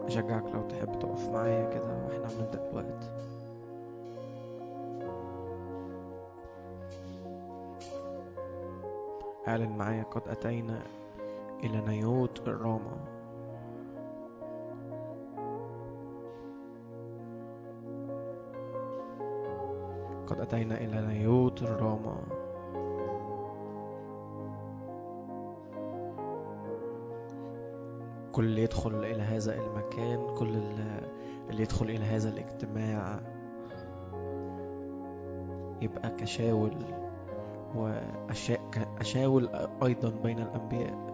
أشجعك لو تحب تقف معايا كده واحنا بنبدأ الوقت اعلن معايا قد أتينا إلى نيوت الرامة قد أتينا إلى نيوت الرامة كل اللي يدخل إلى هذا المكان كل اللي اللي يدخل إلى هذا الاجتماع يبقى كشاول وأشاول أيضا بين الأنبياء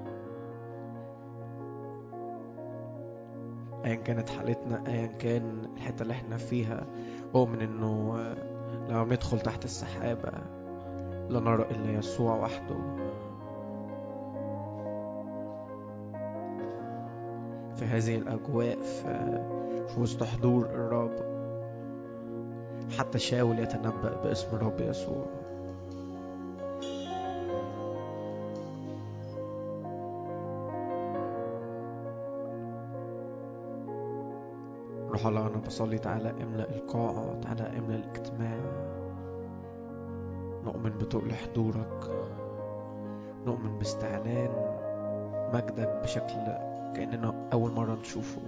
أيا كانت حالتنا أيا كان الحتة اللي احنا فيها أؤمن إنه لما بندخل تحت السحابة لا نرى إلا يسوع وحده في هذه الأجواء في, في وسط حضور الرب حتى شاول يتنبأ باسم الرب يسوع روح الله أنا بصلي تعالى املأ القاعة تعالى املأ الاجتماع نؤمن بتقل حضورك نؤمن باستعلان مجدك بشكل كأننا أول مرة نشوفه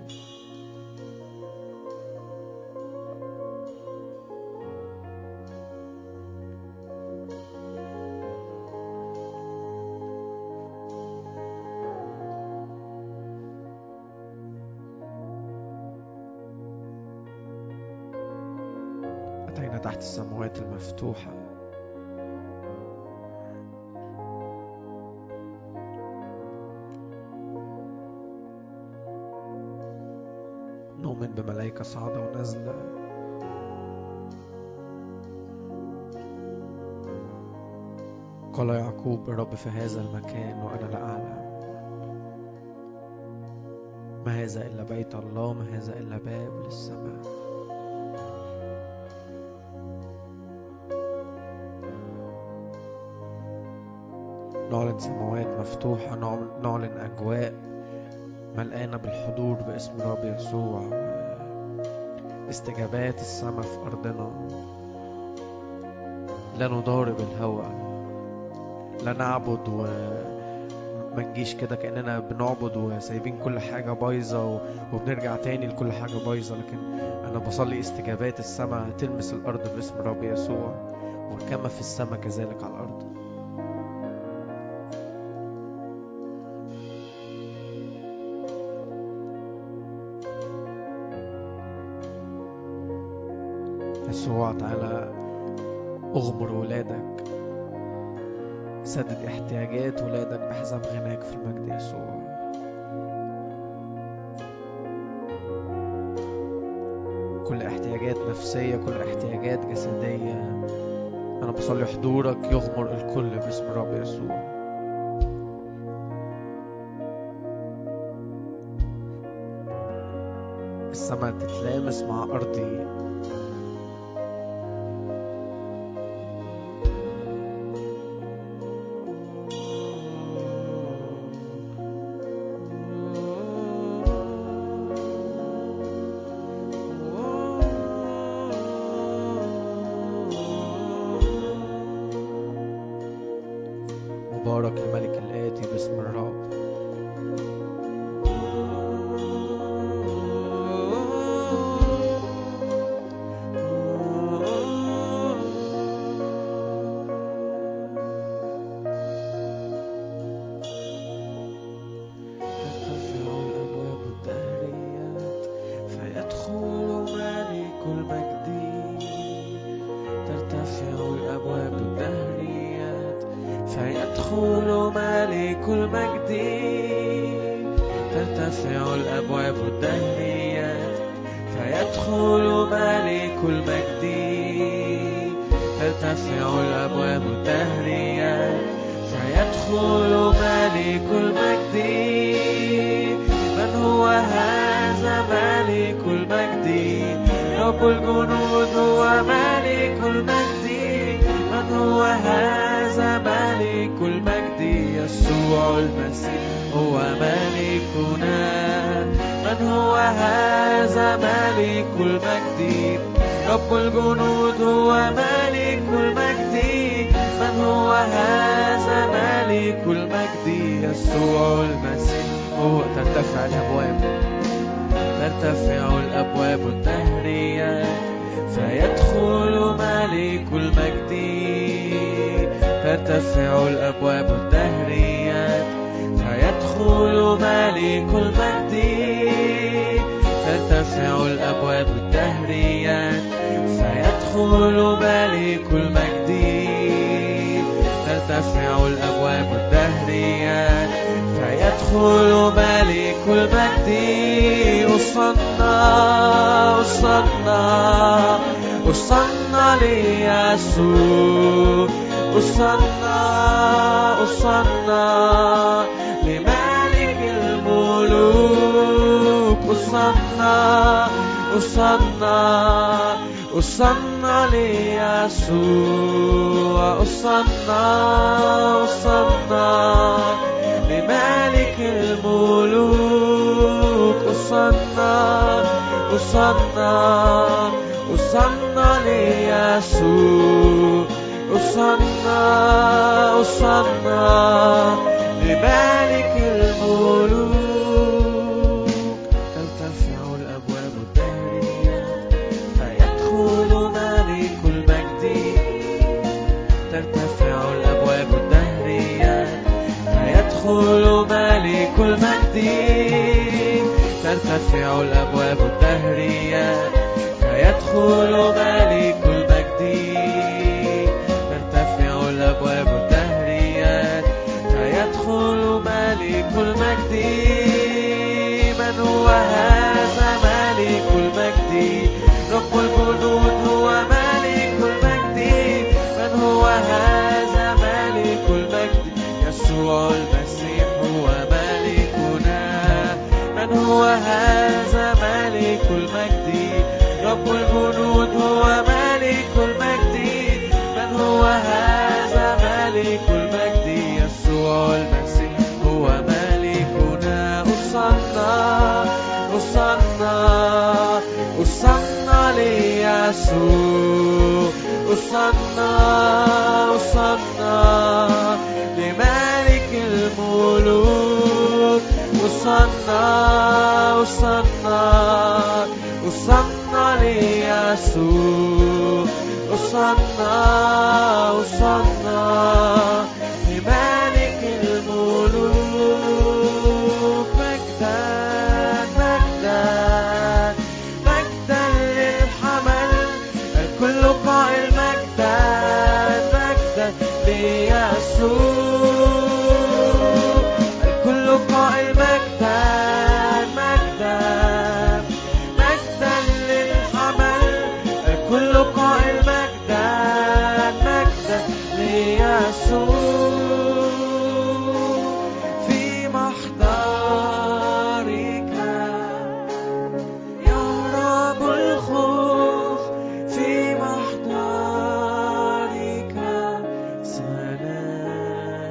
أتينا تحت السماوات المفتوحة نؤمن بملائكة صاعدة ونازلة قال يعقوب الرب في هذا المكان وأنا لا أعلم ما هذا إلا بيت الله ما هذا إلا باب للسماء نعلن سماوات مفتوحة نعلن أجواء ملقانة بالحضور باسم الرب يسوع استجابات السماء في أرضنا لا نضارب الهوى لا نعبد و ما نجيش كده كأننا بنعبد وسايبين كل حاجة بايظة وبنرجع تاني لكل حاجة بايظة لكن أنا بصلي استجابات السماء تلمس الأرض باسم الرب يسوع وكما في السماء كذلك على الأرض يسوع تعالى اغمر ولادك سدد احتياجات ولادك بحسب غناك في المجد يسوع كل احتياجات نفسية كل احتياجات جسدية أنا بصلي حضورك يغمر الكل باسم الرب يسوع السماء تتلامس مع أرضي مبارك الملك الآتي باسم الرب ترتفع الأبواب الدهريات فيدخل ملك المجد ترتفع الأبواب الدهريات فيدخل ملك المجد ترتفع الأبواب الدهريات فيدخل ملك المجد ترتفع الأبواب الدهريات فيدخل ملك المجد من هو هذا ملك المجد رب الجنود هو ملك المجد من هو هذا ملك المجد يسوع المسيح هو ملكنا من هو هذا ملك المجد رب الجنود هو ملك المجد من هو هذا ملك المجد يسوع المسيح هو ترتفع الأبواب ترتفع الأبواب الدهرية فيدخل ملك المجد ترتفع الأبواب الدهرية فيدخل ملك المجد ترتفع الأبواب الدهرية فيدخل ملك المجد ترتفع الأبواب الدهرية فيدخل ملك المجد أصنع أصنع أصنع ليسوع أصنع أصنع لملك الملوك أصنع أصنع أصنع ليسوع أصنع أصنع لملك الملوك أصنع أصنع أصنع ليسوع أصنع أصنع لملك الملوك ترتفع الأبواب الدهرية فيدخل ملك المجد ترتفع الأبواب الدهرية فيدخل ملك المجد ترتفع الأبواب الدهرية فيدخل ملك المجد ترتفع الأبواب الدهرية فيدخل ملك المجد من هو هذا ملك المجد رب الجنود هو ملك المجد من هو هذا ملك المجد يسوع المسيح هو ملكنا من هو هذا ملك المجد رب الجنود هو ملك المجد من هو هذا ملك المجد يسوع المسيح هو ملكنا أصنع أصنع أصنع ليسوع أصنع أصنع لملك الملوك أصنع أصنع أصنع ليسوع أصنع أصنع لملك الملوك مجدا مجدا مجدا للحمل الكل قائل مجدا مجدا ليسوع الكل قائل مجدا مجدا مجدا للحمل الكل قائل مجدا مجدا ليسوع في محضرك يهرب الخوف في محضرك سلام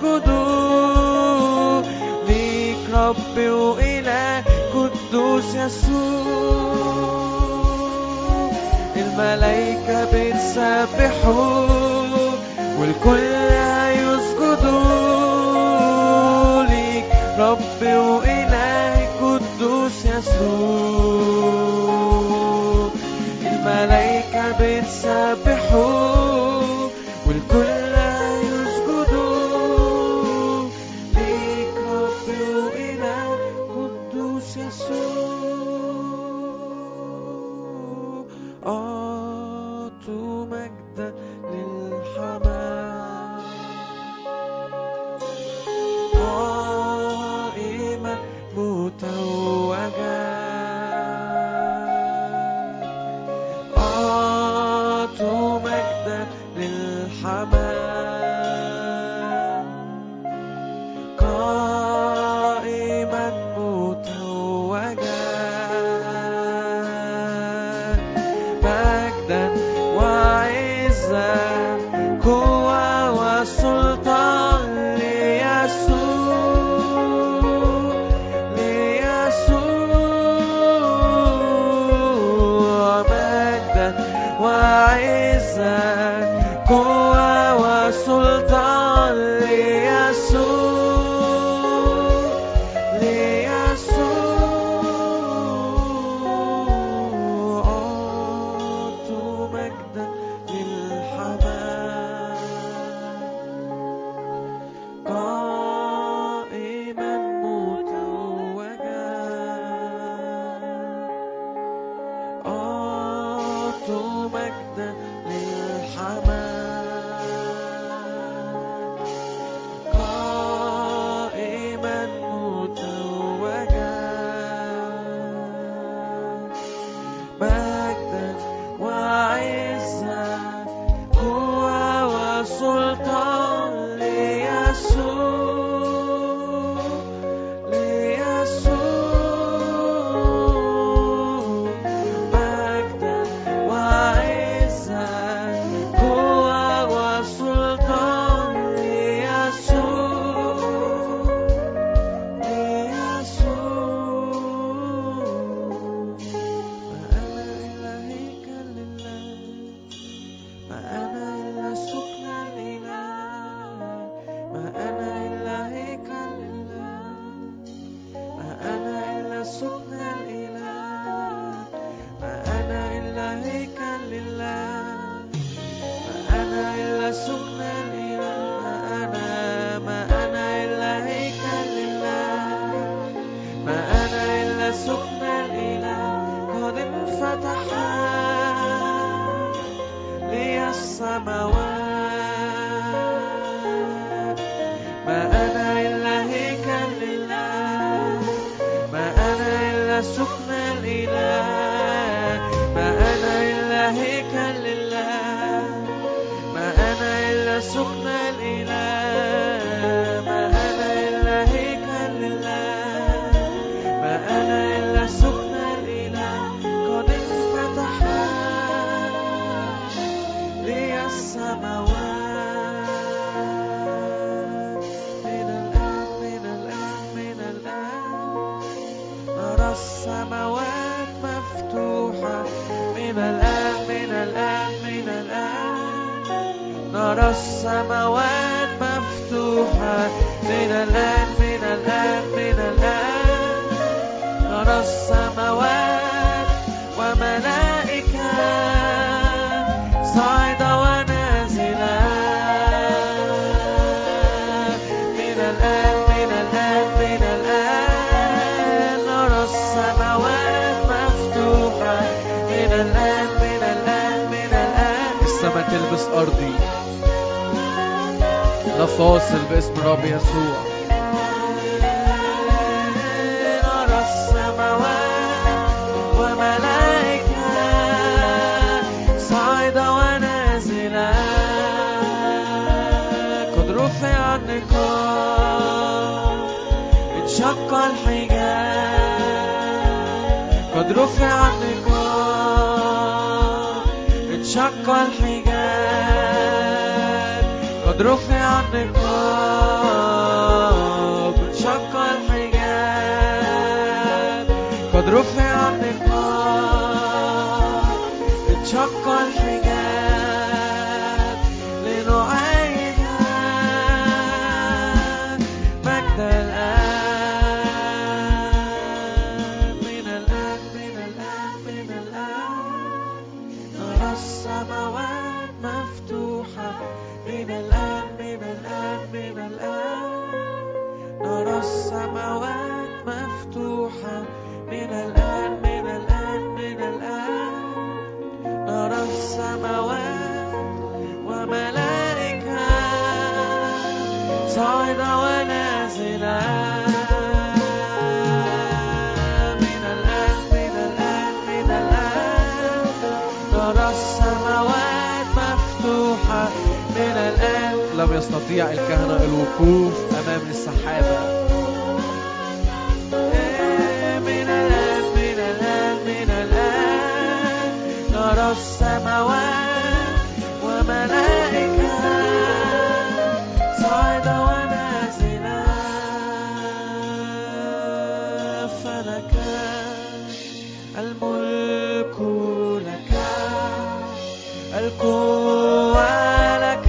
يسجدوا ليك رب وإله قدوس يسوع الملايكة بتسبحوا والكل هيسجدوا ليك رب وإله قدوس يسوع الملايكة بتسبحوا والكل هيسجدوا ليك رب وإله قدوس يسوع أعطوا مجدا للحمام قائما متوجا أعطوا مجدا للحمام قائما متوجا مجدا وعزا قوة وسلطان ليسوع ليسوع مجدا وعزا قوة وسلطان ليسوع ليسوع أعطوا مجدا للحمام قائما متوجا أعطوا مجدا للحمام قائما متوجا مجدا وعزا قوة وسلطان ليسوع ليسوع مجدا وعزا قوة وسلطان ليسوع ما أنا إلا سكن الإله ما أنا إلا هيكل لله ما أنا إلا سكن الإله ما أنا إلا هيكل لله ما أنا إلا سكن الإله ما أنا ما أنا إلا هيكل لله ما أنا إلا سكن الإله قد انفتح لي السماوات ما أنا إلا هيكل لله ما أنا إلا سكن الإله ما أنا إلا هيكل لله ما أنا إلا سكن الإله ما أنا إلا هيكل لله ما أنا إلا سكن الإله قد انفتح لي السماوات من الآن من الآن من الآن نرى السماوات مفتوحة من الآن من الآن من الآن نرى السماوات مفتوحة من الآن من الآن من الآن نرى السماوات وملائكة صاعدة ونازلة من الآن من الآن من الآن نرى السماوات مفتوحة من الآن من الآن من الآن السماء تلبس أرضي لا فاصل باسم رب يسوع نرى السماوات وملائكة صاعدة ونازلة قد رفع النقاب انشق الحجاب قد رفع النقاب انشق الحجاب قد رفع النقاب النقاب انشق الحجاب قد رفع النقاب انشق الحجاب لنعاين مجد الآن من الآن من الآن من الآن نرى السماوات مفتوحة من الآن من الآن من الآن نرى السماوات مفتوحة من الآن من الآن من الآن نرى السماوات وملائكة صاعدة ونازلة من الآن من الآن من الآن نرى السماوات مفتوحة من الآن لم يستطيع الكهنة الوقوف أمام السحابة من الآن من الآن من الآن نرى السماوات وملائكة صاعدة ونازلة فلك الملك لك القوة لك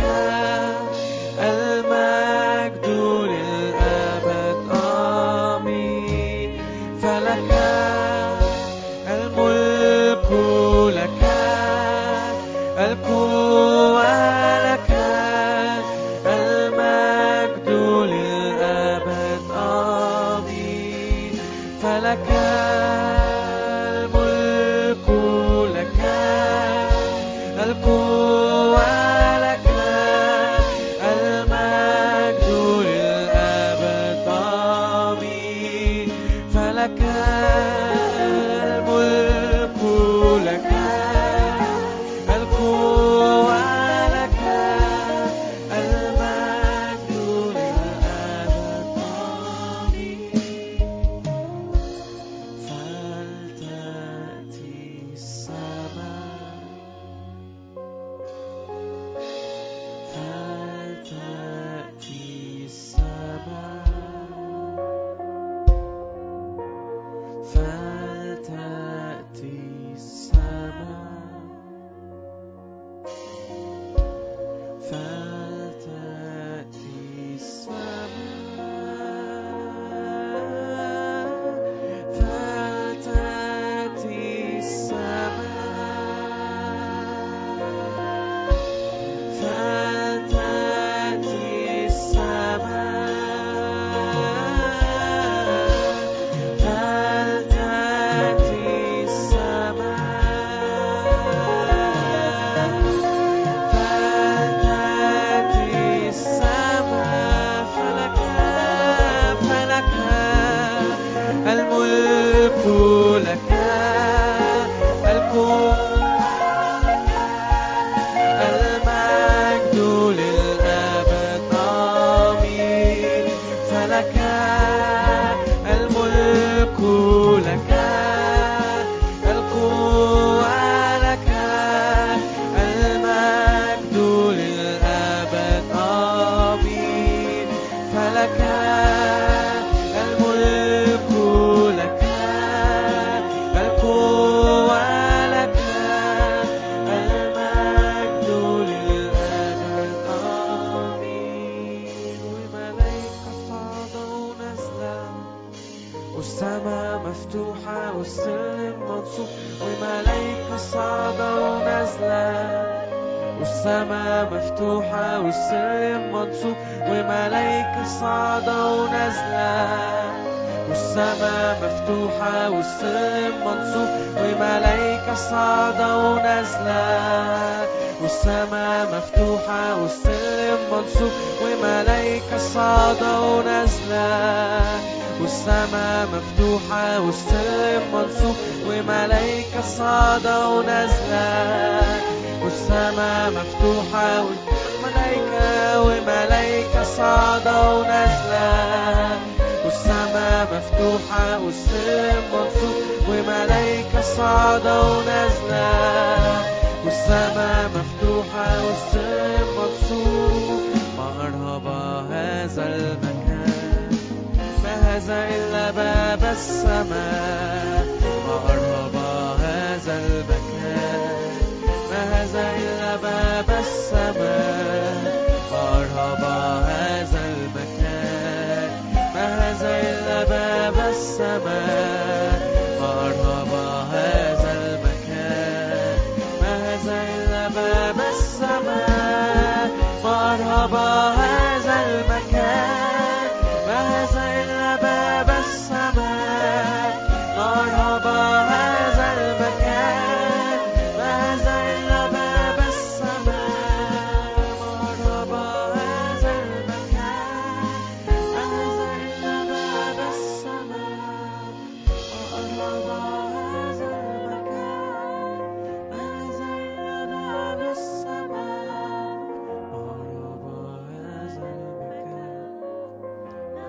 المجد للأبد آمين فلك الملك لك القوة لك المجد للأبد آمين فلك الملك لك القوة لك المجد للأبد آمين فلك الملك لك القوة لك المجد للأبد آمين فلتأتي السماء فلتأتي السماء فلتأتي السماء فلتأتي السماء فلتأتي السماء فلتأتي السماء فلتأتي السماء فلتأتي السماء فلك فلك الملك لك القوة المجد للأبد آمين فلك الملك لك القوة لك المجد للأبد آمين فلك الملك لك القوة لك المجد للأبد آمين وملائكة صعدوا نزلا والسماء مفتوحة والسلم منصوب وملائكة صعدوا نزلا والسماء مفتوحة والسلم منصوب وملائكة صعدوا نزلا والسماء مفتوحة والسلم منصوب وملائكة صعدوا نازلة والسماء مفتوحة والسلم منصوب وملائكة صعدوا نازلة والسماء مفتوحة والسلم منصوب وملائكة صعدوا نازلة والسماء مفتوحة والملائكة وملائكة صعدوا نازلة والسماء مفتوحة والسلم منصوب وملائكة صعدوا نازلة والسماء مفتوحة والسلم منصوب مرحبا هذا المكان ما هذا إلا باب السماء ما أرهب هذا المكان ما هذا إلا باب السماء ما أرهب هذا المكان ما هذا إلا باب السماء ما أرهب هذا المكان ما هذا إلا باب السماء ما أرهب هذا المكان ما هذا إلا باب السماء ما أرهب هذا المكان ما هذا إلا باب السماء ما أرهب هذا المكان ما هذا إلا باب السماء ما أرهب هذا المكان ما هذا إلا باب السماء ما أرهب هذا المكان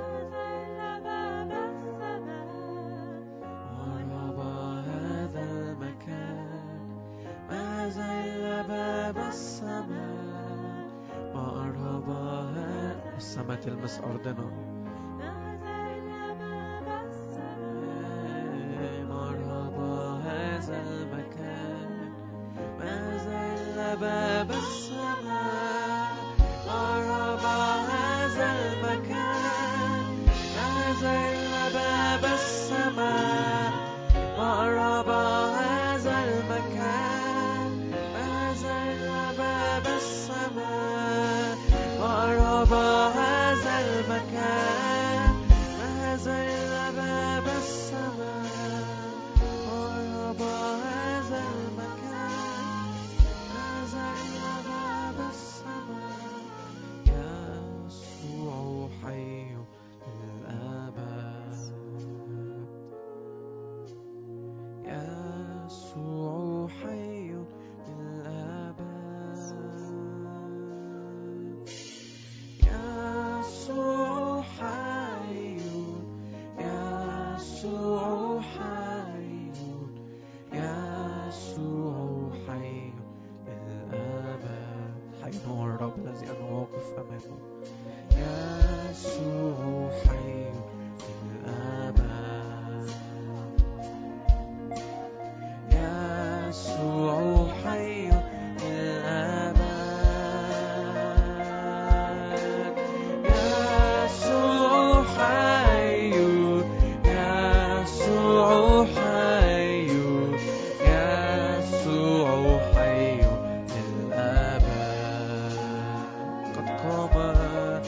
أرهب هذا المكان ما هذا إلا باب السماء ما أرهب هذا السماء تلمس أرضنا ما أرهب هذا المكان ما هذا إلا باب السماء ما أرهب هذا المكان ما هذا إلا باب السماء ما أرهب هذا المكان ما هذا إلا باب السماء ما أرهب هذا المكان ما هذا إلا باب السماء ما أرهب هذا المكان ما هذا إلا باب السماء يسوع حي للأبد يسوع حي للأبد يسوع حي يسوع حي يسوع حي للأبد حي هو الرب الذي أنا واقف أمامه يسوع حي للأبد يسوع حي للأبد يسوع حي يسوع حي يسوع حي للأبد قد قام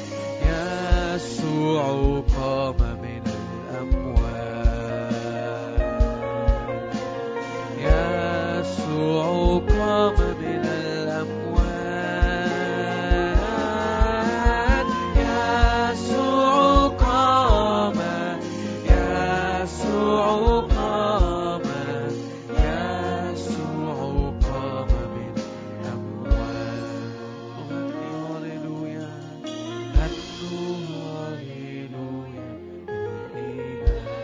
يسوع قام من الأموات يسوع قام من الأموات يسوع قام يسوع قام يسوع قام من الأموات نغني هللويا غنوا هللويا للإله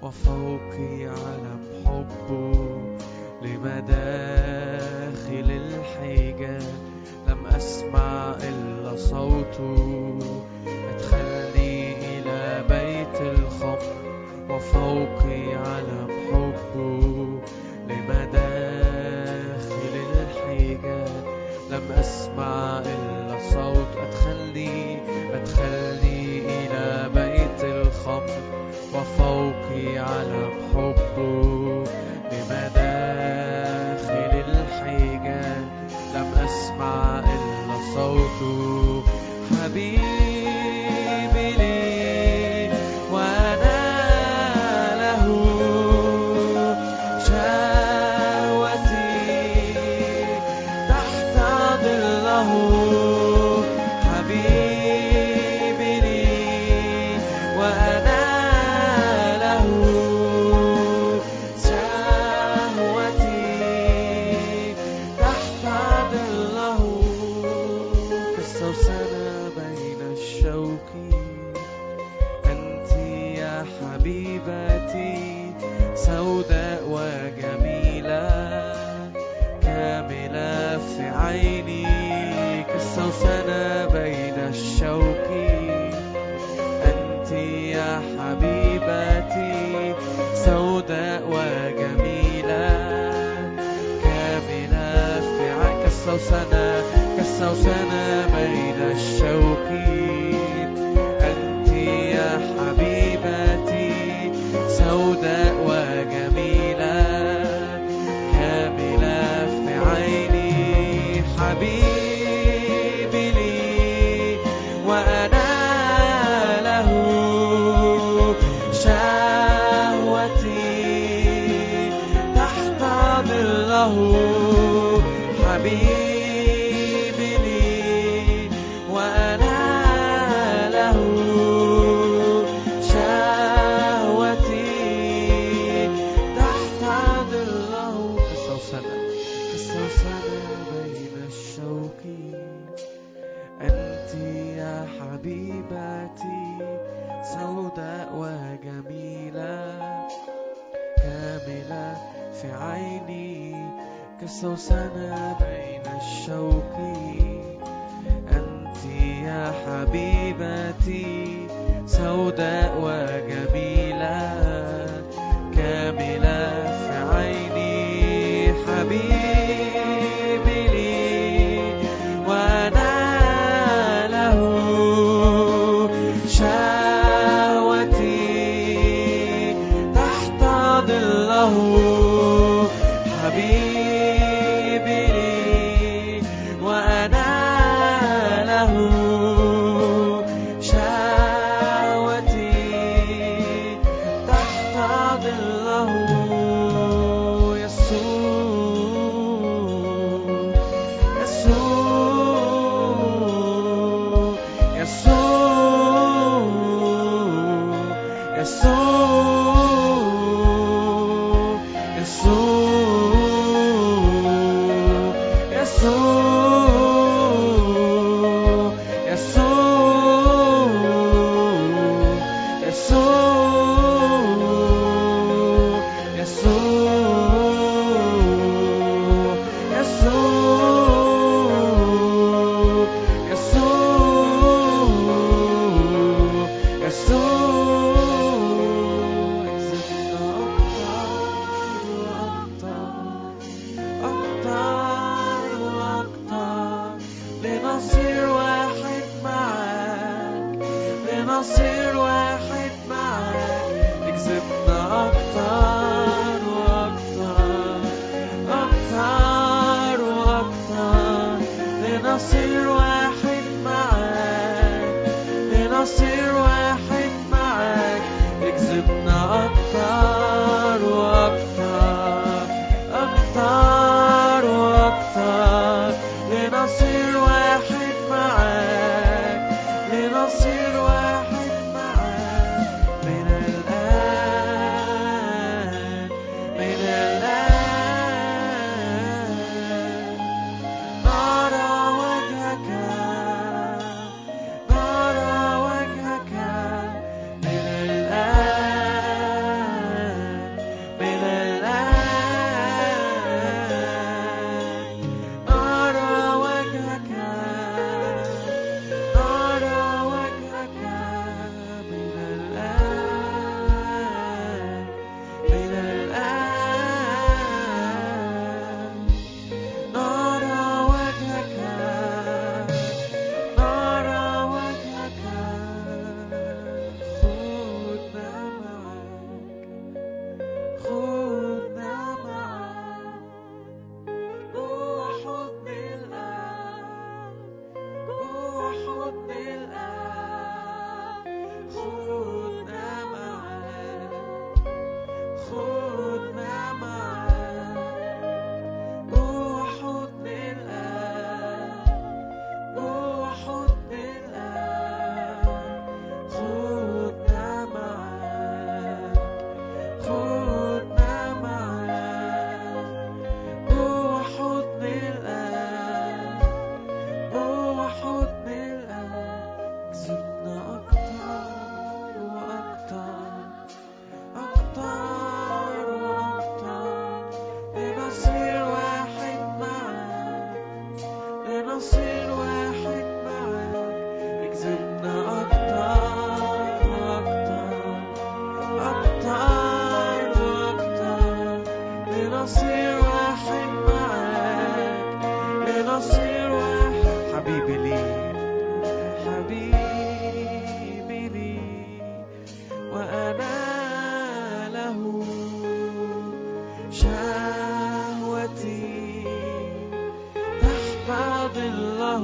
وفوقي علم حبه لمداخل الحجاب لم أسمع إلا صوته أدخلني إلى بيت الخمر وفوقي علم حبه لمداخل الحجاب لم أسمع إلا صوت أدخلني أدخلني إلى بيت الخمر وفوقي علم حبه لمداخل الحجاب لم أسمع إلا صوته حبيبي لي وأنا له شهوتي تحت ظله حبيبي لي وأنا له شهوتي تحت ظله كالسوسنة بين الشوك أنت يا حبيبتي سوداء وجميلة كاملة في عيني كالسوسنة بين الشوك أنت يا حبيبتي سوداء وجميلة كاملة في عيني كالسوسنة كالسوسنة بين الشوك أنت يا حبيبتي سوداء وجميلة كاملة في عيني حبيبي لي وأنا له شهوتي تحت ظله حبيبي لي وأنا له شهوتي تحت ظله كالسوسنة كالسوسنة بين الشوك أنت يا حبيبتي سوداء وجميلة كاملة في عيني كالسوسنة بين الشوك أنت يا حبيبتي سوداء وجميلة كاملة في عيني حبيبي لي وأنا له شهوتي تحت ظله حبيبي لي وأنا له شهوتي تحت ظله يسوع يسوع يسوع يسوع يسوع يسوع يسوع يسوع يسوع يسوع يسوع أكتر أكتر وأكتر لنصير واحد معاك لنصير واحد معاك اكذبنا أكتر وأكتر أكتر وأكتر لنصير واحد معاك لنصير واحد معاك اكذبنا أكتر وأكتر أكتر وأكتر لنصير واحد معاك لنصير واحد معاك من الآن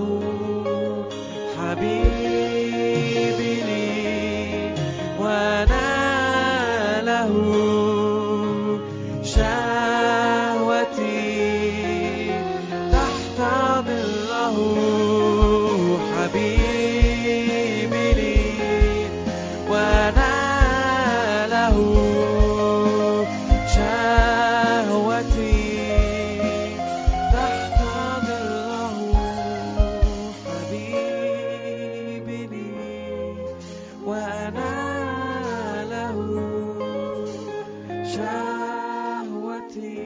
حبيبي لي وأنا له شهوتي تحت ظله حبيبي لي وأنا له شهوتي تحت ظله حبيبي لي وأنا له شهوتي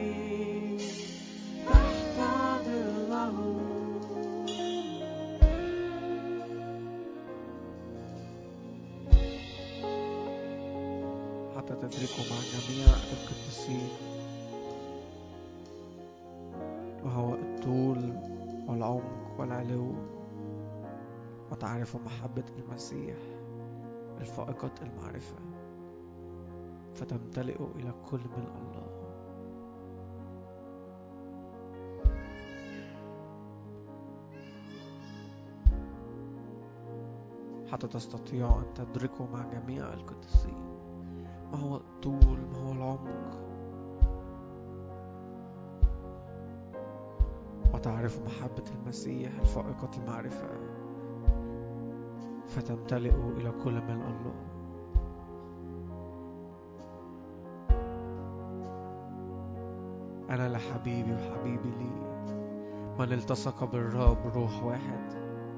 تحت ظله حتى تدركوا مع جميع القديسين وهو الطول والعمق والعلو وتعرفوا محبة المسيح الفائقة المعرفة فتمتلئوا إلى كل ملء الله حتى تستطيعوا أن تدركوا مع جميع القديسين ما هو الطول ما هو العمق وتعرفوا محبة المسيح الفائقة المعرفة فتمتلئوا إلى كل ملء الله أنا لحبيبي وحبيبي لي من التصق بالرب روح واحد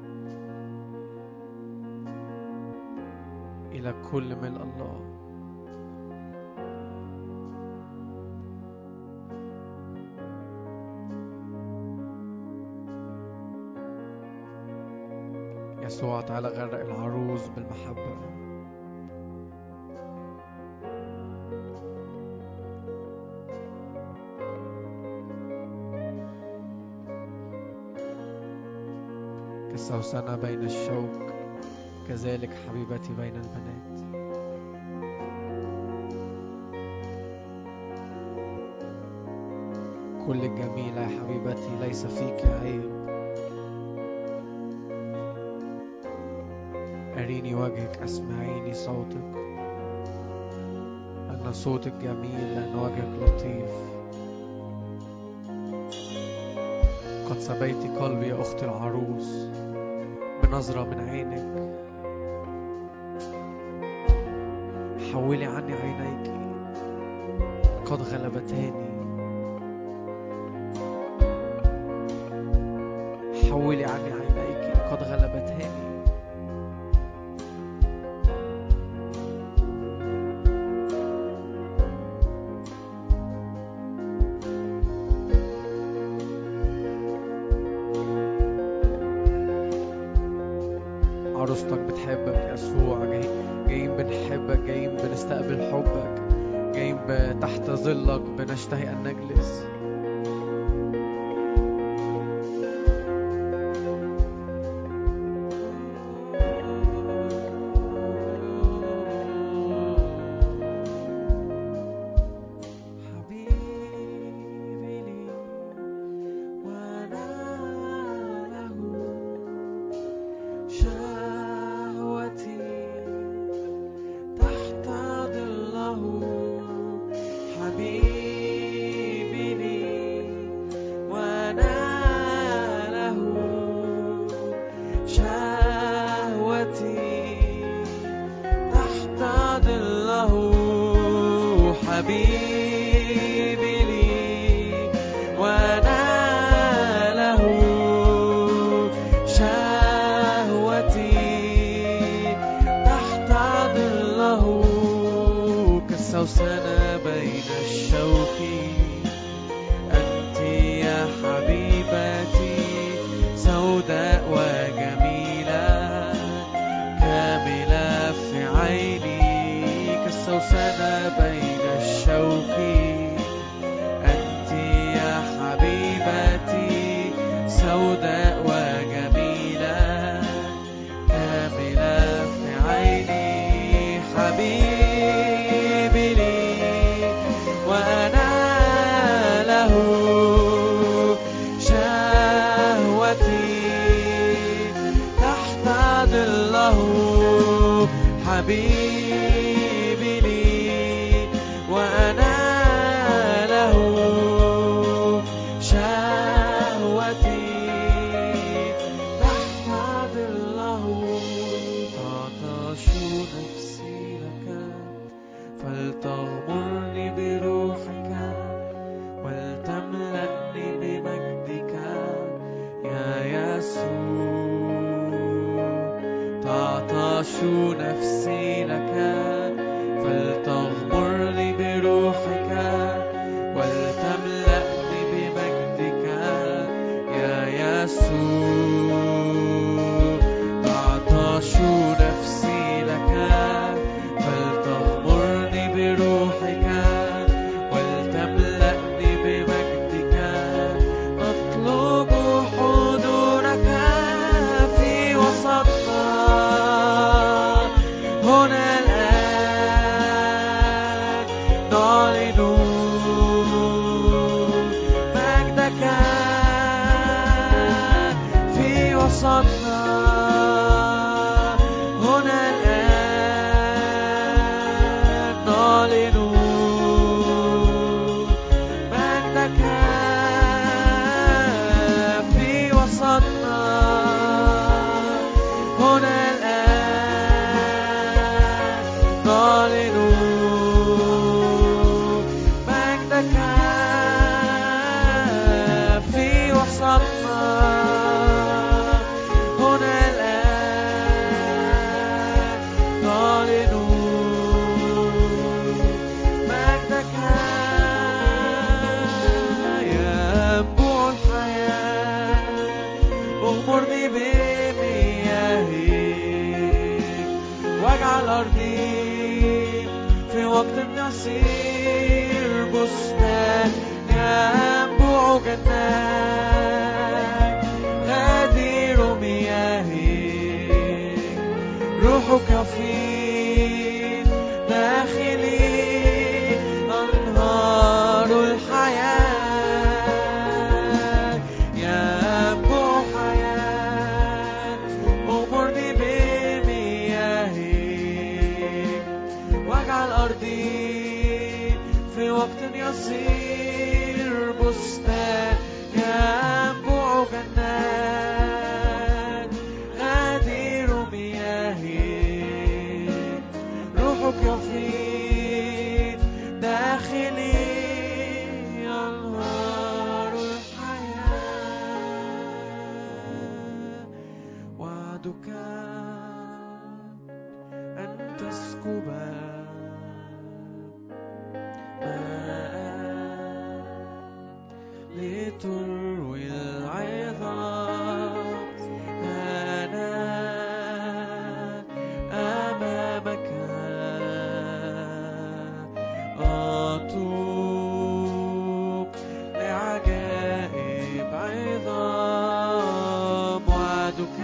إلى كل ملء الله يسوع تعالى غرق العروس بالمحبة كالسوسنة بين الشوك كذلك حبيبتي بين البنات كل الجميلة يا حبيبتي ليس فيك عيب أريني وجهك أسمعيني صوتك أن صوتك جميل لأن وجهك لطيف قد سبيت قلبي يا أختي العروس بنظرة من عينك حولي عني عينيك قد غلبتاني حولي عني عينيك قد غلبتاني عروستك بتحبك يسوع جاي جايين بنحبك جايين بنستقبل حبك جايين ب- تحت ظلك بنشتهي أن نجلس حبيبي لي وأنا له شهوتي تحت ظله حبيبي لي وأنا له شهوتي تحت ظله حبيبي لي وأنا له شهوتي تحت ظله كالسوسنة بين الشوك أنت يا حبيبتي سوداء وجميلة كاملة في عيني كالسوسنة بين الشوك أنت يا حبيبتي سوداء وجميلة كاملة في عيني حبيبي لي وأنا له شهوتي حبيبي لي وأنا له شهوتي تحت ظله تعطش نفسي لك فلتغمرني بروحك ولتملأني بمجدك يا يسوع تعطش نفسي لك فلتغمرني بروحك ولتملأني بمجدك يا يسوع تعطش نفسي لك فلتغمرني بروحك ولتملأني بمجدك أطلب حضورك في وسطنا هنا الآن نعلن مجدك في وسطنا هنا الآن نعلن مجدك في وسطنا هنا الآن نعلن مجدك في وسطنا هنا الآن نعلن مجدك ينبوع الحياة اغمرني بمياهك واجعل أرضي في وقت يصير بستان ينبوع جنات غدير مياهك روحك في داخلي أنهار الحياة ينبوع حياة أغمرني بمياهك واجعل أرضي في وقت يصير بستان ينبوع جنات غدير مياهك روحك يفيض داخلي أنهار الحياة وعدك أن تسكب ماء لتروي العظام أنا أمامك أتوب لعجائب عظام وعدك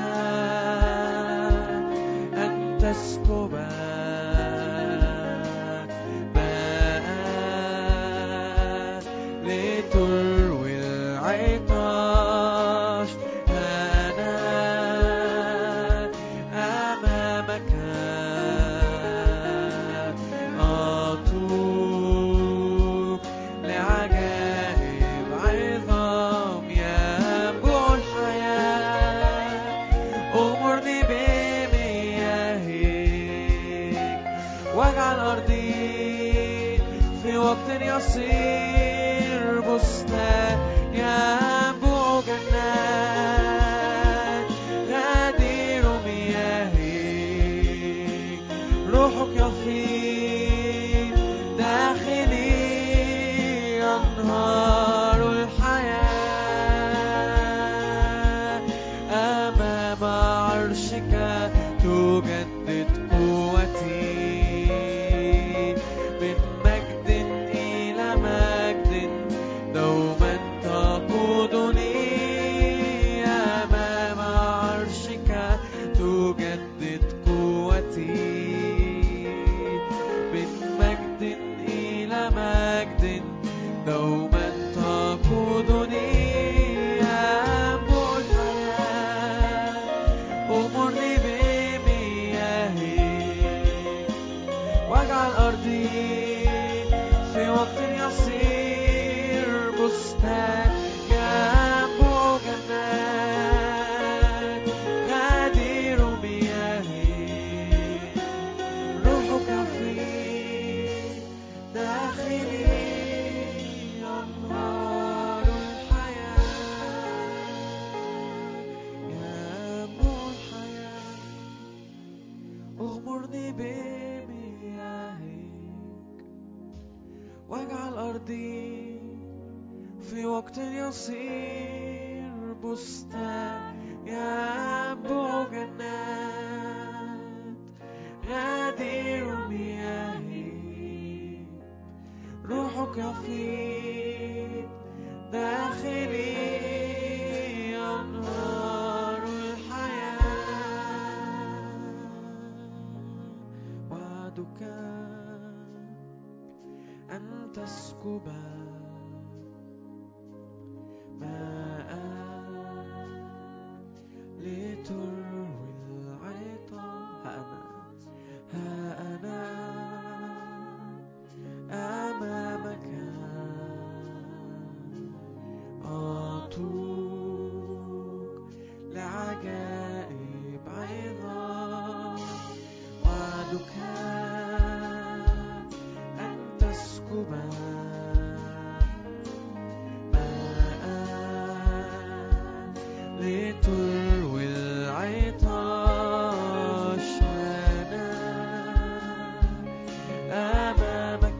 أن تسكب ماء لتروي العطاش أنا أمامك أتوب لعجائب عظام ينبوع الحياة أمرني بمياهك واجعل أرضي في وقت يصير بستان ينبوع جنات غدير مياهك روحك يفيض داخلي أنهار الحياة أمام عرشك تجدد قوتي من مجد إلى مجد دوما تقودني أمام عرشك تجدد قوتي من مجد إلى مجد دوما تقودني أنبوع الحياة أمرني بمياهك الأرض في وقت يصير بستان ينبوع جنات غدير مياه روحك في داخلي أنهار الحياة ينبوع الحياة اغمرني بمياهك واجعل أرضي في وقت يصير بستان ينبوع جنات غدير مياهي روحك يفيض داخلي أنهار الحياة وعدك أن تسكب ماء لتروي العطاء ها أنا ها أنا أمامك أتوب لعجائب عظام وعدك أن تسكب ماء لتروي العطاش أنا أمامك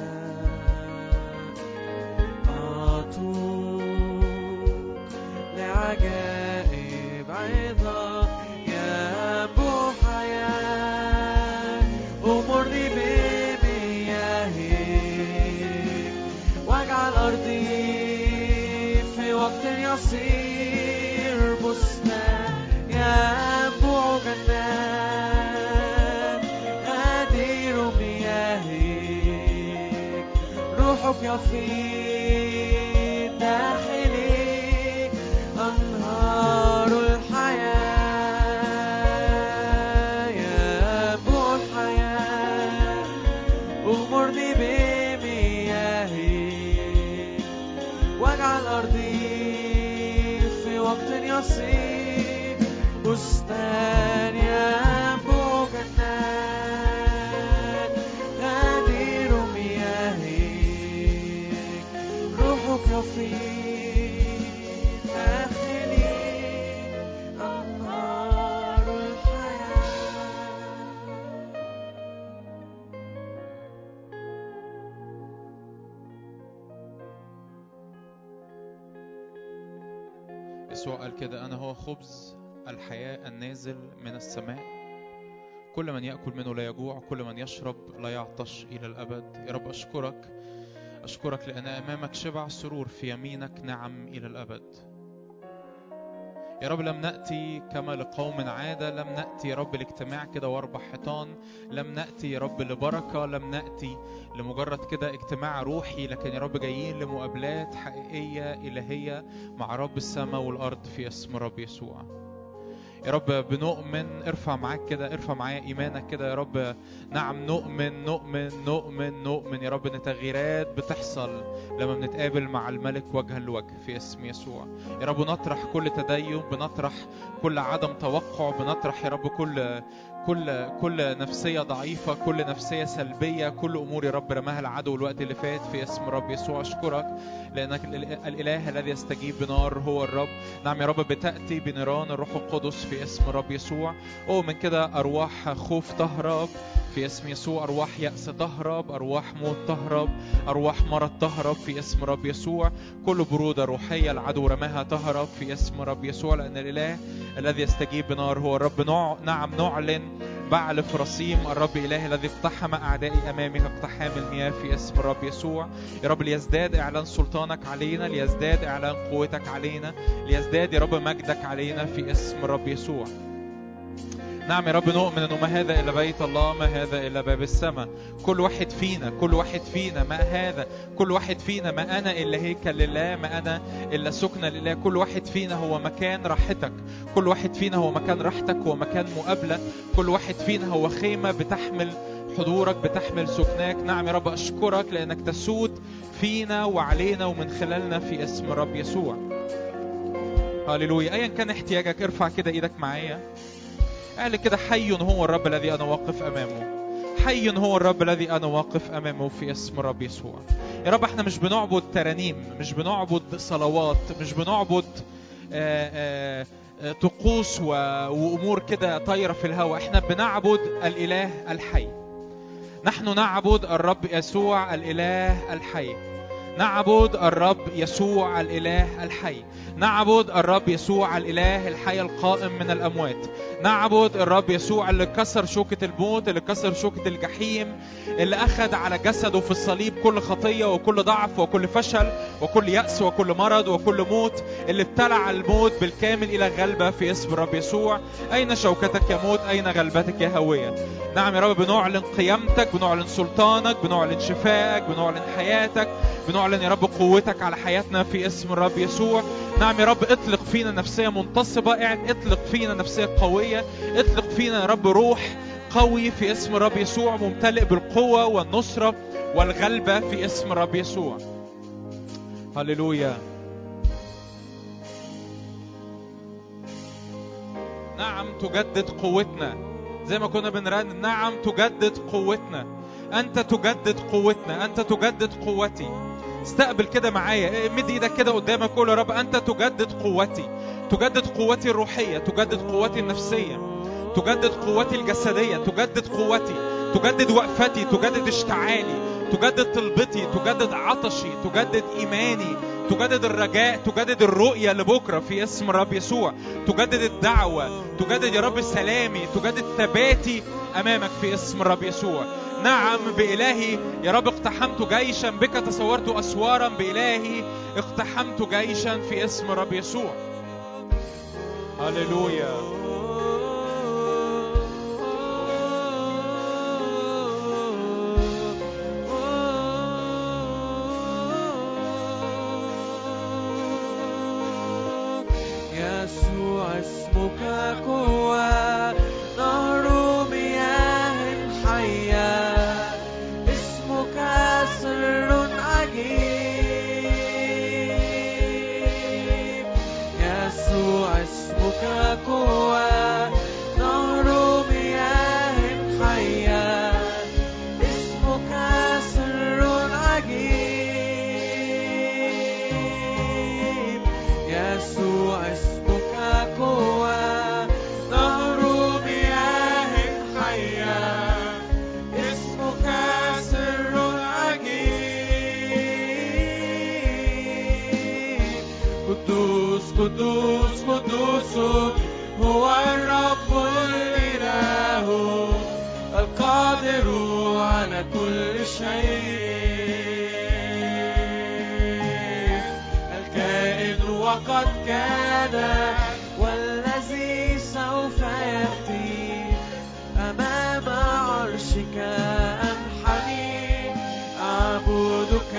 أتوب لعجائب عظام ينبوع حياة أمرني بمياهك واجعل أرضي في وقت يصير بستان ينبوع جنات غدير مياهك روحك يفيض داخلي أنهار الحياة ينبوع الحياة اغمرني بمياهك واجعل أرضي في وقت يصير بستان ينبوع جنات غدير مياهك روحك يفيض داخلي أنهار الحياة يسوع قال كده أنا هو خبز الحياة النازل من السماء كل من يأكل منه لا يجوع كل من يشرب لا يعطش إلى الأبد يا رب أشكرك أشكرك لأن أمامك شبع سرور في يمينك نعم إلى الأبد يا رب لم نأتي كما لقوم عادة لم نأتي يا رب لاجتماع كده واربع حيطان لم نأتي يا رب لبركة لم نأتي لمجرد كده اجتماع روحي لكن يا رب جايين لمقابلات حقيقية إلهية مع رب السماء والأرض في اسم رب يسوع يا رب بنؤمن ارفع معاك كده ارفع معايا ايمانك كده يا رب نعم نؤمن نؤمن نؤمن نؤمن يا رب ان تغييرات بتحصل لما بنتقابل مع الملك وجها لوجه في اسم يسوع يا رب نطرح كل تدين بنطرح كل عدم توقع بنطرح يا رب كل كل كل نفسية ضعيفة كل نفسية سلبية كل أمور يا رب رماها العدو الوقت اللي فات في اسم رب يسوع أشكرك لأنك الإله الإله الذي يستجيب بنار هو الرب نعم يا رب بتأتي بنيران الروح القدس في اسم رب يسوع ومن كده أرواح خوف تهرب في اسم يسوع أرواح يأس تهرب أرواح موت تهرب أرواح مرض تهرب في اسم رب يسوع كل برودة روحية العدو رماها تهرب في اسم رب يسوع لأن الإله الذي يستجيب بنار هو الرب نوع نعم نعلن بعل فرسيم الرب إله الذي اقتحم أعدائي أمامي كاقتحام المياه في اسم الرب يسوع يا رب ليزداد إعلان سلطانك علينا ليزداد إعلان قوتك علينا ليزداد يا رب مجدك علينا في اسم الرب يسوع نعم يا رب نؤمن انه ما هذا الا بيت الله ما هذا الا باب السماء كل واحد فينا كل واحد فينا ما هذا كل واحد فينا ما انا الا هيكل لله ما انا الا سكنه لله كل واحد فينا هو مكان راحتك كل واحد فينا هو مكان راحتك هو مكان مقابله كل واحد فينا هو خيمه بتحمل حضورك بتحمل سكناك نعم يا رب أشكرك لأنك تسود فينا وعلينا ومن خلالنا في اسم رب يسوع هللويا أيا كان احتياجك ارفع كده إيدك معايا قال كده حي هو الرب الذي أنا واقف أمامه حي هو الرب الذي أنا واقف أمامه في اسم رب يسوع يا رب احنا مش بنعبد ترانيم مش بنعبد صلوات مش بنعبد آآ آآ آآ طقوس و- وأمور كده طايرة في الهواء احنا بنعبد الإله الحي نحن نعبد الرب يسوع الإله الحي نعبد الرب يسوع الإله الحي نعبد الرب يسوع الإله الحي القائم من الأموات نعبد الرب يسوع اللي كسر شوكة الموت اللي كسر شوكة الجحيم اللي أخذ على جسده في الصليب كل خطية وكل ضعف وكل فشل وكل يأس وكل مرض وكل موت اللي ابتلع الموت بالكامل إلى غلبة في اسم الرب يسوع أين شوكتك يا موت أين غلبتك يا هوية نعم يا رب بنعلن قيامتك بنعلن سلطانك بنعلن شفائك بنعلن حياتك بنعلن يا رب قوتك على حياتنا في اسم الرب يسوع نعم يا رب اطلق فينا نفسية منتصبة اعد- اطلق فينا نفسية قوية اطلق فينا يا رب روح قوي في اسم الرب يسوع ممتلئ بالقوة والنصرة والغلبة في اسم الرب يسوع هللويا نعم تجدد قوتنا زي ما كنا بنرن نعم تجدد قوتنا أنت تجدد قوتنا أنت تجدد قوتي استقبل كده معايا إيه، مد ايدك كده قدامك قول يا رب أنت تجدد قوتي تجدد قوتي الروحية تجدد قوتي النفسية تجدد قوتي الجسدية تجدد قوتي تجدد وقفتي تجدد اشتعالي تجدد طلبتي تجدد عطشي تجدد إيماني تجدد الرجاء تجدد الرؤية لبكرة في اسم الرب يسوع تجدد الدعوة تجدد يا رب سلامي تجدد ثباتي أمامك في اسم الرب يسوع نعم بإلهي يا رب اقتحمت جيشا بك تصورت أسوارا بإلهي اقتحمت جيشا في اسم الرب يسوع هللويا يسوع اسمك قوة نهر مياه حية اسمك سر عجيب يسوع اسمك قوة نهر مياه حية اسمك سر عجيب يسوع اسمك قوة نهر مياه حية اسمك سر عجيب قدوس قدوس قدوس هو الرب الإله القادر على كل شيء الكائن وقد كان والذي سوف يأتي أمام عرشك أنحني أعبدك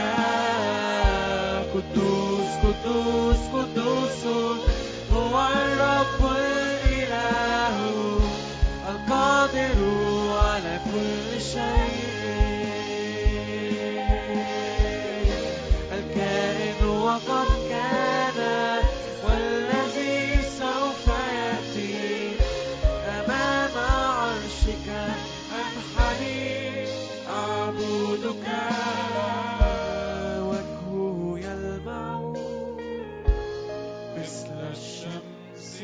قدوس قدوس قدوس هو الرب الإله القادر على كل شيء الكائن وقد كان والذي سوف يأتي أمام عرشك أنحني أعبدك وجهه يلمع مثل الشمس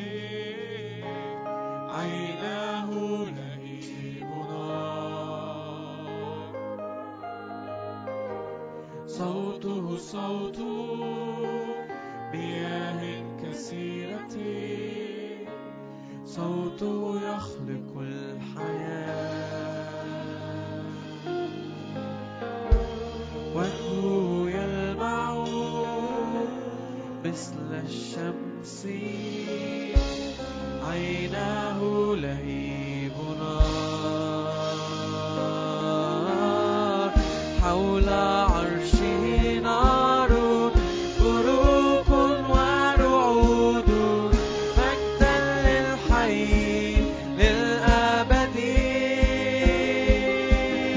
عيناه لهيب نار صوته صوت مياه كثيرة صوته يخلق الحياة وجهه يلمع مثل الشمس عيناه لهيب نار حول عرشه نار بروق ورعود مجدا للحي للأبد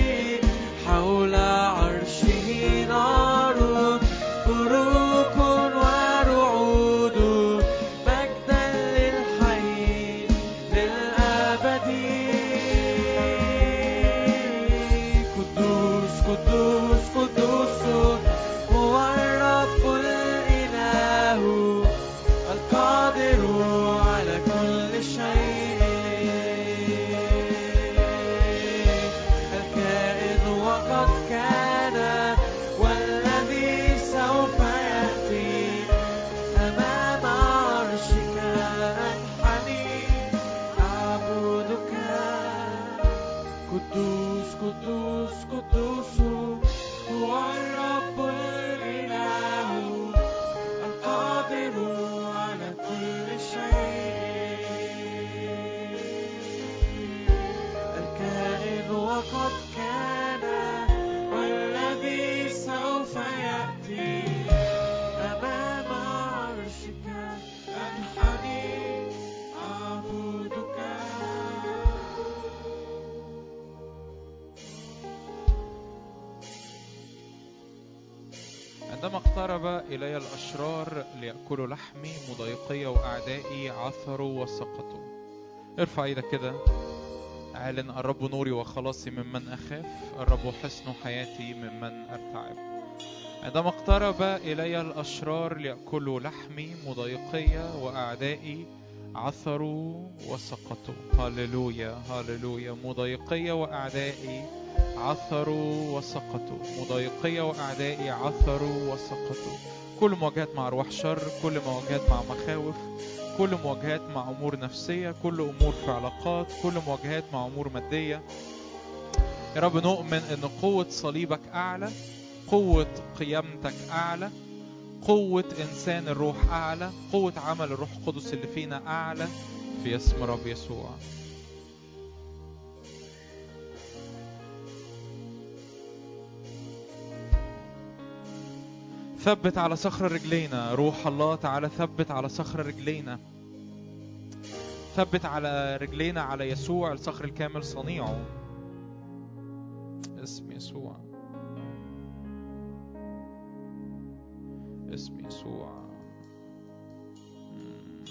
قدوس قدوس هو الرب الإله القادر على كل شيء الكائن وقد كان والذي سوف يأتي أمام عرشك أنحني أعبدك قدوس قدوس قدوس هو الرب الإله القادر على كل شيء الكائن وقد كان والذي سوف يأتي أمام عرشك أنحني أعبدك عندما اقترب إلي الأشرار ليأكلوا لحمي مضايقي وأعدائي عثروا وسقطوا ارفع ايدك كده اعلن الرب نوري وخلاصي ممن أخاف الرب حصن حياتي ممن أرتعب عندما اقترب إلي الأشرار ليأكلوا لحمي مضايقي وأعدائي عثروا وسقطوا هللويا هللويا مضايقي وأعدائي عثروا وسقطوا مضايقي وأعدائي عثروا وسقطوا كل مواجهات مع أرواح شر كل مواجهات مع مخاوف كل مواجهات مع أمور نفسية كل أمور في علاقات كل مواجهات مع أمور مادية يا رب نؤمن أن قوة صليبك أعلى قوة قيامتك أعلى قوة إنسان الروح أعلى قوة عمل الروح القدس اللي فينا أعلى في اسم رب يسوع ثبت على صخر رجلينا روح الله تعالى ثبت على صخر رجلينا ثبت على رجلينا على يسوع الصخر الكامل صنيعه اسم يسوع اسم يسوع مم.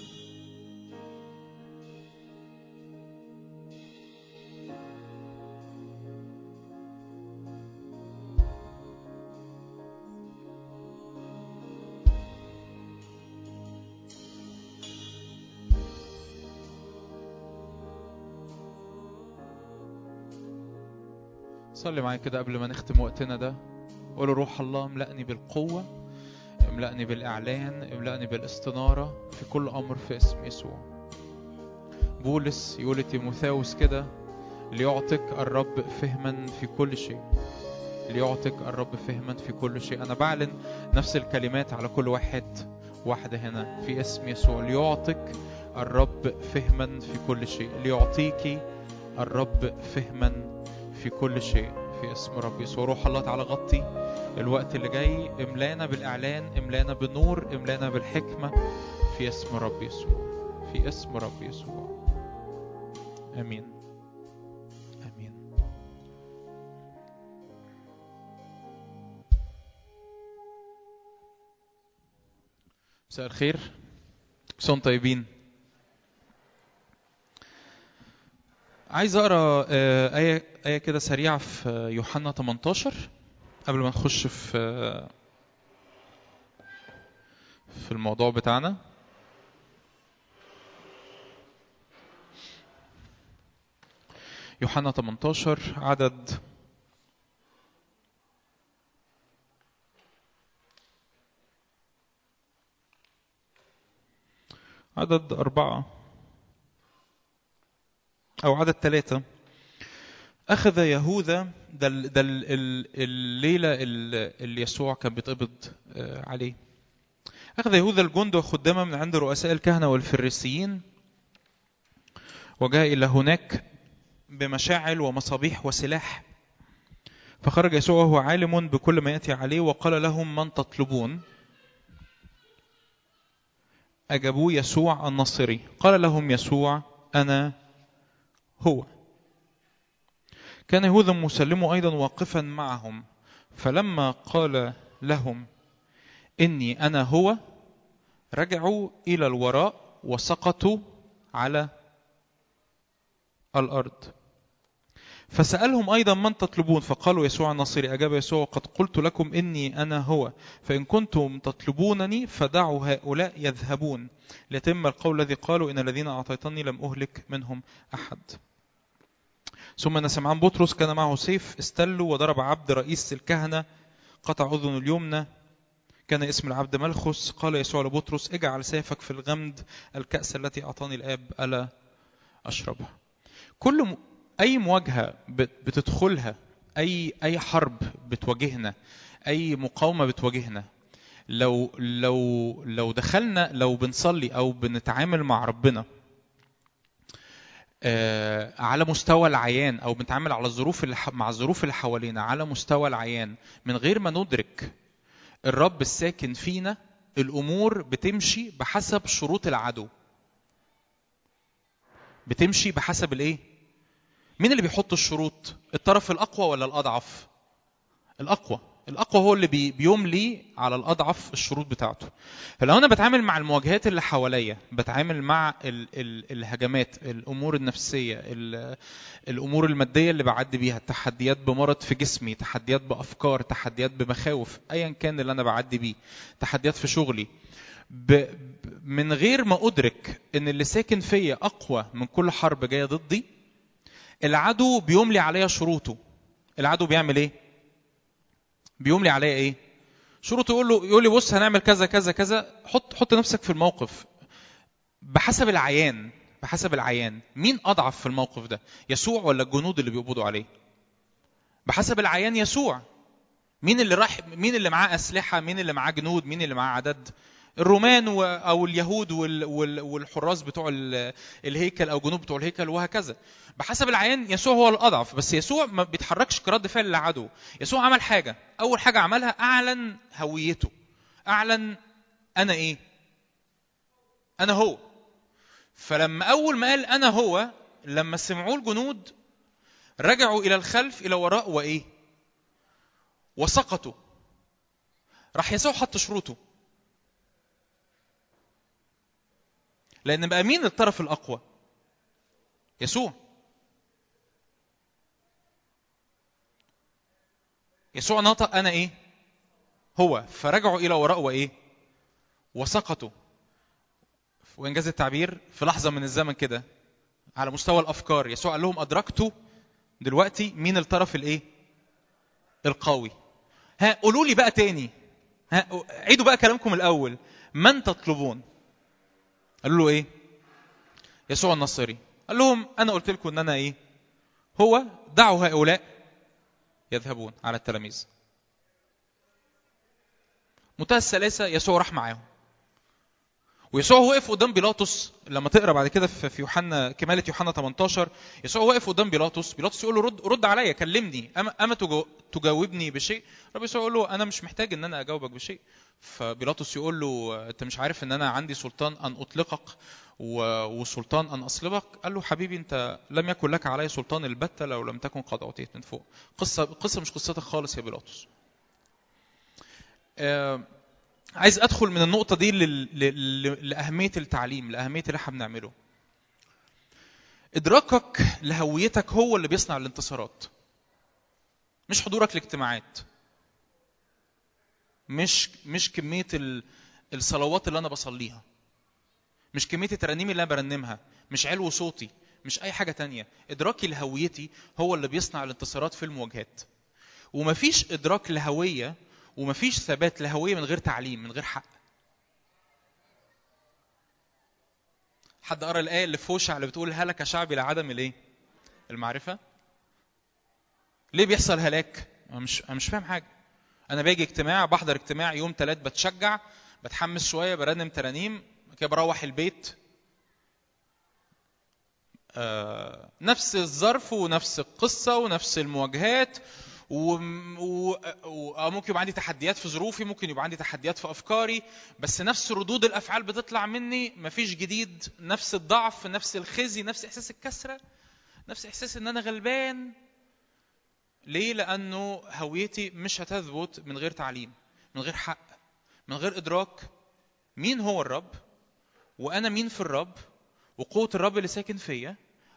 صلي معايا كده قبل ما نختم وقتنا ده قول روح الله املأني بالقوة املأني بالإعلان املأني بالاستنارة في كل أمر في اسم يسوع بولس يقول لتيموثاوس كده ليعطك الرب فهما في كل شيء ليعطك الرب فهما في كل شيء أنا بعلن نفس الكلمات على كل واحد واحدة هنا في اسم يسوع ليعطك الرب فهما في كل شيء ليعطيك الرب فهما في كل شيء في اسم رب يسوع روح الله تعالى غطي الوقت اللي جاي املانا بالاعلان املانا بالنور املانا بالحكمه في اسم رب يسوع في اسم رب يسوع امين امين مساء الخير كلكم طيبين عايز اقرا آه، ايه ايه كده سريعه في آه، يوحنا 18 قبل ما نخش في آه، في الموضوع بتاعنا يوحنا 18 عدد عدد أربعة أو عدد ثلاثة أخذ يهوذا ده, ال- ده ال- ال- الليلة ال- اللي يسوع كان بيتقبض آه، عليه أخذ يهوذا الجند وخدامه من عند رؤساء الكهنة والفريسيين وجاء إلى هناك بمشاعل ومصابيح وسلاح فخرج يسوع وهو عالم بكل ما يأتي عليه وقال لهم من تطلبون أجابوه يسوع النصري قال لهم يسوع أنا هو كان يهوذا مسلم أيضا واقفا معهم فلما قال لهم إني أنا هو رجعوا إلى الوراء وسقطوا على الأرض فسألهم أيضا من تطلبون فقالوا يسوع الناصري أجاب يسوع قد قلت لكم إني أنا هو فإن كنتم تطلبونني فدعوا هؤلاء يذهبون ليتم القول الذي قالوا إن الذين أعطيتني لم أهلك منهم أحد ثم أن سمعان بطرس كان معه سيف استلوا وضرب عبد رئيس الكهنة قطع أذن اليمنى كان اسم العبد ملخس قال يسوع لبطرس اجعل سيفك في الغمد الكأس التي أعطاني الآب ألا أشربها كل م... أي مواجهة بت- بتدخلها أي أي حرب بتواجهنا أي مقاومة بتواجهنا لو لو لو دخلنا لو بنصلي أو بنتعامل مع ربنا آه، على مستوى العيان او بنتعامل على الظروف اللي ح- مع الظروف اللي حوالينا على مستوى العيان من غير ما ندرك الرب الساكن فينا الامور بتمشي بحسب شروط العدو بتمشي بحسب الايه مين اللي بيحط الشروط الطرف الاقوى ولا الاضعف الاقوى الاقوى هو اللي بي بيملي على الاضعف الشروط بتاعته فلو انا بتعامل مع المواجهات اللي حواليا بتعامل مع ال ال الهجمات الامور النفسيه ال الامور الماديه اللي بعدي بيها تحديات بمرض في جسمي تحديات بافكار تحديات بمخاوف ايا كان اللي انا بعدي بيه تحديات في شغلي ب ب- من غير ما ادرك ان اللي ساكن فيا اقوى من كل حرب جايه ضدي العدو بيملي عليا شروطه العدو بيعمل ايه بيملي عليا ايه شروطه يقول له يقول لي بص هنعمل كذا كذا كذا حط حط نفسك في الموقف بحسب العيان بحسب العيان مين اضعف في الموقف ده يسوع ولا الجنود اللي بيقبضوا عليه بحسب العيان يسوع مين اللي راح مين اللي معاه اسلحه مين اللي معاه جنود مين اللي معاه عدد الرومان و... او اليهود وال... وال... والحراس بتوع ال... الهيكل او جنود بتوع الهيكل وهكذا بحسب العيان يسوع هو الاضعف بس يسوع ما بيتحركش كرد فعل للعدو يسوع عمل حاجه اول حاجه عملها اعلن هويته اعلن انا ايه انا هو فلما اول ما قال انا هو لما سمعوه الجنود رجعوا الى الخلف الى وراء وايه وسقطوا راح يسوع حط شروطه لان بقى مين الطرف الاقوى يسوع يسوع نطق انا ايه هو فرجعوا الى وراء وايه وسقطوا وانجاز التعبير في لحظه من الزمن كده على مستوى الافكار يسوع قال لهم ادركتوا دلوقتي مين الطرف الايه القوي ها قولوا لي بقى تاني ها عيدوا بقى كلامكم الاول من تطلبون قالوا له ايه يسوع النصري قال لهم انا قلت لكم ان انا ايه هو دعوا هؤلاء يذهبون على التلاميذ منتهى السلاسه يسوع راح معاهم ويسوع وقف قدام بيلاطس لما تقرا بعد كده في في يوحنا كماله يوحنا 18 يسوع واقف قدام بيلاطس بيلاطس يقول له رد رد عليا كلمني اما اما تجو- تجاوبني بشيء رب يسوع يقول له انا مش محتاج ان انا اجاوبك بشيء فبيلاطس يقول له انت مش عارف ان انا عندي سلطان ان اطلقك و- وسلطان ان اصلبك قال له حبيبي انت لم يكن لك علي سلطان البتة لو لم تكن قد اعطيت من فوق قصه قصه مش قصتك خالص يا بيلاطس آه، عايز ادخل من النقطه دي لل... لل... لاهميه التعليم لاهميه اللي احنا بنعمله ادراكك لهويتك هو اللي بيصنع الانتصارات مش حضورك لاجتماعات مش مش كميه ال... الصلوات اللي انا بصليها مش كميه الترانيم اللي انا برنمها مش علو صوتي مش اي حاجه تانية ادراكي لهويتي هو اللي بيصنع الانتصارات في المواجهات ومفيش ادراك لهويه ومفيش ثبات لهويه من غير تعليم من غير حق حد قرا الايه اللي في هوشع اللي بتقول هلك شعبي لعدم الايه المعرفه ليه بيحصل هلاك انا مش انا مش فاهم حاجه انا باجي اجتماع بحضر اجتماع يوم ثلاث بتشجع بتحمس شويه برنم ترانيم كده بروح البيت آه نفس الظرف ونفس القصه ونفس المواجهات وممكن و... و... ممكن يبقى عندي تحديات في ظروفي ممكن يبقى عندي تحديات في افكاري بس نفس ردود الافعال بتطلع مني مفيش جديد نفس الضعف نفس الخزي نفس احساس الكسره نفس احساس ان انا غلبان ليه لانه هويتي مش هتثبت من غير تعليم من غير حق من غير ادراك مين هو الرب وانا مين في الرب وقوه الرب اللي ساكن فيا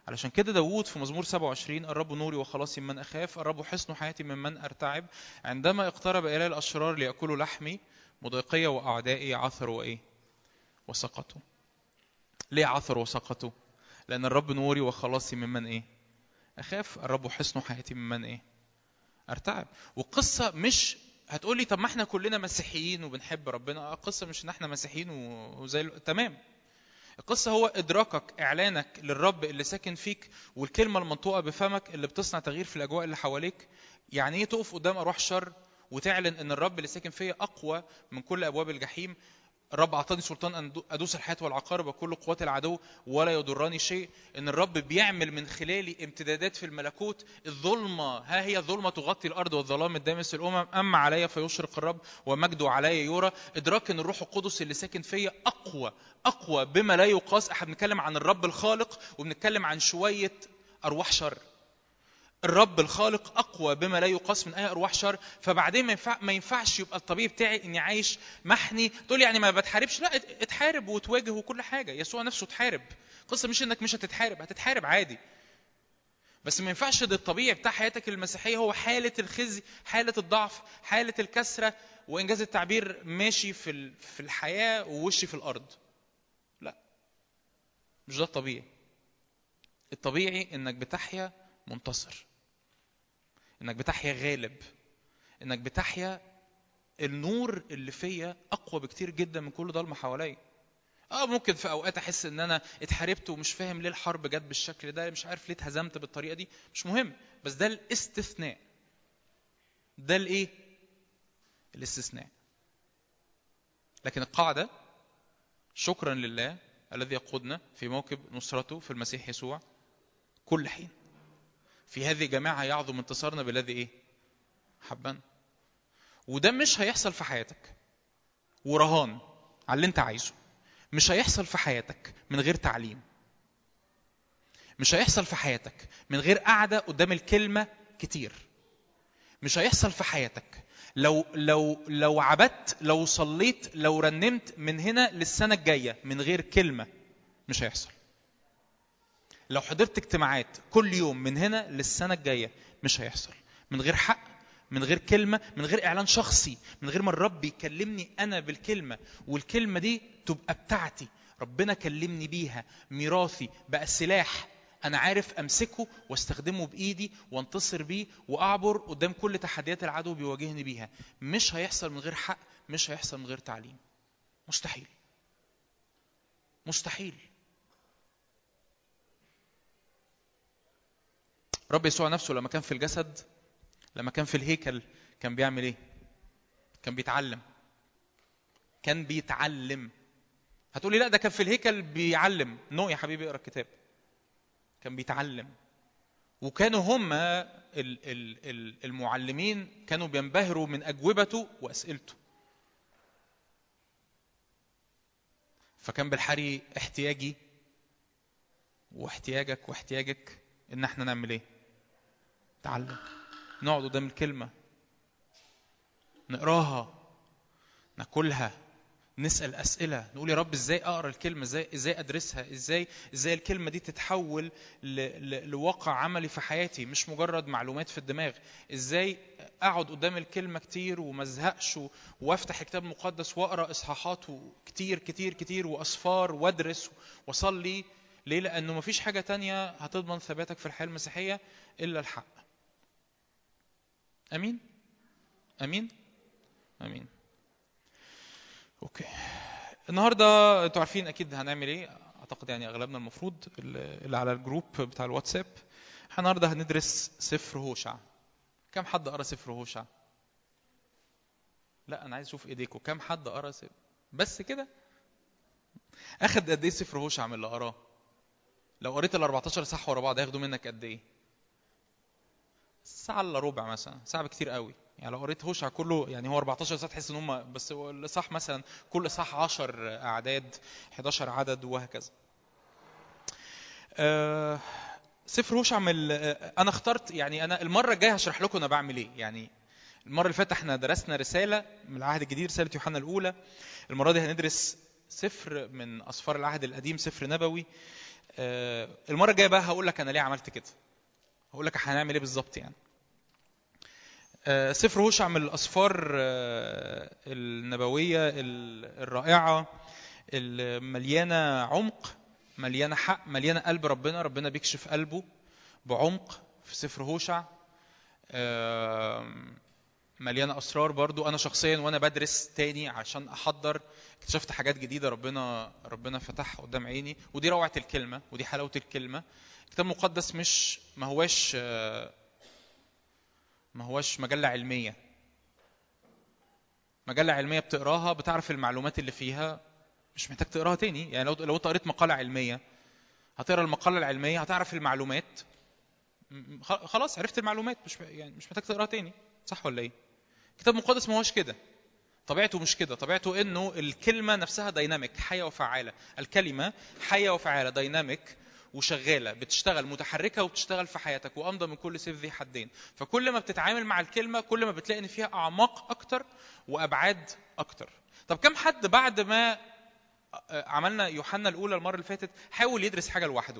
علشان كده داوود في مزمور 27 الرب نوري وخلاصي من أخاف الرب حصن حياتي ممن أرتعب عندما اقترب إلي الأشرار ليأكلوا لحمي مضايقية وأعدائي عثروا وإيه وسقطوا ليه عثروا وسقطوا لأن الرب نوري وخلاصي ممن إيه أخاف الرب حصن حياتي ممن إيه ارتعب والقصة مش هتقولي طب ما احنا كلنا مسيحيين وبنحب ربنا القصة مش ان احنا مسيحيين وزي ال... تمام القصة هو إدراكك إعلانك للرب اللي ساكن فيك والكلمة المنطوقة بفمك اللي بتصنع تغيير في الأجواء اللي حواليك يعني إيه تقف قدام أرواح شر وتعلن إن الرب اللي ساكن فيا أقوى من كل أبواب الجحيم الرب أعطاني سلطان أن أدوس الحياة والعقارب وكل قوات العدو ولا يضرني شيء إن الرب بيعمل من خلالي امتدادات في الملكوت الظلمة ها هي الظلمة تغطي الأرض والظلام الدامس الأمم أما علي فيشرق الرب ومجده علي يرى إدراك إن الروح القدس اللي ساكن فيا أقوى أقوى بما لا يقاس احنا بنتكلم عن الرب الخالق وبنتكلم عن شوية أرواح شر الرب الخالق اقوى بما لا يقاس من اي ارواح شر فبعدين ما, ينفع ما ينفعش يبقى الطبيعي بتاعي اني عايش محني تقول يعني ما بتحاربش لا اتحارب وتواجه وكل حاجه يسوع نفسه اتحارب القصه مش انك مش هتتحارب هتتحارب عادي بس ما ينفعش ده الطبيعي بتاع حياتك المسيحيه هو حاله الخزي حاله الضعف حاله الكسره وانجاز التعبير ماشي في في الحياه ووشي في الارض لا مش ده الطبيعي الطبيعي انك بتحيا منتصر انك بتحيا غالب انك بتحيا النور اللي فيا اقوى بكتير جدا من كل ضلمه حواليا اه ممكن في اوقات احس ان انا اتحاربت ومش فاهم ليه الحرب جت بالشكل ده مش عارف ليه اتهزمت بالطريقه دي مش مهم بس ده الاستثناء ده الايه الاستثناء لكن القاعده شكرا لله الذي يقودنا في موكب نصرته في المسيح يسوع كل حين في هذه الجماعة يعظم انتصارنا بالذي ايه حبنا وده مش هيحصل في حياتك ورهان على اللي انت عايزه مش هيحصل في حياتك من غير تعليم مش هيحصل في حياتك من غير قعدة قدام الكلمة كتير مش هيحصل في حياتك لو لو لو عبدت لو صليت لو رنمت من هنا للسنة الجاية من غير كلمة مش هيحصل لو حضرت اجتماعات كل يوم من هنا للسنة الجاية مش هيحصل من غير حق من غير كلمة من غير إعلان شخصي من غير ما الرب يكلمني أنا بالكلمة والكلمة دي تبقى بتاعتي ربنا كلمني بيها ميراثي بقى سلاح أنا عارف أمسكه واستخدمه بإيدي وانتصر بيه وأعبر قدام كل تحديات العدو بيواجهني بيها مش هيحصل من غير حق مش هيحصل من غير تعليم مستحيل مستحيل رب يسوع نفسه لما كان في الجسد لما كان في الهيكل كان بيعمل ايه كان بيتعلم كان بيتعلم هتقولي لا ده كان في الهيكل بيعلم نو يا حبيبي اقرا الكتاب كان بيتعلم وكانوا هم المعلمين كانوا بينبهروا من اجوبته واسئلته فكان بالحري احتياجي واحتياجك واحتياجك ان احنا نعمل ايه نتعلم نقعد قدام الكلمة نقراها ناكلها نسأل أسئلة نقول يا رب ازاي أقرأ الكلمة ازاي ازاي أدرسها ازاي ازاي الكلمة دي تتحول ل... ل... لواقع عملي في حياتي مش مجرد معلومات في الدماغ ازاي أقعد قدام الكلمة كتير وما ازهقش و... وافتح الكتاب المقدس وأقرأ إصحاحات كتير كتير كتير وأصفار وأدرس وأصلي ليه؟ لأنه مفيش حاجة تانية هتضمن ثباتك في الحياة المسيحية إلا الحق. أمين؟ أمين؟ أمين. أوكي. النهارده انتوا عارفين أكيد هنعمل إيه؟ أعتقد يعني أغلبنا المفروض اللي على الجروب بتاع الواتساب. احنا النهارده هندرس سفر هوشع. كم حد قرا سفر هوشع؟ لا أنا عايز أشوف إيديكم، كم حد قرا سفر؟ بس كده؟ أخد قد إيه سفر هوشع من اللي قراه؟ لو قريت ال 14 صح ورا بعض هياخدوا منك قد ايه؟ ساعة الا ربع مثلا، ساعة بكتير قوي، يعني لو قريت هوشع كله يعني هو 14 ساعة تحس ان هم بس صح مثلا كل صح 10 اعداد 11 عدد وهكذا. أه سفر هوشع من انا اخترت يعني انا المرة الجاية هشرح لكم انا بعمل ايه، يعني المرة اللي فاتت احنا درسنا رسالة من العهد الجديد رسالة يوحنا الأولى، المرة دي هندرس سفر من أسفار العهد القديم سفر نبوي آه، المره الجايه بقى هقول لك انا ليه عملت كده هقول لك هنعمل ايه بالظبط يعني آه، سفر هوشع من الاسفار آه، النبويه ال- الرائعه المليانه عمق مليانه حق مليانه قلب ربنا ربنا بيكشف قلبه بعمق في سفر هوشع آم، مليانه اسرار برضو انا شخصيا وانا بدرس تاني عشان احضر اكتشفت حاجات جديده ربنا ربنا فتحها قدام عيني ودي روعه الكلمه ودي حلاوه الكلمه الكتاب المقدس مش ما هواش آه، ما هواش مجله علميه مجله علميه بتقراها بتعرف المعلومات اللي فيها مش محتاج تقراها تاني يعني لو لو انت قريت مقاله علميه هتقرا المقاله العلميه هتعرف المعلومات م- خ- خلاص عرفت المعلومات مش يعني مش محتاج تقراها تاني صح ولا ايه الكتاب المقدس ما هوش كده طبيعته مش كده طبيعته انه الكلمه نفسها دايناميك حيه وفعاله الكلمه حيه وفعاله دايناميك وشغاله بتشتغل متحركه وبتشتغل في حياتك وامضى من كل سيف ذي حدين فكل ما بتتعامل مع الكلمه كل ما بتلاقي ان فيها اعماق اكتر وابعاد اكتر طب كم حد بعد ما عملنا يوحنا الاولى المره اللي فاتت حاول يدرس حاجه لوحده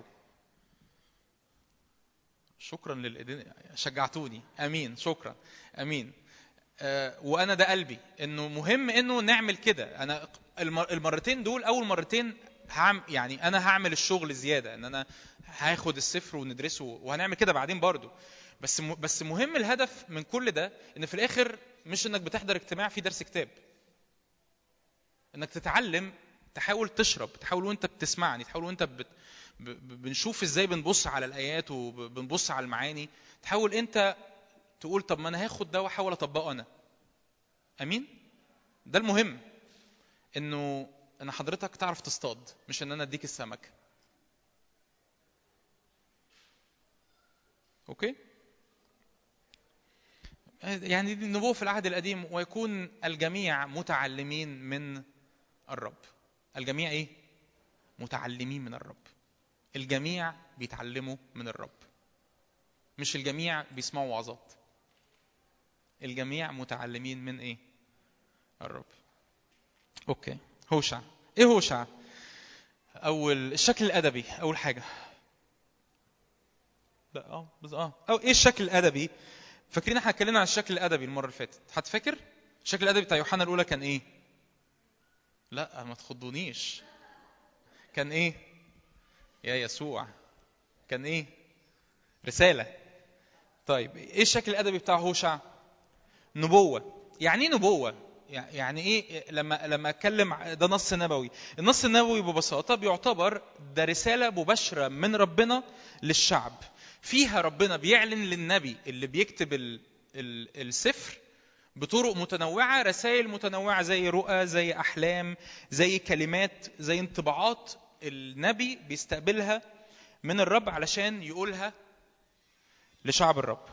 شكرا للايدين شجعتوني امين شكرا امين آه، وانا ده قلبي انه مهم انه نعمل كده انا المر- المرتين دول اول مرتين هعمل يعني انا هعمل الشغل زياده ان انا هاخد السفر وندرسه وهنعمل كده بعدين برضو بس م- بس مهم الهدف من كل ده ان في الاخر مش انك بتحضر اجتماع فيه درس كتاب انك تتعلم تحاول تشرب تحاول وانت بتسمعني تحاول وانت بت... ب... ب- بنشوف ازاي بنبص على الايات وبنبص على المعاني تحاول انت تقول طب ما انا هاخد ده واحاول اطبقه انا امين ده المهم انه ان حضرتك تعرف تصطاد مش ان انا اديك السمك اوكي يعني دي النبوة في العهد القديم ويكون الجميع متعلمين من الرب الجميع ايه متعلمين من الرب الجميع بيتعلموا من الرب مش الجميع بيسمعوا وعظات الجميع متعلمين من ايه الرب اوكي هوشع ايه هوشع اول الشكل الادبي اول حاجه لا اه بس اه او ايه الشكل الادبي فاكرين احنا اتكلمنا عن الشكل الادبي المره اللي فاتت حد فاكر الشكل الادبي بتاع يوحنا الاولى كان ايه لا ما تخضونيش كان ايه يا يسوع كان ايه رساله طيب ايه الشكل الادبي بتاع هوشع نبوه يعني ايه نبوه يعني ايه لما لما اتكلم ده نص نبوي النص النبوي ببساطه بيعتبر ده رساله مباشره من ربنا للشعب فيها ربنا بيعلن للنبي اللي بيكتب ال ال السفر بطرق متنوعة رسائل متنوعة زي رؤى زي أحلام زي كلمات زي انطباعات النبي بيستقبلها من الرب علشان يقولها لشعب الرب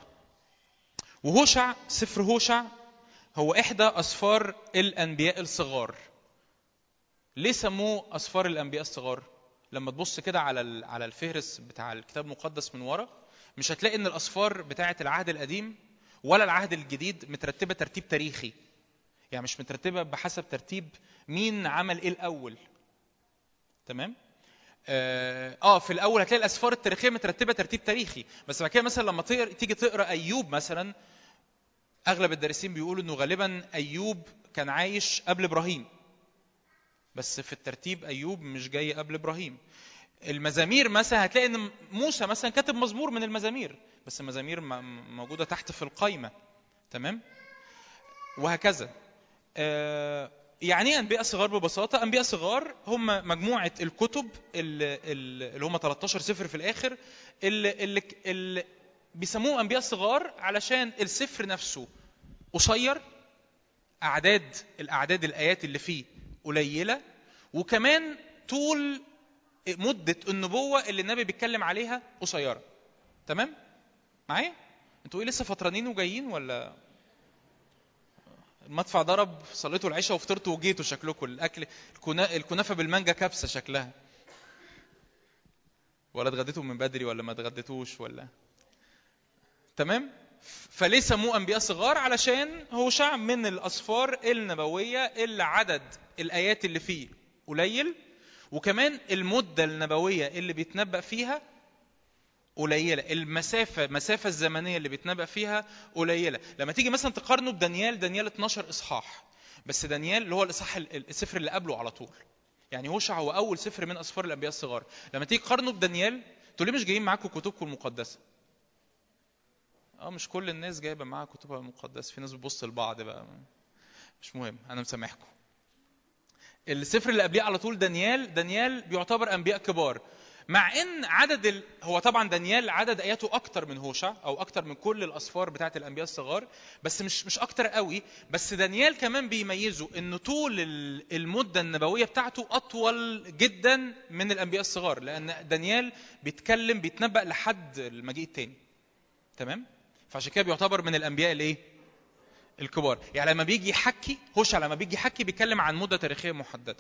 وهوشع سفر هوشع هو إحدى أسفار الأنبياء الصغار ليه سموه أسفار الأنبياء الصغار لما تبص كده على على الفهرس بتاع الكتاب المقدس من ورا مش هتلاقي ان الاسفار بتاعه العهد القديم ولا العهد الجديد مترتبه ترتيب تاريخي يعني مش مترتبه بحسب ترتيب مين عمل ايه الاول تمام اه, آه في الاول هتلاقي الاسفار التاريخيه مترتبه ترتيب تاريخي بس بعد كده مثلا لما تقرا تيجي تقرا ايوب مثلا اغلب الدارسين بيقولوا انه غالبا ايوب كان عايش قبل ابراهيم بس في الترتيب ايوب مش جاي قبل ابراهيم المزامير مثلا هتلاقي ان موسى مثلا كاتب مزمور من المزامير بس المزامير موجوده تحت في القايمه تمام وهكذا آه يعني ايه انبياء صغار ببساطه انبياء صغار هم مجموعه الكتب اللي, اللي هم 13 سفر في الاخر اللي, اللي, اللي بيسموهم انبياء صغار علشان السفر نفسه قصير اعداد الاعداد الايات اللي فيه قليله وكمان طول مدة النبوة اللي النبي بيتكلم عليها قصيرة تمام معايا انتوا ايه لسه فطرانين وجايين ولا المدفع ضرب صليتوا العشاء وفطرتوا وجيتوا شكلكم الاكل الكنافه بالمانجا كبسه شكلها ولا اتغديتوا من بدري ولا ما اتغديتوش ولا تمام فليه سموه انبياء صغار علشان هوشع من الاسفار النبويه اللي عدد الايات اللي فيه قليل وكمان المدة النبوية اللي بيتنبأ فيها قليلة المسافة المسافة الزمنية اللي بيتنبأ فيها قليلة لما تيجي مثلا تقارنه بدانيال دانيال 12 إصحاح بس دانيال اللي هو الإصحاح ال- السفر اللي قبله على طول يعني هوشع هو أول سفر من أسفار الأنبياء الصغار لما تيجي تقارنه بدانيال تقول ليه مش جايين معاكم كتبكم المقدسة اه مش كل الناس جايبه معاها كتبها المقدسه في ناس بتبص لبعض بقى مش مهم انا مسامحكم السفر اللي قبليه على طول دانيال دانيال بيعتبر انبياء كبار مع ان عدد ال... هو طبعا دانيال عدد اياته اكتر من هوشع او اكتر من كل الاسفار بتاعه الانبياء الصغار بس مش مش اكتر قوي بس دانيال كمان بيميزه ان طول ال- المده النبويه بتاعته اطول جدا من الانبياء الصغار لان دانيال بيتكلم بيتنبأ لحد المجيء التاني تمام فعشان كده بيعتبر من الانبياء الايه الكبار يعني لما بيجي يحكي هوشع لما بيجي يحكي بيتكلم عن مده تاريخيه محدده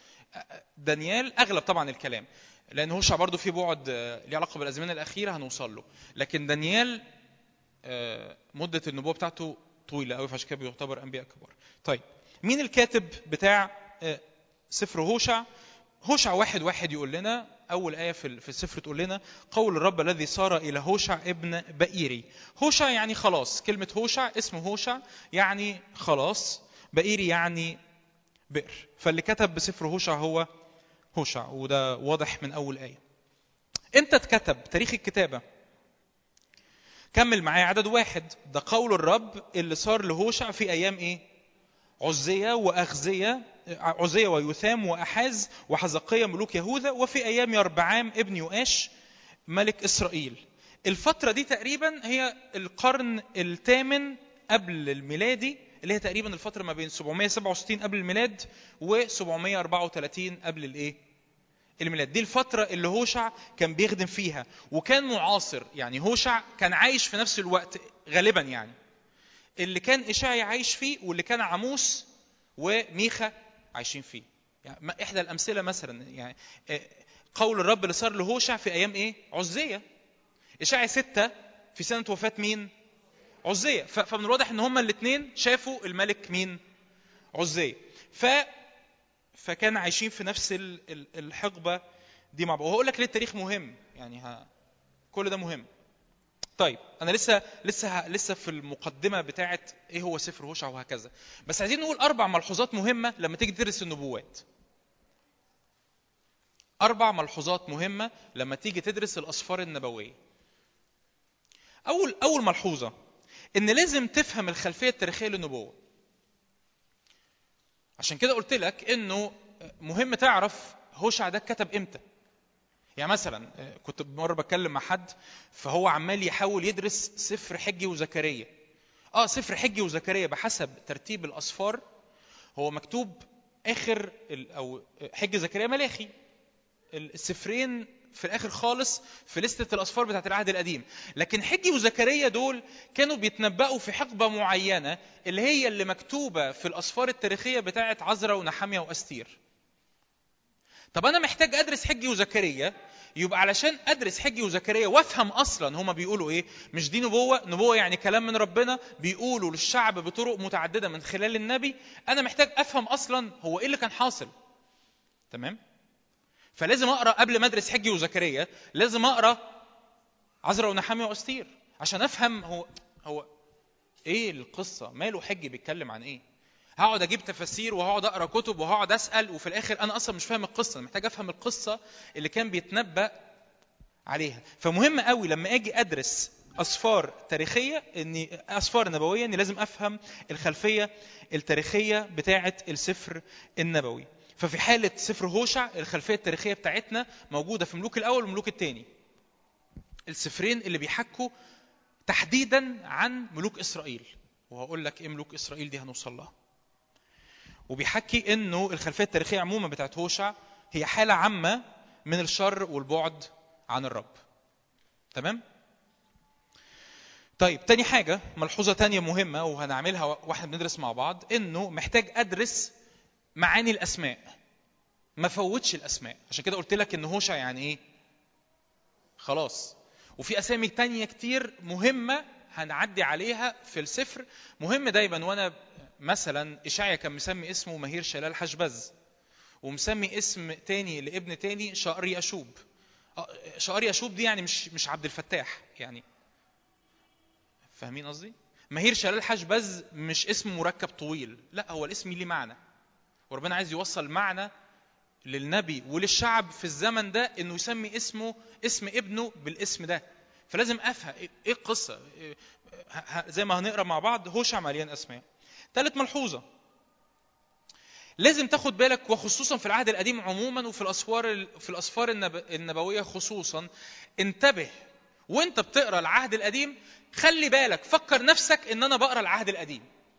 دانيال اغلب طبعا الكلام لان هوشع برضو في بعد آه، ليه علاقه بالازمنه الاخيره هنوصل له لكن دانيال آه، مده النبوه بتاعته طويله قوي فعشان كده بيعتبر انبياء كبار طيب مين الكاتب بتاع آه، سفر هوشع هوشع واحد واحد يقول لنا أول آية في في السفر تقول لنا قول الرب الذي صار إلى هوشع ابن بئيري هوشع يعني خلاص كلمة هوشع اسمه هوشع يعني خلاص بئيري يعني بئر فاللي كتب بسفر هوشع هو هوشع وده واضح من أول آية امتى اتكتب تاريخ الكتابة كمل معايا عدد واحد ده قول الرب اللي صار لهوشع في أيام إيه عزية وأخزية عزية ويثام وأحاز وحزقية ملوك يهوذا وفي أيام يربعام ابن يؤاش ملك إسرائيل الفترة دي تقريبا هي القرن الثامن قبل الميلادي اللي هي تقريبا الفترة ما بين 767 قبل الميلاد و 734 قبل الايه؟ الميلاد دي الفترة اللي هوشع كان بيخدم فيها وكان معاصر يعني هوشع كان عايش في نفس الوقت غالبا يعني اللي كان إشعيا عايش فيه واللي كان عموس وميخا عايشين فيه يعني ما- إحدى الأمثلة مثلا يعني آه، قول الرب اللي صار لهوشع في أيام إيه؟ عزية إشعيا ستة في سنة وفاة مين؟ عزية ف- فمن الواضح إن هما الاثنين شافوا الملك مين؟ عزية ف فكان عايشين في نفس ال- ال- الحقبة دي مع بعض وهقول لك ليه التاريخ مهم يعني ها كل ده مهم طيب انا لسه لسه ه- لسه في المقدمه بتاعه ايه هو سفر هوشع وهكذا بس عايزين نقول اربع ملحوظات مهمه لما تيجي تدرس النبوات اربع ملحوظات مهمه لما تيجي تدرس الاسفار النبويه اول اول ملحوظه ان لازم تفهم الخلفيه التاريخيه للنبوه عشان كده قلت لك انه مهم تعرف هوشع ده اتكتب امتى يعني مثلا آه، كنت مره بتكلم مع حد فهو عمال يحاول يدرس سفر حجي وزكريا اه سفر حجي وزكريا بحسب ترتيب الاصفار هو مكتوب اخر ال- او حج زكريا ملاخي السفرين في الاخر خالص في لستة الاصفار بتاعت العهد القديم لكن حجي وزكريا دول كانوا بيتنبأوا في حقبة معينة اللي هي اللي مكتوبة في الاصفار التاريخية بتاعت عزرا ونحمية واستير طب انا محتاج ادرس حجي وزكريا يبقى علشان ادرس حجي وزكريا وافهم اصلا هما بيقولوا ايه مش دي نبوه نبوه يعني كلام من ربنا بيقولوا للشعب بطرق متعدده من خلال النبي انا محتاج افهم اصلا هو ايه اللي كان حاصل تمام فلازم اقرا قبل ما ادرس حجي وزكريا لازم اقرا عزرا ونحامي واستير عشان افهم هو هو ايه القصه ماله حجي بيتكلم عن ايه هقعد اجيب تفاسير وهقعد اقرا كتب وهقعد اسال وفي الاخر انا اصلا مش فاهم القصه انا محتاج افهم القصه اللي كان بيتنبأ عليها فمهم قوي لما اجي ادرس اسفار تاريخيه اني اسفار نبويه اني لازم افهم الخلفيه التاريخيه بتاعه السفر النبوي ففي حاله سفر هوشع الخلفيه التاريخيه بتاعتنا موجوده في ملوك الاول وملوك الثاني السفرين اللي بيحكوا تحديدا عن ملوك اسرائيل وهقول لك ايه ملوك اسرائيل دي هنوصل لها وبيحكي انه الخلفيه التاريخيه عموما بتاعت هوشع هي حاله عامه من الشر والبعد عن الرب تمام طيب تاني حاجة ملحوظة تانية مهمة وهنعملها واحنا بندرس مع بعض انه محتاج ادرس معاني الاسماء ما فوتش الاسماء عشان كده قلت لك ان هوشع يعني ايه خلاص وفي اسامي تانية كتير مهمة هنعدي عليها في السفر مهم دايما وانا مثلا اشعيا كان مسمي اسمه مهير شلال حشبز ومسمي اسم تاني لابن تاني شقر يشوب آه، شقر يشوب دي يعني مش مش عبد الفتاح يعني فاهمين قصدي مهير شلال حشبز مش اسم مركب طويل لا هو الاسم ليه معنى وربنا عايز يوصل معنى للنبي وللشعب في الزمن ده انه يسمي اسمه اسم ابنه بالاسم ده فلازم افهم ايه إيه القصه إيه- ه- ه- زي ما هنقرا مع بعض هوشع مليان اسماء ثالث ملحوظه لازم تاخد بالك وخصوصا في العهد القديم عموما وفي الاسفار ال- في الاسفار النب- النبويه خصوصا انتبه وانت بتقرا العهد القديم خلي بالك فكر نفسك ان انا بقرا العهد القديم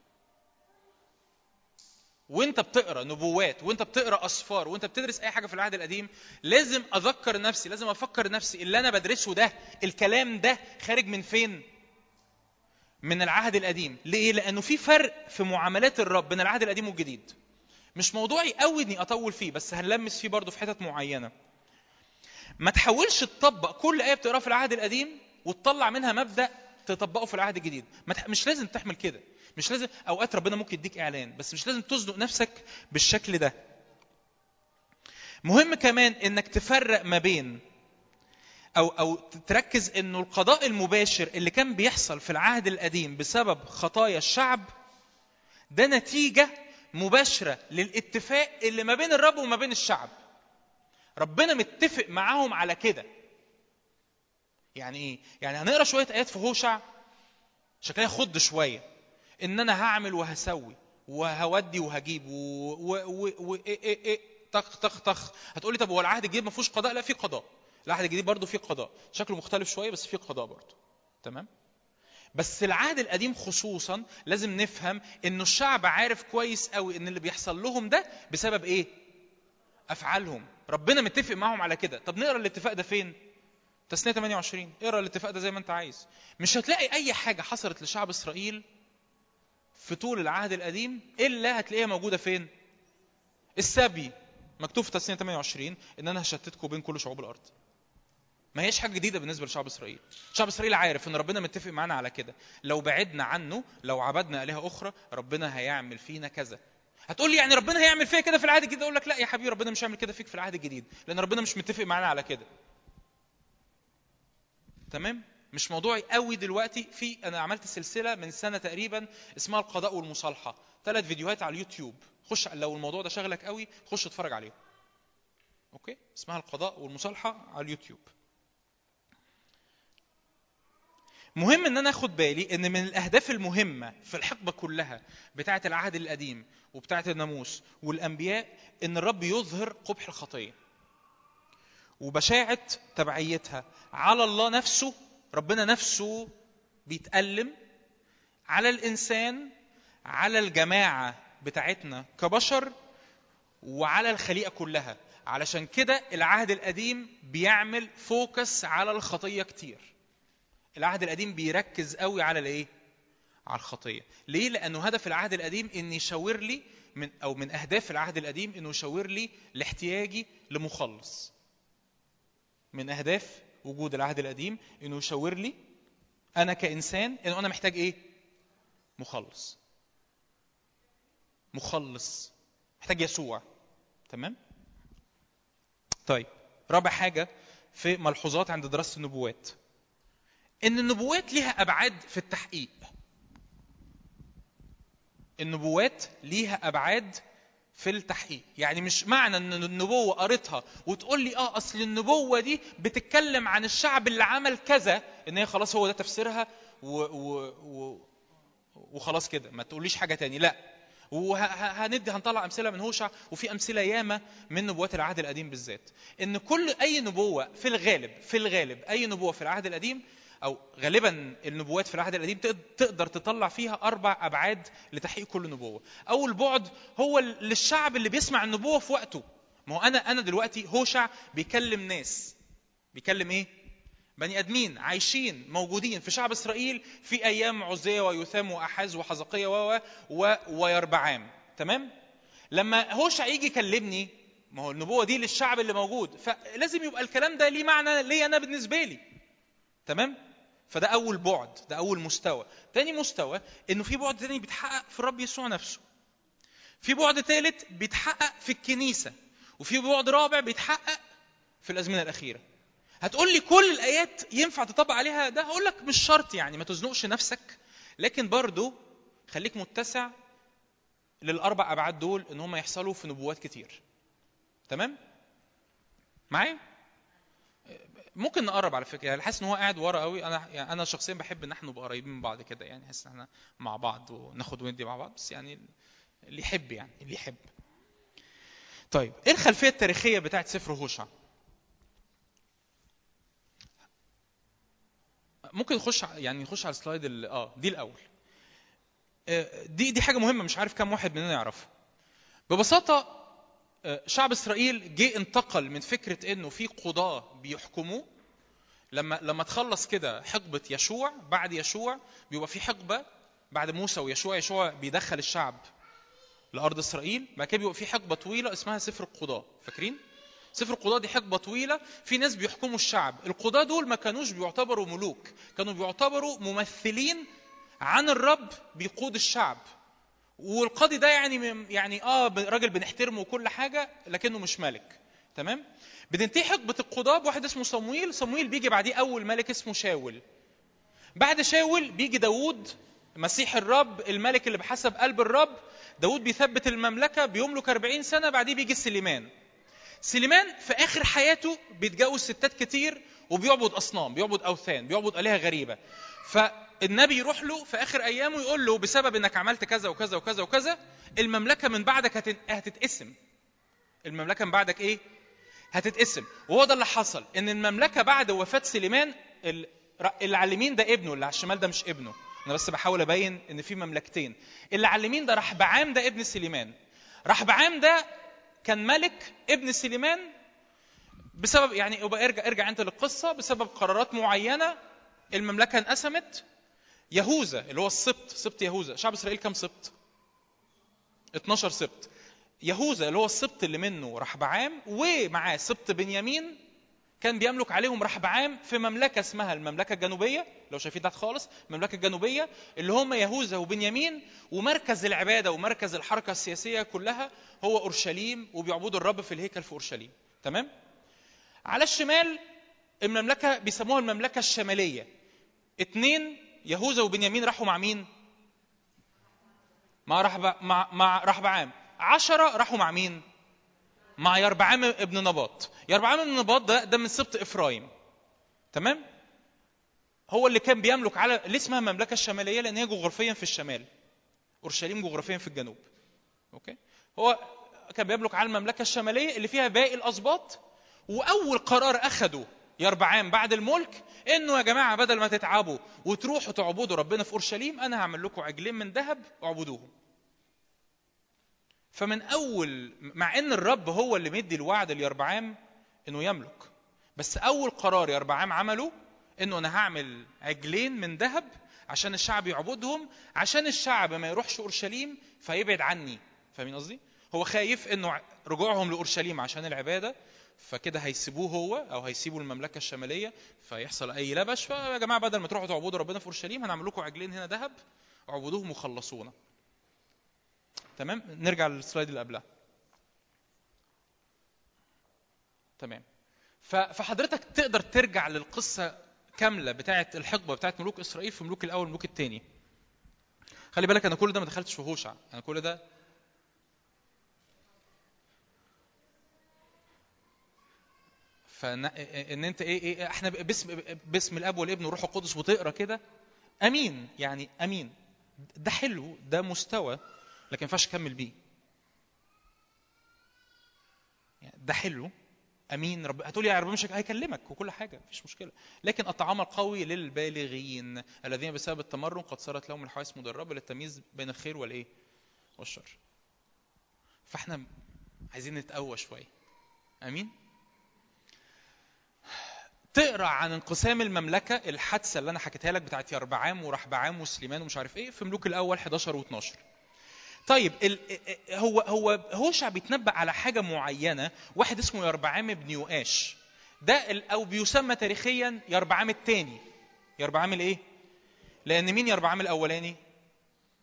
وانت بتقرا نبوات وانت بتقرا اسفار وانت بتدرس اي حاجه في العهد القديم لازم اذكر نفسي لازم افكر نفسي اللي انا بدرسه ده الكلام ده خارج من فين من العهد القديم ليه لانه في فرق في معاملات الرب بين العهد القديم والجديد مش موضوعي قوي اني اطول فيه بس هنلمس فيه برضه في حتت معينه ما تحاولش تطبق كل ايه بتقراها في العهد القديم وتطلع منها مبدا تطبقه في العهد الجديد ما تح- مش لازم تعمل كده مش لازم اوقات ربنا ممكن يديك اعلان بس مش لازم تزنق نفسك بالشكل ده مهم كمان انك تفرق ما بين او او تركز انه القضاء المباشر اللي كان بيحصل في العهد القديم بسبب خطايا الشعب ده نتيجه مباشره للاتفاق اللي ما بين الرب وما بين الشعب ربنا متفق معاهم على كده يعني ايه يعني هنقرا شويه ايات في هوشع شكلها يخض شويه ان انا هعمل وهسوي وهودي وهجيب و, و... و... و... إيه إيه إيه طخ طخ طخ هتقولي طب هو العهد الجديد ما فيهوش قضاء لا في قضاء العهد الجديد برضه فيه قضاء شكله مختلف شويه بس فيه قضاء برضه تمام بس العهد القديم خصوصا لازم نفهم انه الشعب عارف كويس قوي ان اللي بيحصل لهم ده بسبب ايه افعالهم ربنا متفق معاهم على كده طب نقرا الاتفاق ده فين تسنية 28 اقرا الاتفاق ده زي ما انت عايز مش هتلاقي اي حاجه حصلت لشعب اسرائيل في طول العهد القديم الا هتلاقيها موجوده فين السبي مكتوب في تسنية 28 ان انا هشتتكم بين كل شعوب الارض ما هيش حاجه جديده بالنسبه لشعب اسرائيل شعب اسرائيل عارف ان ربنا متفق معانا على كده لو بعدنا عنه لو عبدنا الهه اخرى ربنا هيعمل فينا كذا هتقول لي يعني ربنا هيعمل فيا كده في العهد الجديد اقول لك لا يا حبيبي ربنا مش هيعمل كده فيك في العهد الجديد لان ربنا مش متفق معانا على كده تمام مش موضوعي قوي دلوقتي في انا عملت سلسله من سنه تقريبا اسمها القضاء والمصالحه ثلاث فيديوهات على اليوتيوب خش لو الموضوع ده شغلك قوي خش اتفرج عليهم اوكي اسمها القضاء والمصالحه على اليوتيوب مهم ان انا اخد بالي ان من الاهداف المهمه في الحقبه كلها بتاعه العهد القديم وبتاعه الناموس والانبياء ان الرب يظهر قبح الخطيه وبشاعه تبعيتها على الله نفسه ربنا نفسه بيتألم على الانسان على الجماعه بتاعتنا كبشر وعلى الخليقه كلها علشان كده العهد القديم بيعمل فوكس على الخطيه كتير العهد القديم بيركز قوي على الايه على الخطيه ليه لانه هدف العهد القديم ان يشاور لي من او من اهداف العهد القديم انه يشاور لي لاحتياجي لمخلص من اهداف وجود العهد القديم انه يشاور لي انا كانسان انه انا محتاج ايه مخلص مخلص محتاج يسوع تمام طيب رابع حاجه في ملحوظات عند دراسه النبوات ان النبوات ليها ابعاد في التحقيق النبوات ليها ابعاد في التحقيق يعني مش معنى ان النبوه قريتها وتقول لي اه اصل النبوه دي بتتكلم عن الشعب اللي عمل كذا ان هي خلاص هو ده تفسيرها و و و وخلاص كده ما تقوليش حاجه تاني لا وهندي هنطلع امثله من هوشع وفي امثله ياما من نبوات العهد القديم بالذات ان كل اي نبوه في الغالب في الغالب اي نبوه في العهد القديم او غالبا النبوات في العهد القديم تقدر تطلع فيها اربع ابعاد لتحقيق كل نبوه اول بعد هو للشعب اللي بيسمع النبوه في وقته ما هو انا انا دلوقتي هوشع بيكلم ناس بيكلم ايه بني ادمين عايشين موجودين في شعب اسرائيل في ايام عزيه ويثام واحاز وحزقيه و و ويربعام تمام لما هوشع يجي يكلمني ما هو النبوه دي للشعب اللي موجود فلازم يبقى الكلام ده ليه معنى ليا انا بالنسبه لي تمام فده اول بعد ده اول مستوى تاني مستوى انه في بعد تاني بيتحقق في الرب يسوع نفسه في بعد ثالث بيتحقق في الكنيسه وفي بعد رابع بيتحقق في الازمنه الاخيره هتقول لي كل الايات ينفع تطبق عليها ده هقول لك مش شرط يعني ما تزنقش نفسك لكن برضو خليك متسع للاربع ابعاد دول ان هم يحصلوا في نبوات كتير تمام معايا ممكن نقرب على فكره يعني حاسس ان هو قاعد ورا قوي انا يعني انا شخصيا بحب ان احنا نبقى قريبين من بعض كده يعني حاسس ان احنا مع بعض وناخد وندي مع بعض بس يعني اللي يحب يعني اللي يحب طيب ايه الخلفيه التاريخيه بتاعت سفر هوشع ممكن نخش ع- يعني نخش على السلايد ال- اه دي الاول آه، دي دي حاجه مهمه مش عارف كم واحد مننا يعرفها ببساطه آه، شعب اسرائيل جه انتقل من فكره انه في قضاه بيحكموه لما لما تخلص كده حقبه يشوع بعد يشوع بيبقى في حقبه بعد موسى ويشوع يشوع بيدخل الشعب لارض اسرائيل بعد كده بيبقى في حقبه طويله اسمها سفر القضاه فاكرين سفر القضاة دي حقبة طويلة في ناس بيحكموا الشعب القضاة دول ما كانوش بيعتبروا ملوك كانوا بيعتبروا ممثلين عن الرب بيقود الشعب والقاضي ده يعني يعني اه راجل بنحترمه وكل حاجة لكنه مش ملك تمام بتنتهي حقبة القضاة بواحد اسمه صمويل صمويل بيجي بعديه أول ملك اسمه شاول بعد شاول بيجي داوود مسيح الرب الملك اللي بحسب قلب الرب داوود بيثبت المملكة بيملك 40 سنة بعديه بيجي سليمان سليمان في اخر حياته بيتجوز ستات كتير وبيعبد اصنام بيعبد اوثان بيعبد الهه غريبه فالنبي يروح له في اخر ايامه يقول له بسبب انك عملت كذا وكذا وكذا وكذا المملكه من بعدك هتن- هتتقسم المملكه من بعدك ايه هتتقسم وهو ده اللي حصل ان المملكه بعد وفاه سليمان ال- اللي على اليمين ده ابنه اللي على الشمال ده مش ابنه انا بس بحاول ابين ان في مملكتين اللي على اليمين ده رحبعام ده ابن سليمان رحبعام ده كان ملك ابن سليمان بسبب يعني يبقى ارجع ارجع انت للقصه بسبب قرارات معينه المملكه انقسمت يهوذا اللي هو السبط سبط يهوذا شعب اسرائيل كم سبط 12 سبط يهوذا اللي هو السبط اللي منه رحبعام ومعاه سبط بنيامين كان بيملك عليهم رحبعام في مملكه اسمها المملكه الجنوبيه لو شايفين تحت خالص المملكه الجنوبيه اللي هم يهوذا وبنيامين ومركز العباده ومركز الحركه السياسيه كلها هو اورشليم وبيعبدوا الرب في الهيكل في اورشليم تمام على الشمال المملكه بيسموها المملكه الشماليه اتنين يهوذا وبنيامين راحوا مع مين مع رحب مع مع رحبعام عشرة راحوا مع مين مع يربعام ابن نباط يربعام ابن نباط ده ده من سبط افرايم تمام هو اللي كان بيملك على ليه اسمها المملكه الشماليه لان هي جغرافيا في الشمال اورشليم جغرافيا في الجنوب اوكي هو كان بيملك على المملكه الشماليه اللي فيها باقي الاسباط واول قرار اخده يربعام بعد الملك انه يا جماعه بدل ما تتعبوا وتروحوا تعبدوا ربنا في اورشليم انا هعمل لكم عجلين من ذهب اعبدوهم فمن اول مع ان الرب هو اللي مدي الوعد ليربعام انه يملك بس اول قرار يربعام عمله انه انا هعمل عجلين من ذهب عشان الشعب يعبدهم عشان الشعب ما يروحش اورشليم فيبعد عني فاهمين قصدي هو خايف انه رجوعهم لاورشليم عشان العباده فكده هيسيبوه هو او هيسيبوا المملكه الشماليه فيحصل اي لبش فيا جماعه بدل ما تروحوا تعبدوا ربنا في اورشليم هنعمل لكم عجلين هنا ذهب اعبدوهم وخلصونا تمام نرجع للسلايد اللي قبلها تمام فحضرتك تقدر ترجع للقصه كامله بتاعه الحقبه بتاعه ملوك اسرائيل في ملوك الاول والملوك الثاني خلي بالك انا كل ده ما دخلتش في هوشع انا كل ده فان ان انت ايه ايه احنا باسم باسم الاب والابن والروح القدس وتقرا كده امين يعني امين ده حلو ده مستوى لكن ما ينفعش تكمل بيه يعني ده حلو امين رب هتقول يا رب مش هيكلمك وكل حاجه مفيش مشكله لكن الطعام القوي للبالغين الذين بسبب التمرن قد صارت لهم الحواس مدربه للتمييز بين الخير والايه والشر فاحنا عايزين نتقوى شويه امين تقرا عن انقسام المملكه الحادثه اللي انا حكيتها لك بتاعت يربعام ورحبعام وسليمان ومش عارف ايه في ملوك الاول 11 و12 طيب ال... هو هو هوشع بيتنبأ على حاجه معينه واحد اسمه يربعام بن يؤاش ده ال... او بيسمى تاريخيا يربعام الثاني يربعام الايه لان مين يربعام الاولاني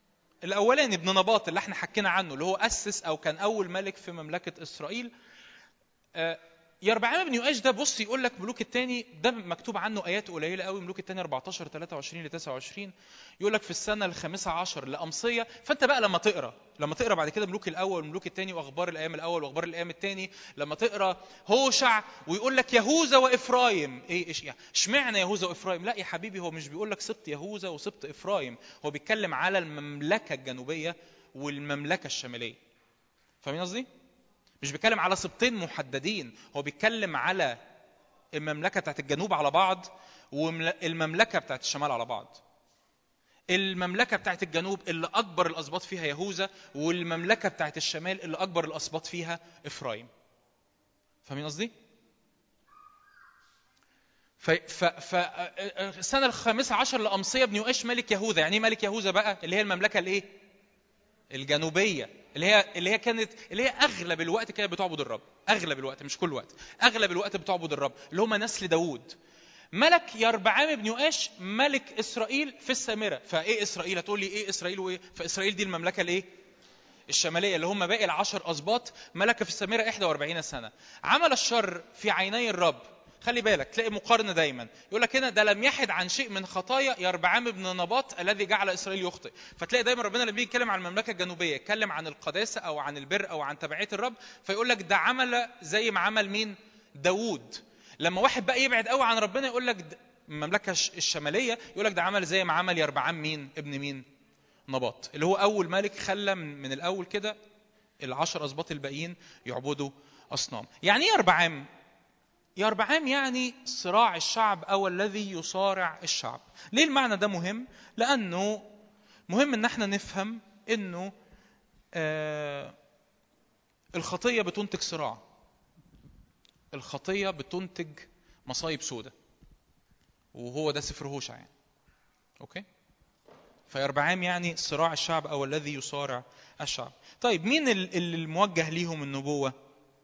الاولاني ابن نباط اللي احنا حكينا عنه اللي هو اسس او كان اول ملك في مملكه اسرائيل آه، يربعام بن يؤاش ده بص يقول لك ملوك الثاني ده مكتوب عنه ايات قليله قوي ملوك الثاني 14 23 ل 29 يقول لك في السنه الخامسه عشر لامصيه فانت بقى لما تقرا لما تقرا بعد كده ملوك الاول وملوك الثاني واخبار الايام الاول واخبار الايام الثاني لما تقرا هوشع ويقول لك يهوذا وافرايم ايه ايش يعني اشمعنى يهوذا وافرايم لا يا حبيبي هو مش بيقول لك سبط يهوذا وسبط افرايم هو بيتكلم على المملكه الجنوبيه والمملكه الشماليه فاهمين قصدي مش بيتكلم على سبطين محددين هو بيتكلم على المملكه بتاعت الجنوب على بعض والمملكه بتاعت الشمال على بعض المملكه بتاعت الجنوب اللي اكبر الاسباط فيها يهوذا والمملكه بتاعت الشمال اللي اكبر الاسباط فيها افرايم فاهمين قصدي ف ف ف السنه الخامسه عشر لامصيه بن يؤاش ملك يهوذا يعني ايه ملك يهوذا بقى اللي هي المملكه الايه الجنوبيه اللي هي اللي هي كانت اللي هي اغلب الوقت كانت بتعبد الرب اغلب الوقت مش كل وقت اغلب الوقت بتعبد الرب اللي هم نسل داوود ملك يربعام بن يؤاش ملك اسرائيل في السامره فايه اسرائيل هتقول لي ايه اسرائيل وايه فاسرائيل دي المملكه الايه الشماليه اللي هم باقي العشر اسباط ملك في السامره 41 سنه عمل الشر في عيني الرب خلي بالك تلاقي مقارنة دايما يقول لك هنا ده لم يحد عن شيء من خطايا يربعام بن نباط الذي جعل إسرائيل يخطئ فتلاقي دايما ربنا لما بيجي يتكلم عن المملكة الجنوبية يتكلم عن القداسة أو عن البر أو عن تبعية الرب فيقول لك ده عمل زي ما عمل مين داوود لما واحد بقى يبعد قوي عن ربنا يقول لك المملكة الشمالية يقول لك ده عمل زي ما عمل يربعام مين ابن مين نباط اللي هو أول ملك خلى من الأول كده العشر أسباط الباقيين يعبدوا أصنام يعني إيه يربعام يربعام يعني صراع الشعب او الذي يصارع الشعب ليه المعنى ده مهم لانه مهم ان احنا نفهم انه آه الخطيه بتنتج صراع الخطيه بتنتج مصايب سودة وهو ده سفر هوشع يعني اوكي فيربعام يعني صراع الشعب او الذي يصارع الشعب طيب مين اللي الموجه ليهم النبوه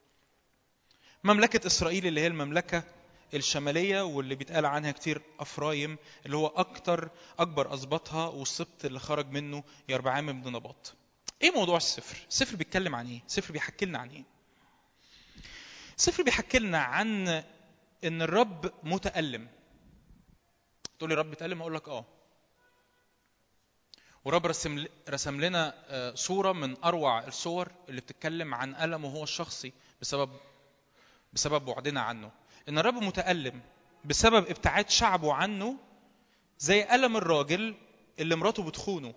مملكة إسرائيل اللي هي المملكة الشمالية واللي بيتقال عنها كتير أفرايم اللي هو أكتر أكبر أسباطها والسبط اللي خرج منه يربعام بن نباط. إيه موضوع السفر؟ السفر بيتكلم عن إيه؟ السفر بيحكي لنا عن إيه؟ السفر بيحكي لنا عن إن الرب متألم. تقول لي الرب بيتألم؟ أقول لك آه. ورب رسم رسم لنا صورة من أروع الصور اللي بتتكلم عن ألمه هو الشخصي بسبب بسبب بعدنا عنه ان الرب متألم بسبب ابتعاد شعبه عنه زي ألم الراجل اللي مراته بتخونه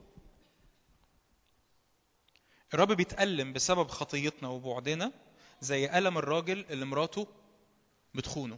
الرب بيتألم بسبب خطيتنا وبعدنا زي ألم الراجل اللي مراته بتخونه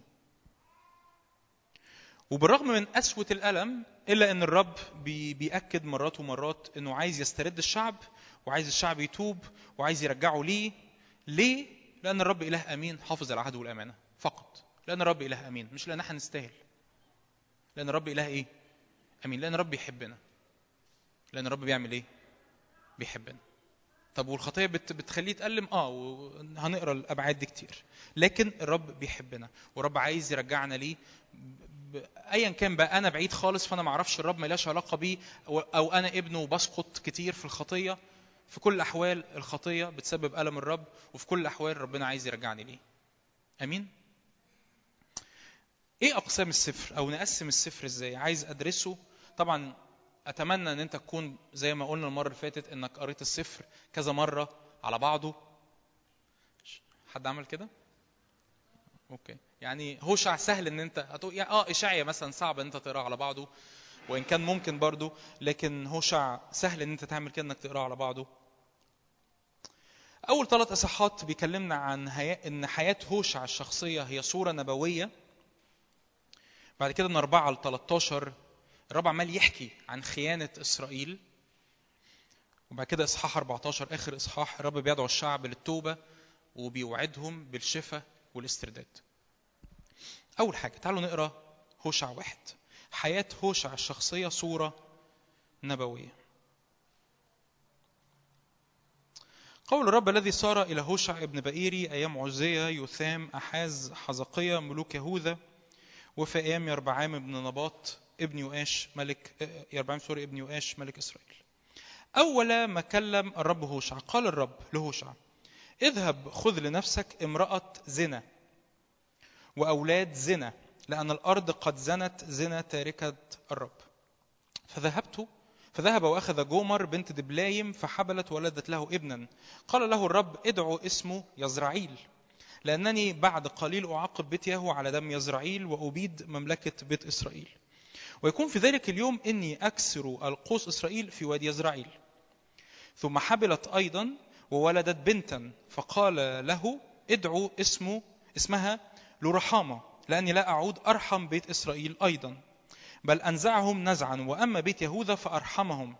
وبالرغم من قسوة الألم إلا أن الرب بي بيأكد مرات ومرات أنه عايز يسترد الشعب وعايز الشعب يتوب وعايز يرجعه ليه ليه؟ لأن الرب إله أمين حافظ العهد والأمانة فقط لأن الرب إله أمين مش لأن احنا نستاهل لأن الرب إله إيه؟ أمين لأن الرب بيحبنا لأن الرب بيعمل إيه؟ بيحبنا طب والخطية بت بتخليه يتألم؟ آه وهنقرا الأبعاد دي كتير لكن الرب بيحبنا والرب عايز يرجعنا ليه ايا كان بقى انا بعيد خالص فانا ما اعرفش الرب ما لهاش علاقه بيه او انا ابنه وبسقط كتير في الخطيه في كل الاحوال الخطيه بتسبب الم الرب وفي كل الاحوال ربنا عايز يرجعني ليه امين ايه اقسام السفر او نقسم السفر ازاي عايز ادرسه طبعا اتمنى ان انت تكون زي ما قلنا المره اللي فاتت انك قريت السفر كذا مره على بعضه حد عمل كده اوكي يعني هوشع سهل ان انت هتقول يعني اه اشعيا مثلا صعب ان انت تقراه على بعضه وان كان ممكن برضه لكن هوشع سهل ان انت تعمل كده انك تقراه على بعضه اول ثلاث اصحاحات بيكلمنا عن هي... ان حياه هوشع الشخصيه هي صوره نبويه بعد كده من 4 ل 13 الرب عمال يحكي عن خيانه اسرائيل وبعد كده اصحاح 14 اخر اصحاح الرب بيدعو الشعب للتوبه وبيوعدهم بالشفاء والاسترداد أول حاجة تعالوا نقرأ هوشع واحد حياة هوشع الشخصية صورة نبوية قول الرب الذي صار إلى هوشع ابن بئيري أيام عزية يثام أحاز حزقية ملوك يهوذا وفي أيام يربعام ابن نباط ابن يؤاش ملك يربعام سوري ابن يؤاش ملك إسرائيل أول ما كلم الرب هوشع قال الرب لهوشع اذهب خذ لنفسك امرأة زنا وأولاد زنا لأن الأرض قد زنت زنا تاركة الرب فذهبت فذهب وأخذ جومر بنت دبلايم فحبلت ولدت له ابنا قال له الرب ادعو اسمه يزرعيل لأنني بعد قليل أعاقب بيت يهو على دم يزرعيل وأبيد مملكة بيت إسرائيل ويكون في ذلك اليوم إني أكسر القوس إسرائيل في وادي يزرعيل ثم حبلت أيضا وولدت بنتا فقال له ادعو اسمه اسمها لرحامة لأني لا أعود أرحم بيت إسرائيل أيضا بل أنزعهم نزعا وأما بيت يهوذا فأرحمهم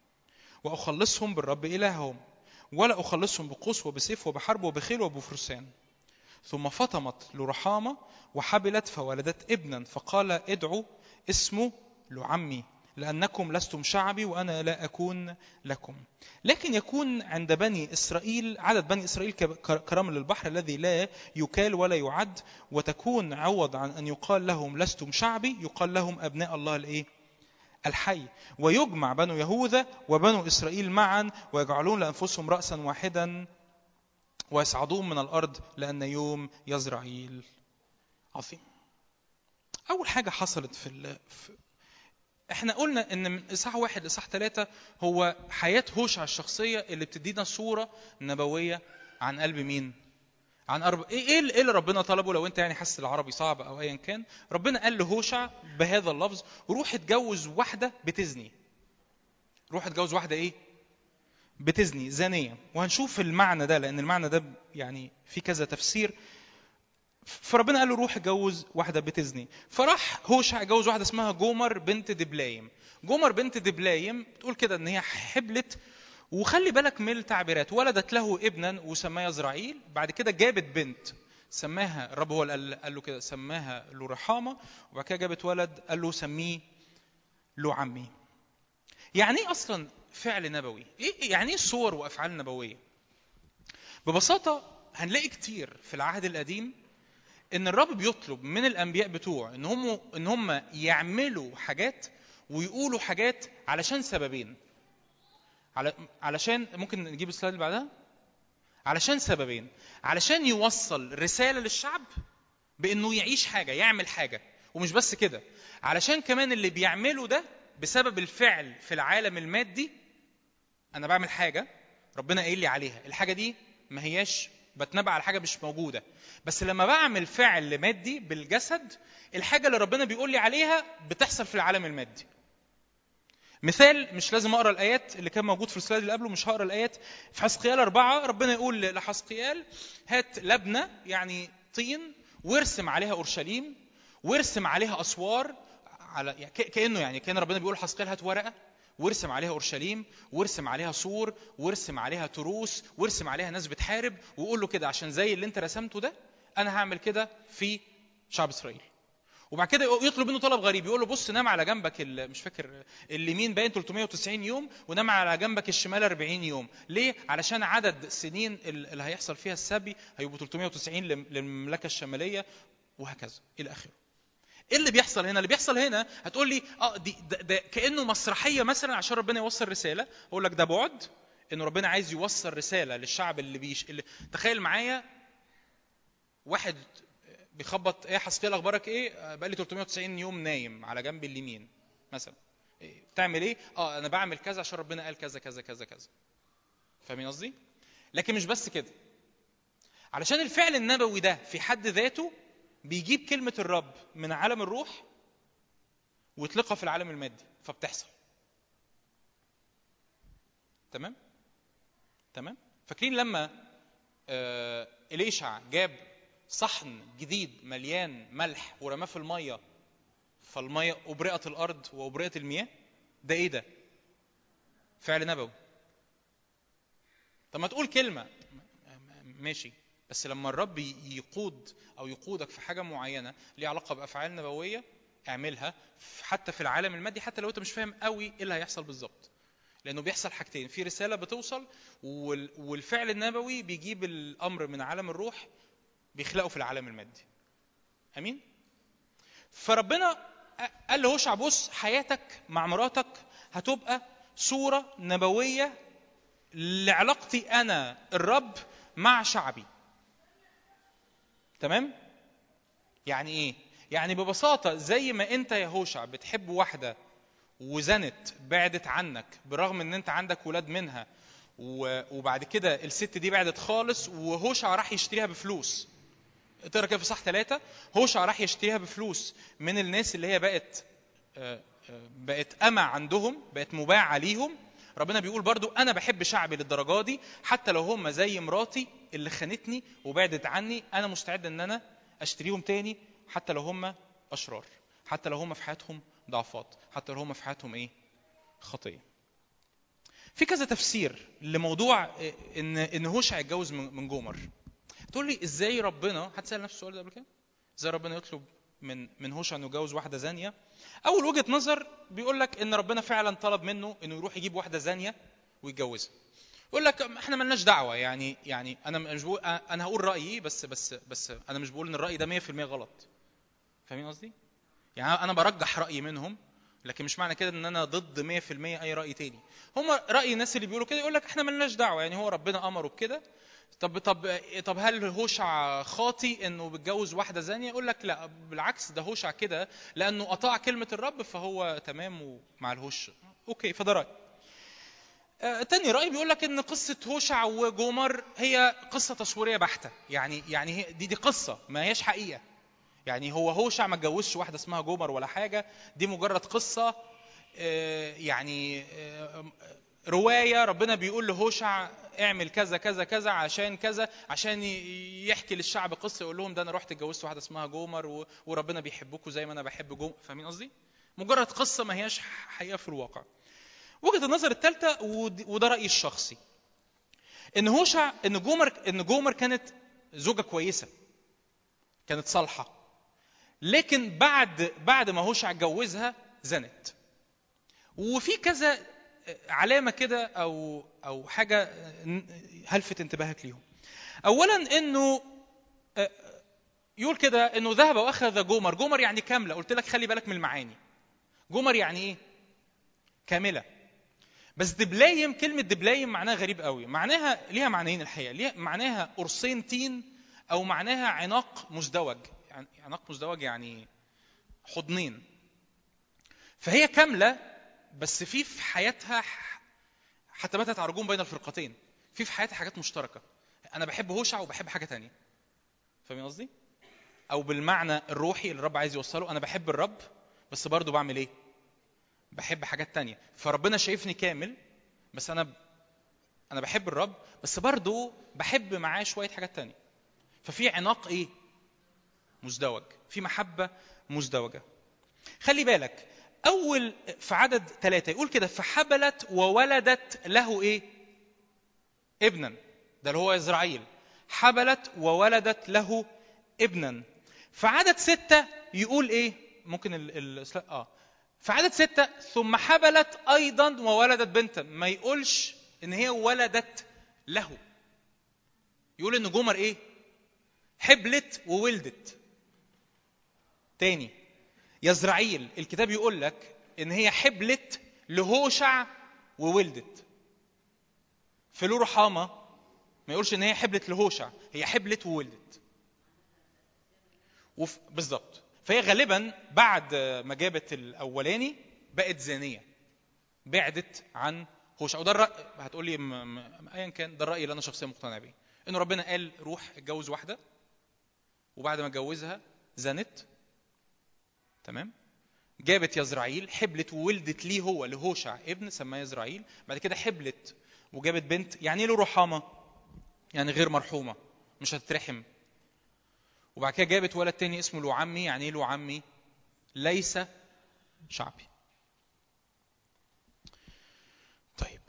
وأخلصهم بالرب إلههم ولا أخلصهم بقوس وبسيف وبحرب وبخيل وبفرسان ثم فطمت لرحامة وحبلت فولدت ابنا فقال ادعوا اسمه لعمي لأنكم لستم شعبي وأنا لا أكون لكم لكن يكون عند بني إسرائيل عدد بني إسرائيل كرمل البحر الذي لا يكال ولا يعد وتكون عوض عن أن يقال لهم لستم شعبي يقال لهم أبناء الله الإيه؟ الحي ويجمع بنو يهوذا وبنو إسرائيل معا ويجعلون لأنفسهم رأسا واحدا ويصعدون من الأرض لأن يوم يزرعيل عظيم أول حاجة حصلت في, ال... في احنا قلنا ان من اصحاح واحد لاصحاح ثلاثة هو حياة هوشع الشخصية اللي بتدينا صورة نبوية عن قلب مين؟ عن أرب... ايه ايه اللي ربنا طلبه لو انت يعني حاسس العربي صعب او ايا كان ربنا قال لهوشع بهذا اللفظ روح اتجوز واحدة بتزني روح اتجوز واحدة ايه؟ بتزني زانية وهنشوف المعنى ده لان المعنى ده يعني في كذا تفسير فربنا قال له روح اتجوز واحدة بتزني فراح هوشع اتجوز واحدة اسمها جومر بنت دبلايم جومر بنت دبلايم بتقول كده ان هي حبلت وخلي بالك من التعبيرات ولدت له ابنا وسماه يزرعيل بعد كده جابت بنت سماها الرب هو اللي قال له كده سماها له رحامة وبعد كده جابت ولد قال له سميه له عمي يعني ايه اصلا فعل نبوي ايه يعني ايه صور وافعال نبويه ببساطه هنلاقي كتير في العهد القديم ان الرب بيطلب من الانبياء بتوعه ان هم ان هم يعملوا حاجات ويقولوا حاجات علشان سببين على علشان ممكن نجيب السلايد اللي بعدها علشان سببين علشان يوصل رساله للشعب بانه يعيش حاجه يعمل حاجه ومش بس كده علشان كمان اللي بيعمله ده بسبب الفعل في العالم المادي انا بعمل حاجه ربنا قايل لي عليها الحاجه دي ما هياش بتنبأ على حاجه مش موجوده بس لما بعمل فعل مادي بالجسد الحاجه اللي ربنا بيقول لي عليها بتحصل في العالم المادي مثال مش لازم اقرا الايات اللي كان موجود في السلايد اللي قبله مش هقرا الايات في حسقيال أربعة ربنا يقول لحسقيال هات لبنه يعني طين وارسم عليها اورشليم وارسم عليها اسوار على يعني كانه يعني كان ربنا بيقول حسقيال هات ورقه وارسم عليها اورشليم وارسم عليها سور وارسم عليها تروس وارسم عليها ناس بتحارب وقول له كده عشان زي اللي انت رسمته ده انا هعمل كده في شعب اسرائيل وبعد كده يطلب منه طلب غريب يقول له بص نام على جنبك مش فاكر اليمين باين 390 يوم ونام على جنبك الشمال 40 يوم ليه علشان عدد سنين اللي هيحصل فيها السبي هيبقوا 390 للمملكه الشماليه وهكذا الى اخره ايه اللي بيحصل هنا اللي بيحصل هنا هتقول لي اه دي ده, ده كانه مسرحيه مثلا عشان ربنا يوصل رساله اقول لك ده بعد انه ربنا عايز يوصل رساله للشعب اللي بيش اللي تخيل معايا واحد بيخبط ايه حسقيال اخبارك ايه بقى لي 390 يوم نايم على جنب اليمين مثلا إيه بتعمل ايه اه انا بعمل كذا عشان ربنا قال كذا كذا كذا كذا فاهمين قصدي لكن مش بس كده علشان الفعل النبوي ده في حد ذاته بيجيب كلمة الرب من عالم الروح ويطلقها في العالم المادي فبتحصل تمام تمام فاكرين لما آه إليشع جاب صحن جديد مليان ملح ورماه في المية فالمية أبرئت الأرض وأبرئت المياه ده إيه ده فعل نبوي طب ما تقول كلمة ماشي بس لما الرب يقود او يقودك في حاجه معينه ليها علاقه بافعال نبويه اعملها حتى في العالم المادي حتى لو انت مش فاهم قوي ايه اللي هيحصل بالظبط لانه بيحصل حاجتين في رساله بتوصل والفعل النبوي بيجيب الامر من عالم الروح بيخلقه في العالم المادي امين فربنا قال لهوشع بص حياتك مع مراتك هتبقى صوره نبويه لعلاقتي انا الرب مع شعبي تمام يعني ايه يعني ببساطة زي ما انت يا هوشع بتحب واحدة وزنت بعدت عنك برغم ان انت عندك ولاد منها و- وبعد كده الست دي بعدت خالص وهوشع راح يشتريها بفلوس تقرا كده في صح ثلاثة هوشع راح يشتريها بفلوس من الناس اللي هي بقت آه، آه، بقت أمة عندهم بقت مباع عليهم ربنا بيقول برضو أنا بحب شعبي للدرجة دي حتى لو هم زي مراتي اللي خانتني وبعدت عني أنا مستعد إن أنا أشتريهم تاني حتى لو هم أشرار حتى لو هم في حياتهم ضعفات حتى لو هم في حياتهم إيه خطية في كذا تفسير لموضوع آه، ان ان هوشع يتجوز من من جومر تقول لي ازاي ربنا هتسال نفس السؤال ده قبل كده ازاي ربنا يطلب من من هوشع انه يتجوز واحده زانيه اول وجهه نظر بيقول لك ان ربنا فعلا طلب منه انه يروح يجيب واحده زانيه ويتجوزها يقول لك احنا ملناش دعوه يعني يعني انا مش بقول انا هقول رايي بس بس بس انا مش بقول ان الراي ده 100% غلط فاهمين قصدي يعني انا برجح رايي منهم لكن مش معنى كده ان انا ضد 100% اي راي تاني هم راي الناس اللي بيقولوا كده يقول لك احنا ملناش دعوه يعني هو ربنا امره بكده طب طب طب هل هوشع خاطي انه بيتجوز واحده زانيه يقول لك لا بالعكس ده هوشع كده لانه اطاع كلمه الرب فهو تمام ومع الهوش اوكي فده راي آه، تاني رأي بيقول لك ان قصة هوشع وجومر هي قصة تصويرية بحتة يعني يعني هي دي دي قصة ما هياش حقيقة يعني هو هوشع ما اتجوزش واحدة اسمها جومر ولا حاجة دي مجرد قصة آه، يعني آه، رواية ربنا بيقول لهوشع اعمل كذا كذا كذا عشان كذا عشان ي- يحكي للشعب قصة يقول لهم ده انا رحت اتجوزت واحدة اسمها جومر و- وربنا بيحبكم زي ما انا بحب جومر فاهمين قصدي؟ مجرد قصة ما هياش حقيقة في الواقع. وجهة النظر الثالثة ود- وده رأيي الشخصي ان هوشع ان جومر ان جومر كانت زوجة كويسة كانت صالحة لكن بعد بعد ما هوشع اتجوزها زنت وفي كذا علامة كده أو أو حاجة هلفت انتباهك ليهم. أولا إنه يقول كده إنه ذهب وأخذ جومر، جومر يعني كاملة، قلت لك خلي بالك من المعاني. جومر يعني إيه؟ كاملة. بس دبلايم كلمة دبلايم معناها غريب قوي، معناها ليها معنيين الحقيقة، ليها معناها قرصين تين أو معناها عناق مزدوج، يعني عناق مزدوج يعني حضنين. فهي كاملة بس في في حياتها حتى متى تعرجون بين الفرقتين في في حياتها حاجات مشتركة أنا بحب هوشع وبحب حاجة تانية فاهمين قصدي؟ أو بالمعنى الروحي اللي الرب عايز يوصله أنا بحب الرب بس برضه بعمل إيه؟ بحب حاجات تانية فربنا شايفني كامل بس أنا أنا بحب الرب بس برضه بحب معاه شوية حاجات تانية ففي عناق إيه؟ مزدوج في محبة مزدوجة خلي بالك أول في عدد ثلاثة يقول كده فحبلت وولدت له إيه؟ ابنا ده اللي هو إسرائيل حبلت وولدت له ابنا في عدد ستة يقول إيه؟ ممكن ال ال آه في عدد ستة ثم حبلت أيضا وولدت بنتا ما يقولش إن هي ولدت له يقول إن جمر إيه؟ حبلت وولدت تاني يزرعيل الكتاب يقول لك ان هي حبلت لهوشع وولدت في له رحامة ما يقولش ان هي حبلت لهوشع هي حبلت وولدت وف... بالظبط فهي غالبا بعد ما جابت الاولاني بقت زانيه بعدت عن هوشع وده الراي هتقول لي م... م... ايا كان ده الراي اللي انا شخصيا مقتنع بيه انه ربنا قال روح اتجوز واحده وبعد ما اتجوزها زنت تمام جابت يزرعيل حبلت وولدت ليه هو لهوشع ابن سماه يزرعيل بعد كده حبلت وجابت بنت يعني ايه له رحامه يعني غير مرحومه مش هتترحم وبعد كده جابت ولد تاني اسمه له عمي يعني ايه له عمي ليس شعبي طيب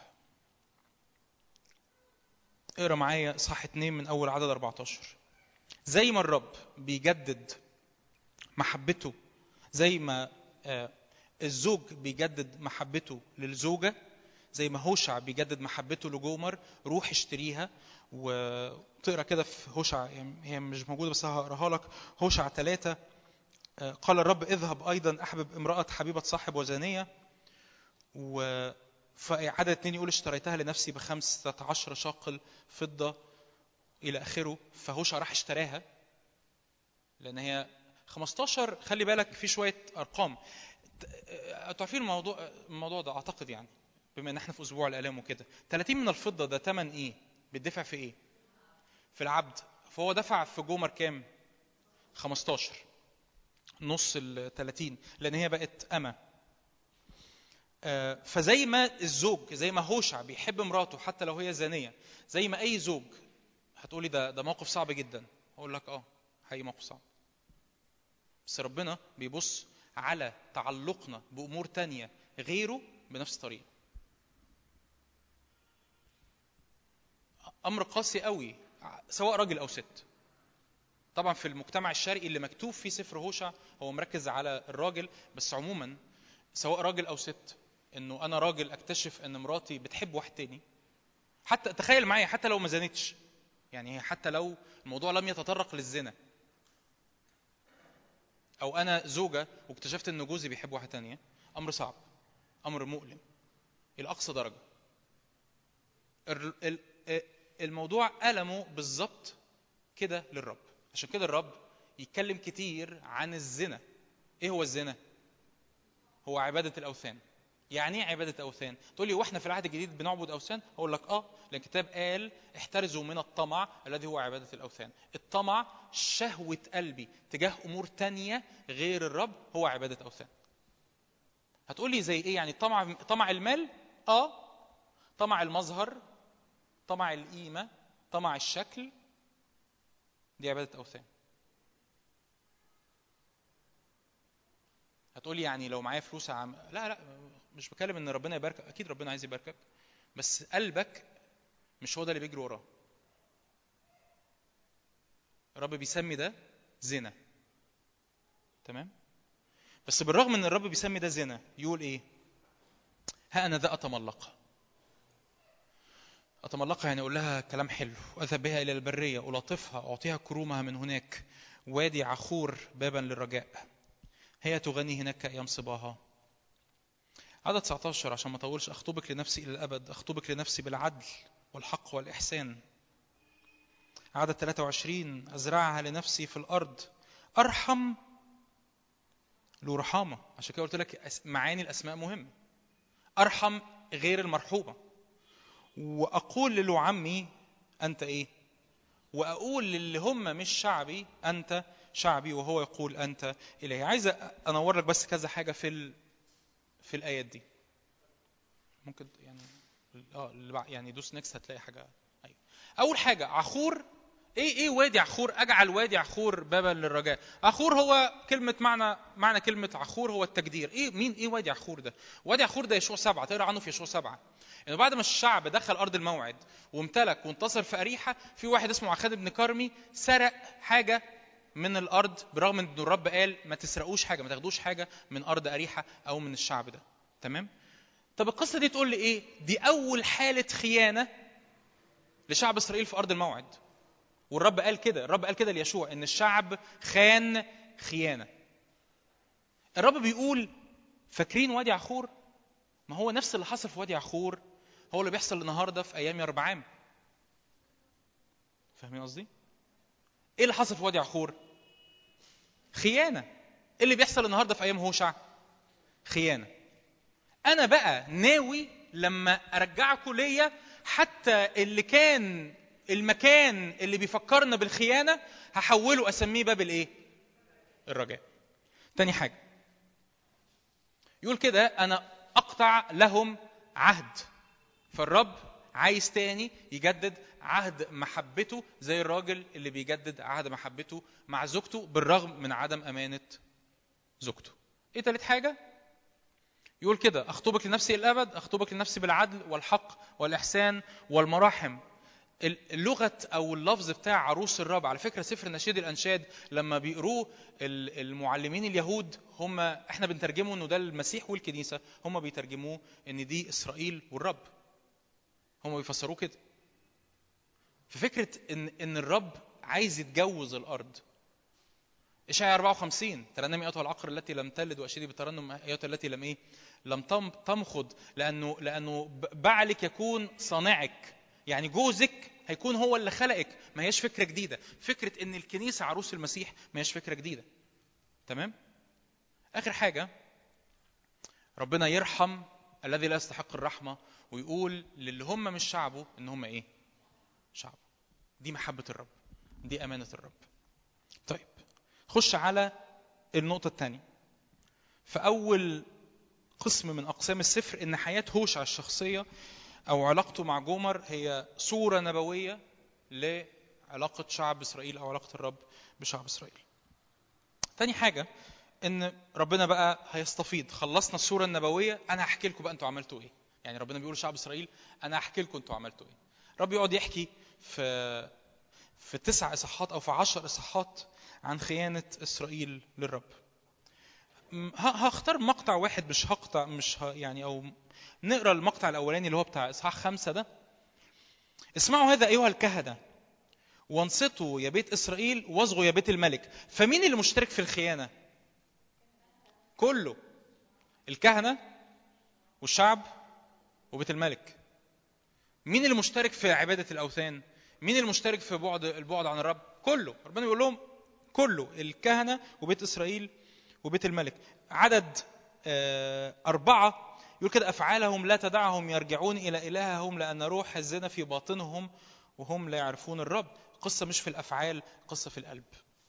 اقرا معايا اصحاح اتنين من اول عدد 14 زي ما الرب بيجدد محبته زي ما الزوج بيجدد محبته للزوجه زي ما هوشع بيجدد محبته لجومر روح اشتريها وتقرا كده في هوشع يعني هي مش موجوده بس هقراها لك هوشع ثلاثة قال الرب اذهب ايضا احبب امراه حبيبه صاحب وزانيه و فعدد اثنين يقول اشتريتها لنفسي بخمسة عشر شاقل فضة الى اخره فهوشع راح اشتراها لان هي 15 خلي بالك في شويه ارقام ت- آه، انتوا عارفين الموضوع الموضوع ده اعتقد يعني بما ان احنا في اسبوع الالام وكده 30 من الفضه ده ثمن ايه بيدفع في ايه في العبد فهو دفع في جومر كام 15 نص ال 30 لان هي بقت اما آه، فزي ما الزوج زي ما هوشع بيحب مراته حتى لو هي زانيه زي ما اي زوج هتقولي ده ده موقف صعب جدا اقول لك اه حقيقي موقف صعب بس ربنا بيبص على تعلقنا بامور تانية غيره بنفس الطريقه امر قاسي قوي سواء راجل او ست طبعا في المجتمع الشرقي اللي مكتوب فيه سفر هوشع هو مركز على الراجل بس عموما سواء راجل او ست انه انا راجل اكتشف ان مراتي بتحب واحد تاني حتى تخيل معايا حتى لو ما زانتش يعني هي حتى لو الموضوع لم يتطرق للزنا او انا زوجه واكتشفت ان جوزي بيحب واحده تانية امر صعب امر مؤلم الى اقصى درجه ال- ال- الموضوع ألمه بالظبط كده للرب عشان كده الرب يتكلم كتير عن الزنا ايه هو الزنا هو عبادة الأوثان يعني ايه عبادة أوثان تقول لي واحنا في العهد الجديد بنعبد أوثان أقول لك اه لأن الكتاب قال احترزوا من الطمع الذي هو عبادة الأوثان الطمع شهوة قلبي تجاه أمور تانية غير الرب هو عبادة أوثان هتقول لي زي ايه يعني طمع طمع المال اه طمع المظهر طمع القيمة طمع الشكل دي عبادة أوثان هتقولي يعني لو معايا فلوس عم... لا لا مش بكلم ان ربنا يباركك اكيد ربنا عايز يباركك بس قلبك مش هو ده اللي بيجري وراه الرب بيسمي ده زنا تمام بس بالرغم ان الرب بيسمي ده زنا يقول ايه ها انا ذا اتملقها أتملقها يعني أقول لها كلام حلو أذهب بها إلى البرية ألاطفها أعطيها كرومها من هناك وادي عخور بابا للرجاء هي تغني هناك أيام صباها عدد 19 عشان ما أطولش أخطبك لنفسي إلى الأبد أخطبك لنفسي بالعدل والحق والإحسان عدد 23 أزرعها لنفسي في الأرض أرحم له رحامة عشان كده قلت لك أس- معاني الأسماء مهم أرحم غير المرحومة واقول للي عمي انت ايه واقول للي هم مش شعبي انت شعبي وهو يقول انت الهي عايز انور لك بس كذا حاجه في ال... في الايات دي ممكن يعني اه اللي بع- يعني دوس نكست هتلاقي حاجه أيوة. اول حاجه عخور ايه ايه وادي عخور اجعل وادي عخور بابا للرجاء عخور هو كلمه معنى معنى كلمه عخور هو التجدير ايه مين ايه وادي عخور ده وادي عخور ده يشوع سبعة تقرا عنه في يشوع سبعة انه بعد ما الشعب دخل ارض الموعد وامتلك وانتصر في اريحه في واحد اسمه عخاد بن كرمي سرق حاجه من الارض برغم ان الرب قال ما تسرقوش حاجه ما تاخدوش حاجه من ارض اريحه او من الشعب ده تمام طب القصه دي تقول لي ايه دي اول حاله خيانه لشعب اسرائيل في ارض الموعد والرب قال كده الرب قال كده ليشوع ان الشعب خان خيانه الرب بيقول فاكرين وادي عخور ما هو نفس اللي حصل في وادي عخور هو اللي بيحصل النهارده في ايام يربعام فاهمين قصدي ايه اللي حصل في وادي عخور خيانه ايه اللي بيحصل النهارده في ايام هوشع خيانه انا بقى ناوي لما ارجعكم ليا حتى اللي كان المكان اللي بيفكرنا بالخيانه هحوله اسميه باب الايه الرجاء تاني حاجه يقول كده انا اقطع لهم عهد فالرب عايز تاني يجدد عهد محبته زي الراجل اللي بيجدد عهد محبته مع زوجته بالرغم من عدم امانه زوجته ايه تالت حاجه يقول كده اخطبك لنفسي الابد اخطبك لنفسي بالعدل والحق والاحسان والمراحم اللغة أو اللفظ بتاع عروس الرب على فكرة سفر نشيد الأنشاد لما بيقروه المعلمين اليهود هم احنا بنترجمه انه ده المسيح والكنيسة هم بيترجموه ان دي إسرائيل والرب هم بيفسروه كده ففكرة ان ان الرب عايز يتجوز الأرض إشعياء 54 ترنمي أيتها العقر التي لم تلد وأشيدي بالترنم أيتها التي لم إيه لم تمخض لأنه لأنه بعلك يكون صانعك يعني جوزك هيكون هو اللي خلقك ما هيش فكره جديده فكره ان الكنيسه عروس المسيح ما هيش فكره جديده تمام اخر حاجه ربنا يرحم الذي لا يستحق الرحمه ويقول للي هم مش شعبه ان هم ايه شعبه دي محبه الرب دي امانه الرب طيب خش على النقطه الثانيه فاول قسم من اقسام السفر ان حياه هوشع الشخصيه او علاقته مع جومر هي صوره نبويه لعلاقه شعب اسرائيل او علاقه الرب بشعب اسرائيل. تاني حاجه ان ربنا بقى هيستفيض خلصنا الصوره النبويه انا هحكي لكم بقى انتوا عملتوا ايه. يعني ربنا بيقول لشعب اسرائيل انا هحكي لكم انتوا عملتوا ايه. رب يقعد يحكي في في تسع اصحاحات او في عشر اصحاحات عن خيانه اسرائيل للرب. هختار مقطع واحد مش هقطع مش ه يعني او نقرا المقطع الاولاني اللي هو بتاع اصحاح خمسة ده اسمعوا هذا ايها الكهنه وانصتوا يا بيت اسرائيل واصغوا يا بيت الملك فمين اللي مشترك في الخيانه كله الكهنه والشعب وبيت الملك مين اللي مشترك في عباده الاوثان مين اللي مشترك في بعد البعد عن الرب كله ربنا بيقول لهم كله الكهنه وبيت اسرائيل وبيت الملك عدد أربعة يقول كده أفعالهم لا تدعهم يرجعون إلى إلههم لأن روح الزنا في باطنهم وهم لا يعرفون الرب قصة مش في الأفعال قصة في القلب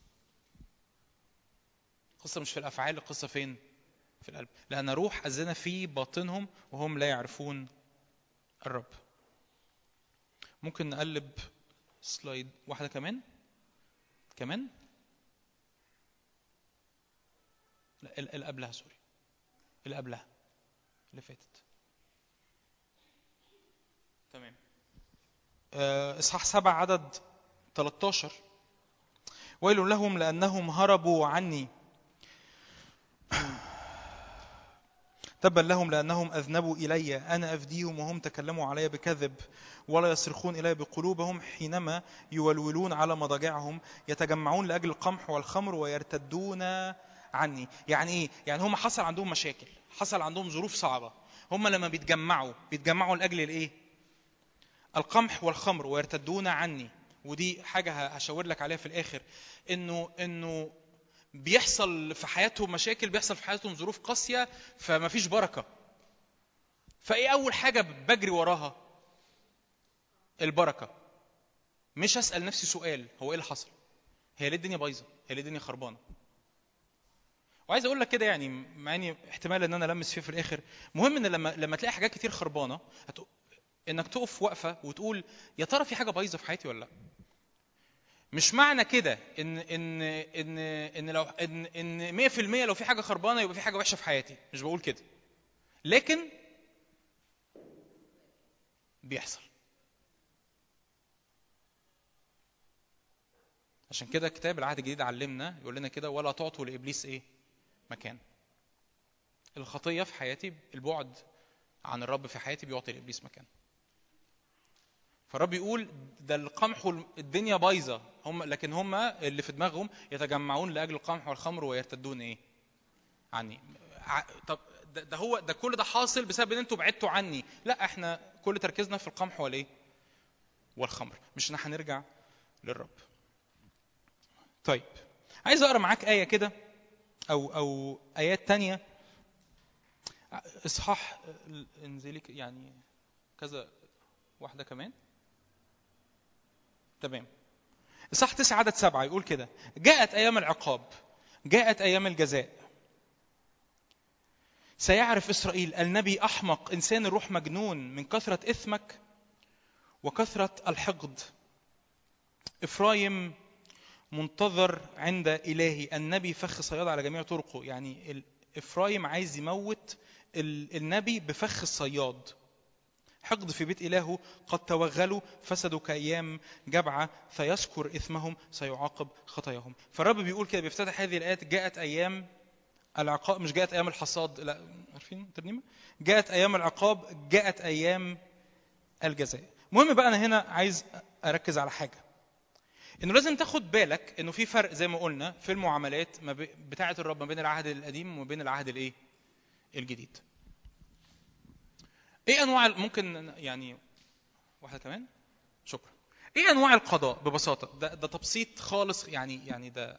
قصة مش في الأفعال القصة فين في القلب لأن روح الزنا في باطنهم وهم لا يعرفون الرب ممكن نقلب سلايد واحدة كمان كمان لا اللي قبلها سوري اللي قبلها اللي فاتت تمام اصحاح سبع عدد 13 ويل لهم لانهم هربوا عني تبا لهم لانهم اذنبوا الي انا افديهم وهم تكلموا علي بكذب ولا يصرخون الي بقلوبهم حينما يولولون على مضاجعهم يتجمعون لاجل القمح والخمر ويرتدون عني يعني ايه يعني هم حصل عندهم مشاكل حصل عندهم ظروف صعبه هم لما بيتجمعوا بيتجمعوا لاجل الايه القمح والخمر ويرتدون عني ودي حاجه هشاور لك عليها في الاخر انه انه بيحصل في حياتهم مشاكل بيحصل في حياتهم ظروف قاسيه فما فيش بركه فايه اول حاجه بجري وراها البركه مش اسال نفسي سؤال هو ايه اللي حصل هي ليه الدنيا بايظه هي ليه الدنيا خربانه وعايز اقول لك كده يعني مع اني احتمال ان انا لمس فيه في الاخر مهم ان لما لما تلاقي حاجات كتير خربانه هتق... انك تقف وقفه وتقول يا ترى في حاجه بايظه في حياتي ولا لا مش معنى كده ان ان ان ان لو ان ان 100% لو في حاجه خربانه يبقى في حاجه وحشه في حياتي مش بقول كده لكن بيحصل عشان كده كتاب العهد الجديد علمنا يقول لنا كده ولا تعطوا لابليس ايه مكان الخطيه في حياتي البعد عن الرب في حياتي بيعطي لابليس مكان فالرب يقول ده القمح والدنيا بايظه هم لكن هم اللي في دماغهم يتجمعون لاجل القمح والخمر ويرتدون ايه عني طب ده, ده هو ده كل ده حاصل بسبب ان انتوا بعدتوا عني لا احنا كل تركيزنا في القمح والايه والخمر مش ان هنرجع للرب طيب عايز اقرا معاك ايه كده او او ايات تانية اصحاح انزلي يعني كذا واحده كمان تمام اصحاح تسعة عدد سبعة يقول كده جاءت ايام العقاب جاءت ايام الجزاء سيعرف اسرائيل النبي احمق انسان الروح مجنون من كثره اثمك وكثره الحقد افرايم منتظر عند إلهي النبي فخ صياد على جميع طرقه يعني إفرايم عايز يموت النبي بفخ الصياد حقد في بيت إلهه قد توغلوا فسدوا كأيام جبعة فيذكر إثمهم سيعاقب خطاياهم فالرب بيقول كده بيفتتح هذه الآيات جاءت أيام العقاب مش جاءت أيام الحصاد لا عارفين الترنيمة جاءت أيام العقاب جاءت أيام الجزاء المهم بقى أنا هنا عايز أركز على حاجة انه لازم تاخد بالك انه في فرق زي ما قلنا في المعاملات ما بتاعه الرب ما بين العهد القديم وما بين العهد الايه الجديد ايه انواع ممكن يعني واحده كمان شكرا ايه انواع القضاء ببساطه ده ده تبسيط خالص يعني يعني ده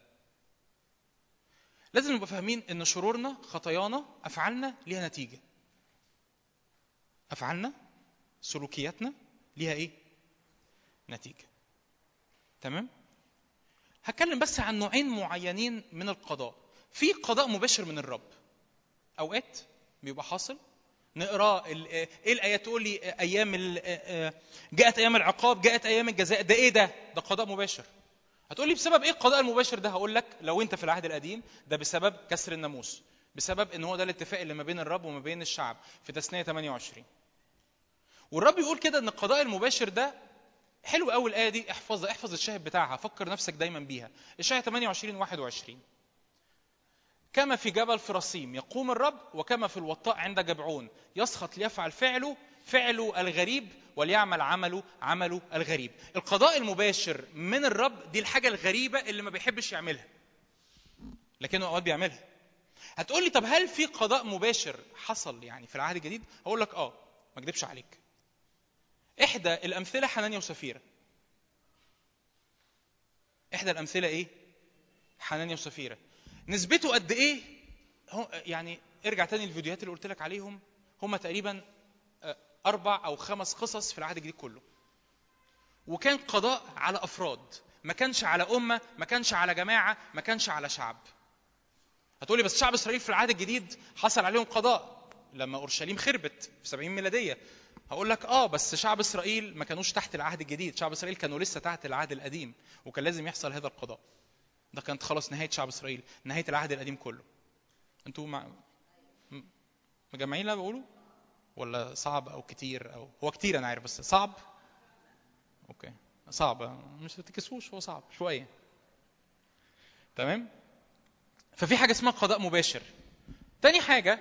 لازم نبقى فاهمين ان شرورنا خطايانا افعالنا ليها نتيجه افعالنا سلوكياتنا ليها ايه نتيجه تمام هتكلم بس عن نوعين معينين من القضاء في قضاء مباشر من الرب اوقات بيبقى حاصل نقرا ال- ايه الايات تقول لي ايام ال- جاءت ايام العقاب جاءت ايام الجزاء ده ايه ده ده قضاء مباشر هتقول لي بسبب ايه القضاء المباشر ده هقول لك لو انت في العهد القديم ده بسبب كسر الناموس بسبب ان هو ده الاتفاق اللي ما بين الرب وما بين الشعب في تثنيه 28 والرب يقول كده ان القضاء المباشر ده حلو قوي الايه دي احفظها احفظ الشاهد بتاعها فكر نفسك دايما بيها الشاهد 28 21 كما في جبل فرصيم يقوم الرب وكما في الوطاء عند جبعون يسخط ليفعل فعله فعله الغريب وليعمل عمله عمله الغريب القضاء المباشر من الرب دي الحاجة الغريبة اللي ما بيحبش يعملها لكنه اوقات بيعملها هتقول لي طب هل في قضاء مباشر حصل يعني في العهد الجديد هقول لك اه ما اكذبش عليك احدى الامثله حنانيا وسفيره احدى الامثله ايه حنانيا وسفيره نسبته قد ايه هو يعني ارجع تاني الفيديوهات اللي قلت لك عليهم هم تقريبا آه، اربع او خمس قصص في العهد الجديد كله وكان قضاء على افراد ما كانش على امه ما كانش على جماعه ما كانش على شعب هتقولي بس شعب اسرائيل في العهد الجديد حصل عليهم قضاء لما اورشليم خربت في 70 ميلاديه هقول لك اه بس شعب اسرائيل ما كانوش تحت العهد الجديد شعب اسرائيل كانوا لسه تحت العهد القديم وكان لازم يحصل هذا القضاء ده كانت خلاص نهايه شعب اسرائيل نهايه العهد القديم كله انتوا مع... م- مجمعين اللي أنا بقوله ولا صعب او كتير او هو كتير انا عارف بس صعب اوكي صعب مش تكسوش هو صعب شويه تمام ففي حاجه اسمها قضاء مباشر تاني حاجه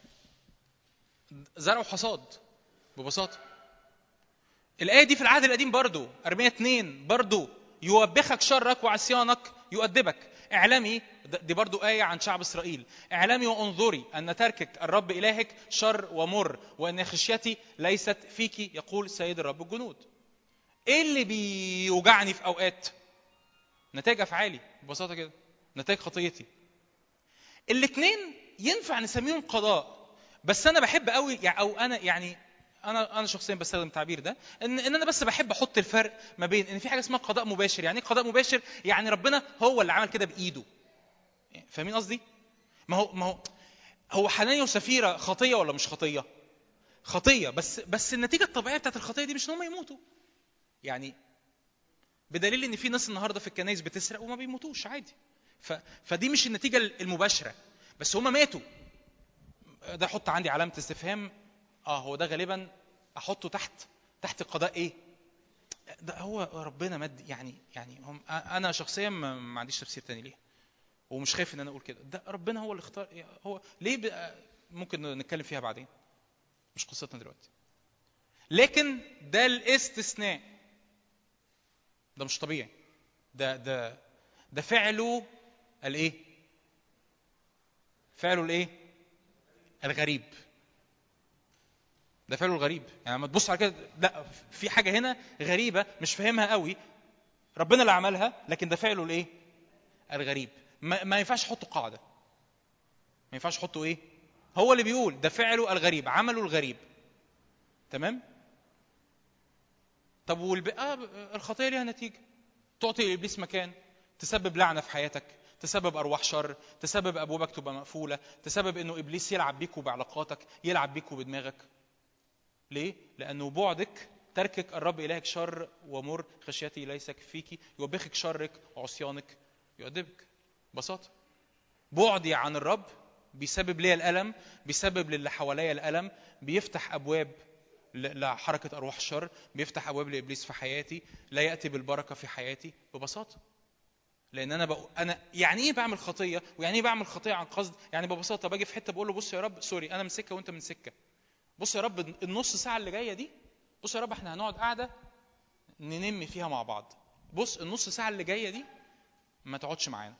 زرع وحصاد ببساطه الآية دي في العهد القديم برضو أرمية اتنين برضو يوبخك شرك وعصيانك يؤدبك اعلمي ده- دي برضو آية عن شعب إسرائيل اعلمي وانظري أن تركك الرب إلهك شر ومر وأن خشيتي ليست فيك يقول سيد الرب الجنود إيه اللي بيوجعني في أوقات نتائج أفعالي ببساطة كده نتائج خطيتي الاثنين ينفع نسميهم قضاء بس انا بحب قوي يعني او انا يعني انا انا شخصيا بستخدم التعبير ده ان ان انا بس بحب احط الفرق ما بين ان في حاجه اسمها قضاء مباشر يعني ايه قضاء مباشر يعني ربنا هو اللي عمل كده بايده فاهمين قصدي ما هو ما هو هو حنانيا وسفيره خطيه ولا مش خطيه خطيه بس بس النتيجه الطبيعيه بتاعت الخطيه دي مش ان هم يموتوا يعني بدليل ان في ناس النهارده في الكنائس بتسرق وما بيموتوش عادي ف... فدي مش النتيجه المباشره بس هم ماتوا ده احط عندي علامه استفهام اه هو ده غالبا احطه تحت تحت قضاء ايه ده هو ربنا مد يعني يعني هم انا شخصيا ما ما عنديش تفسير تاني ليه ومش خايف ان انا اقول كده ده ربنا هو اللي اختار هو ليه بقى ممكن نتكلم فيها بعدين مش قصتنا دلوقتي لكن ده الاستثناء ده مش طبيعي ده ده ده فعله الايه فعله الايه الغريب ده فعله الغريب يعني لما تبص على كده لا في حاجه هنا غريبه مش فاهمها قوي ربنا اللي عملها لكن ده فعله الايه الغريب ما, ما ينفعش احطه قاعده ما ينفعش احطه ايه هو اللي بيقول ده فعله الغريب عمله الغريب تمام طب والب... آه الخطيه ليها نتيجه تعطي لابليس مكان تسبب لعنه في حياتك تسبب ارواح شر تسبب ابوابك تبقى مقفوله تسبب انه ابليس يلعب بيك وبعلاقاتك يلعب بيك وبدماغك ليه لانه بعدك تركك الرب الهك شر ومر خشيتي ليسك فيك يوبخك شرك وعصيانك يؤدبك ببساطه بعدي عن الرب بيسبب لي الالم بيسبب للي حواليا الالم بيفتح ابواب ل- لحركه ارواح الشر بيفتح ابواب لابليس في حياتي لا ياتي بالبركه في حياتي ببساطه لان انا بقى انا يعني ايه بعمل خطيه ويعني ايه بعمل خطيه عن قصد يعني ببساطه باجي في حته بقول له بص يا رب سوري انا من سكه وانت من سكه بص يا رب النص ساعه اللي جايه دي بص يا رب احنا هنقعد قاعده ننم فيها مع بعض بص النص ساعه اللي جايه دي ما تقعدش معانا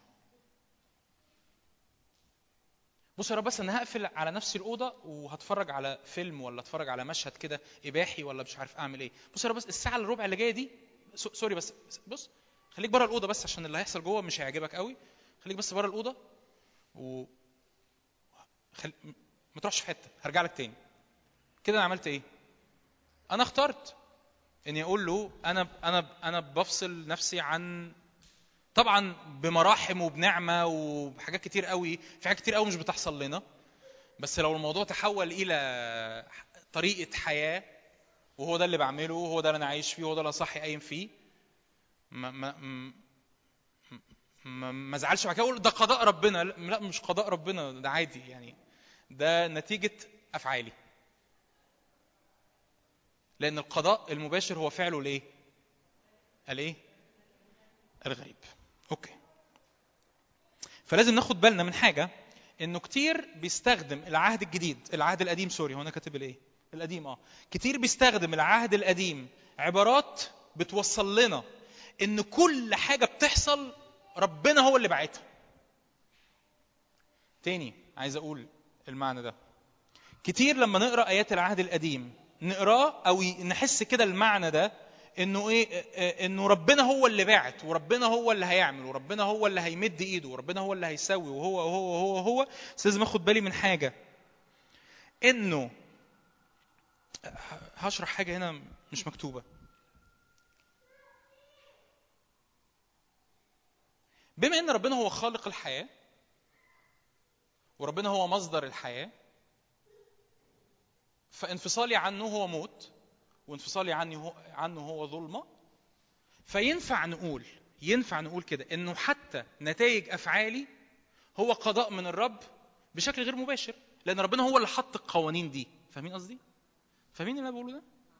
بص يا رب بس انا هقفل على نفسي الاوضه وهتفرج على فيلم ولا اتفرج على مشهد كده اباحي ولا مش عارف اعمل ايه بص يا رب بس الساعه الربع اللي جايه دي سو- سوري بس بص خليك بره الاوضه بس عشان اللي هيحصل جوه مش هيعجبك قوي خليك بس بره الاوضه و خل... ما تروحش في حته هرجع لك تاني كده انا عملت ايه انا اخترت اني اقول له انا انا انا بفصل نفسي عن طبعا بمراحم وبنعمه وبحاجات كتير قوي في حاجات كتير قوي مش بتحصل لنا بس لو الموضوع تحول الى طريقه حياه وهو ده اللي بعمله وهو ده اللي انا عايش فيه وهو ده اللي انا صاحي قايم فيه ما ما م- ما ما ازعلش بعد كده اقول ده قضاء ربنا لا لا، مش قضاء ربنا ده عادي يعني ده نتيجه افعالي لان القضاء المباشر هو فعله الايه الايه الغريب اوكي فلازم ناخد بالنا من حاجه انه كتير بيستخدم العهد الجديد العهد القديم سوري هو انا كاتب الايه القديم اه كتير بيستخدم العهد القديم عبارات بتوصل لنا ان كل حاجه بتحصل ربنا هو اللي باعتها تاني عايز اقول المعنى ده كتير لما نقرا ايات العهد القديم نقراه او ي- نحس كده المعنى ده انه ايه آه، انه ربنا هو اللي باعت وربنا هو اللي هيعمل وربنا هو اللي هيمد ايده وربنا هو اللي هيسوي وهو وهو وهو هو بس لازم اخد بالي من حاجه انه هشرح حاجه هنا مش مكتوبه بما ان ربنا هو خالق الحياه وربنا هو مصدر الحياه فانفصالي عنه هو موت وانفصالي عني هو عنه هو ظلمه فينفع نقول ينفع نقول كده انه حتى نتائج افعالي هو قضاء من الرب بشكل غير مباشر لان ربنا هو اللي حط القوانين دي فاهمين قصدي فاهمين اللي انا بقوله ده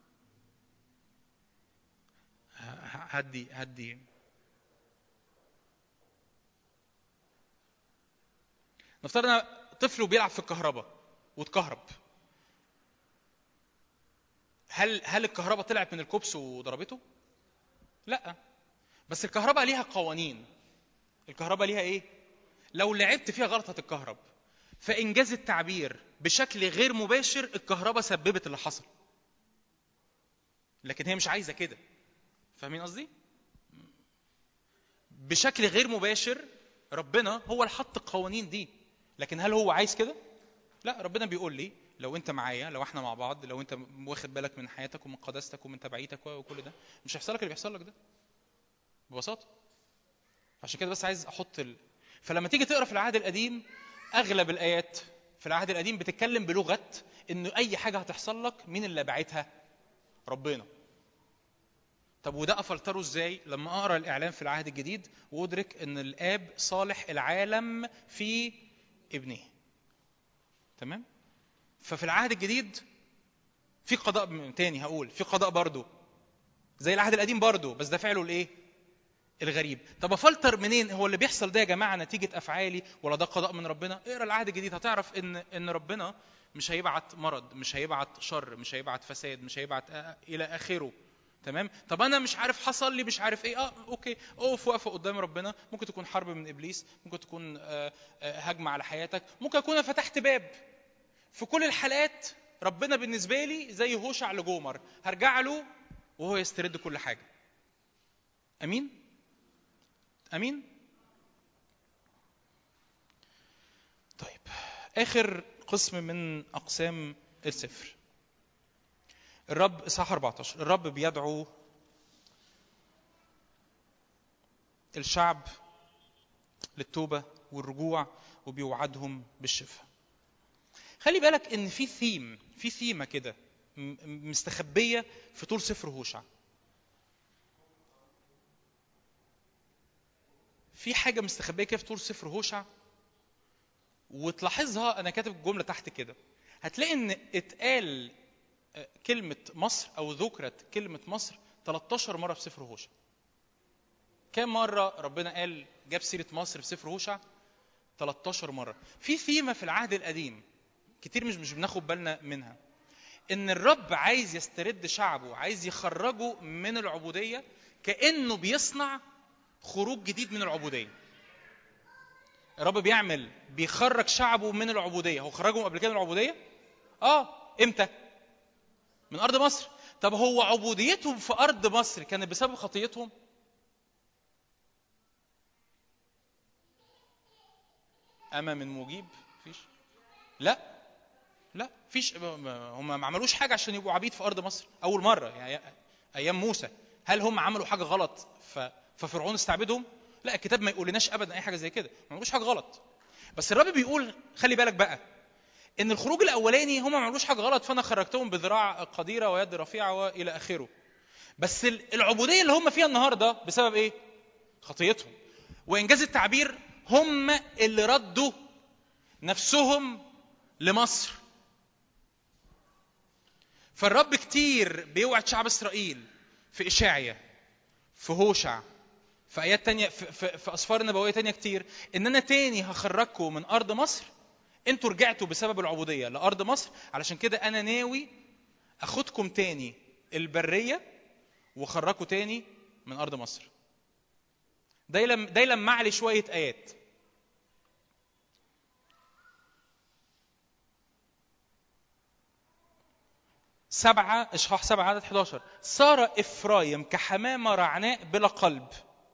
ه- هدي هدي نفترض انا طفل وبيلعب في الكهرباء واتكهرب هل هل الكهرباء طلعت من الكوبس وضربته؟ لا بس الكهرباء ليها قوانين الكهرباء ليها ايه؟ لو لعبت فيها غلط هتتكهرب فانجاز التعبير بشكل غير مباشر الكهرباء سببت اللي حصل لكن هي مش عايزه كده فاهمين قصدي؟ بشكل غير مباشر ربنا هو اللي حط القوانين دي لكن هل هو عايز كده؟ لا ربنا بيقول لي لو انت معايا لو احنا مع بعض لو انت واخد بالك من حياتك ومن قداستك ومن تبعيتك وكل ده مش هيحصل لك اللي بيحصل لك ده ببساطه عشان كده بس عايز احط ال... فلما تيجي تقرا في العهد القديم اغلب الايات في العهد القديم بتتكلم بلغه انه اي حاجه هتحصل لك مين اللي باعتها ربنا طب وده افلتره ازاي لما اقرا الاعلان في العهد الجديد وادرك ان الاب صالح العالم في ابنه تمام ففي العهد الجديد في قضاء م- تاني هقول في قضاء برضو زي العهد القديم برضو بس ده فعله الايه الغريب طب افلتر منين هو اللي بيحصل ده يا جماعه نتيجه افعالي ولا ده قضاء من ربنا اقرا العهد الجديد هتعرف ان ان ربنا مش هيبعت مرض مش هيبعت شر مش هيبعت فساد مش هيبعت آه الى اخره تمام طب انا مش عارف حصل لي مش عارف ايه اه اوكي اقف واقفه قدام ربنا ممكن تكون حرب من ابليس ممكن تكون آه، آه، هجمه على حياتك ممكن اكون أنا فتحت باب في كل الحالات ربنا بالنسبه لي زي هوشع لجومر هرجع له وهو يسترد كل حاجه امين امين طيب اخر قسم من اقسام السفر الرب اصحاح 14 الرب بيدعو الشعب للتوبه والرجوع وبيوعدهم بالشفاء خلي بالك ان في ثيم في ثيمه كده م- مستخبيه في طول سفر هوشع في حاجه مستخبيه كده في طول سفر هوشع وتلاحظها انا كاتب الجمله تحت كده هتلاقي ان اتقال آه، كلمه مصر او ذكرت كلمه مصر 13 مره في سفر هوشع كم مره ربنا قال جاب سيره مصر في سفر هوشع 13 مره في ثيمه في العهد القديم كتير مش مش بناخد بالنا منها ان الرب عايز يسترد شعبه عايز يخرجه من العبوديه كانه بيصنع خروج جديد من العبوديه الرب بيعمل بيخرج شعبه من العبوديه هو خرجهم قبل كده من العبوديه اه امتى من ارض مصر طب هو عبوديتهم في ارض مصر كانت بسبب خطيتهم اما من مجيب فيش لا لا فيش هم ما عملوش حاجه عشان يبقوا عبيد في ارض مصر اول مره يعني ايام موسى هل هم عملوا حاجه غلط ف... ففرعون استعبدهم لا الكتاب ما يقولناش ابدا اي حاجه زي كده ما عملوش حاجه غلط بس الرب بيقول خلي بالك بقى ان الخروج الاولاني هم ما عملوش حاجه غلط فانا خرجتهم بذراع قديره ويد رفيعه والى اخره بس العبوديه اللي هم فيها النهارده بسبب ايه خطيتهم وانجاز التعبير هم اللي ردوا نفسهم لمصر فالرب كتير بيوعد شعب اسرائيل في اشعيا في هوشع في ايات تانية في, في, في اسفار نبويه تانية كتير ان انا تاني هخرجكم من ارض مصر انتوا رجعتوا بسبب العبوديه لارض مصر علشان كده انا ناوي اخدكم تاني البريه واخرجكم تاني من ارض مصر ده يلم ده يلمع لي شويه ايات سبعة إصحاح سبعة عدد 11 صار إفرايم كحمامة رعناء بلا قلب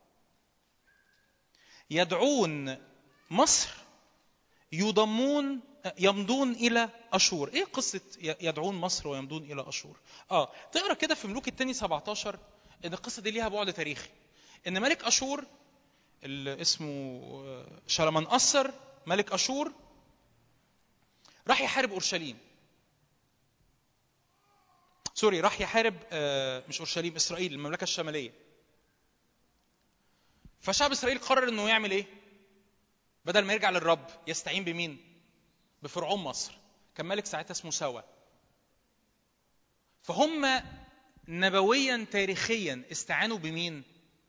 يدعون مصر يضمون يمضون إلى أشور إيه قصة يدعون مصر ويمضون إلى أشور آه تقرأ كده في ملوك الثاني 17 إن القصة دي ليها بعد تاريخي إن ملك أشور اللي اسمه شلمان أسر ملك أشور راح يحارب أورشليم سوري راح يحارب مش اورشليم اسرائيل المملكه الشماليه فشعب اسرائيل قرر انه يعمل ايه بدل ما يرجع للرب يستعين بمين بفرعون مصر كان ملك ساعتها اسمه سوا فهم نبويا تاريخيا استعانوا بمين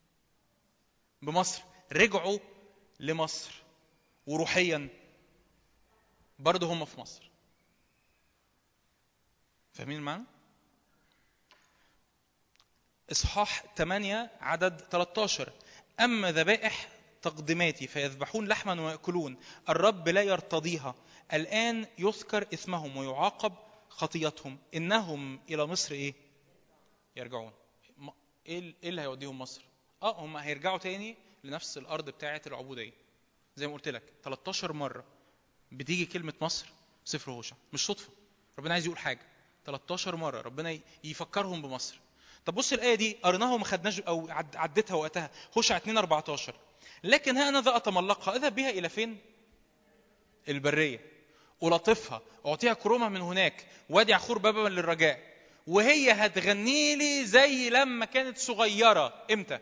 بمصر رجعوا لمصر وروحيا برضه هم في مصر فاهمين المعنى؟ إصحاح 8 عدد 13 أما ذبائح تقدماتي فيذبحون لحما ويأكلون الرب لا يرتضيها الآن يذكر إثمهم ويعاقب خطيتهم إنهم إلى مصر إيه؟ يرجعون إيه اللي هيوديهم مصر؟ آه هم هيرجعوا تاني لنفس الأرض بتاعة العبودية زي ما قلت لك 13 مرة بتيجي كلمة مصر سفر هوشع مش صدفة ربنا عايز يقول حاجة 13 مرة ربنا يفكرهم بمصر طب بص الآية دي قريناها وما خدناش أو عدتها وقتها هوشع 2 14 لكن ها أنا ذا أتملقها أذهب بها إلى فين؟ البرية ألطفها أعطيها كرومة من هناك وادي عخور بابا للرجاء وهي هتغني لي زي لما كانت صغيرة إمتى؟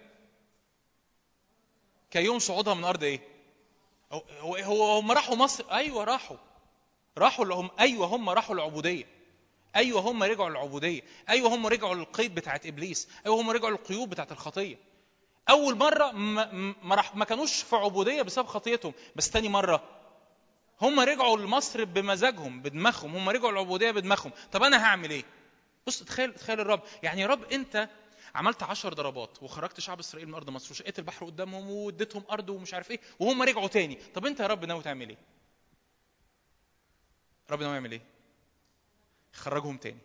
كيوم صعودها من أرض إيه؟ هو هو هم راحوا مصر؟ أيوه راحوا راحوا لهم أيوه هم راحوا العبودية ايوه هم رجعوا للعبوديه ايوه هم رجعوا للقيد بتاعت ابليس ايوه هم رجعوا للقيود بتاعت الخطيه اول مره ما, ما, ما كانوش في عبوديه بسبب خطيتهم بس تاني مره هم رجعوا لمصر بمزاجهم بدماغهم هم رجعوا للعبوديه بدماغهم طب انا هعمل ايه بص تخيل تخيل الرب يعني يا رب انت عملت عشر ضربات وخرجت شعب اسرائيل من ارض مصر وشقيت البحر قدامهم واديتهم ارض ومش عارف ايه وهم رجعوا تاني طب انت يا رب ناوي تعمل ايه رب ناوي يعمل ايه خرجهم تاني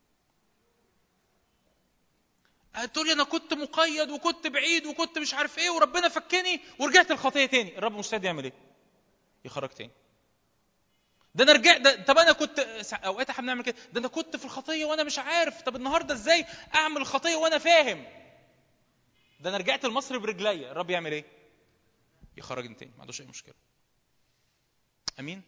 تقول لي انا كنت مقيد وكنت بعيد وكنت مش عارف ايه وربنا فكني ورجعت الخطيه تاني الرب مستعد يعمل ايه يخرج تاني ده انا رجعت ده طب انا كنت اوقات احنا بنعمل كده ده انا كنت في الخطيه وانا مش عارف طب النهارده ازاي اعمل الخطيه وانا فاهم ده انا رجعت لمصر برجليا الرب يعمل ايه يخرجني تاني ما عندوش اي مشكله امين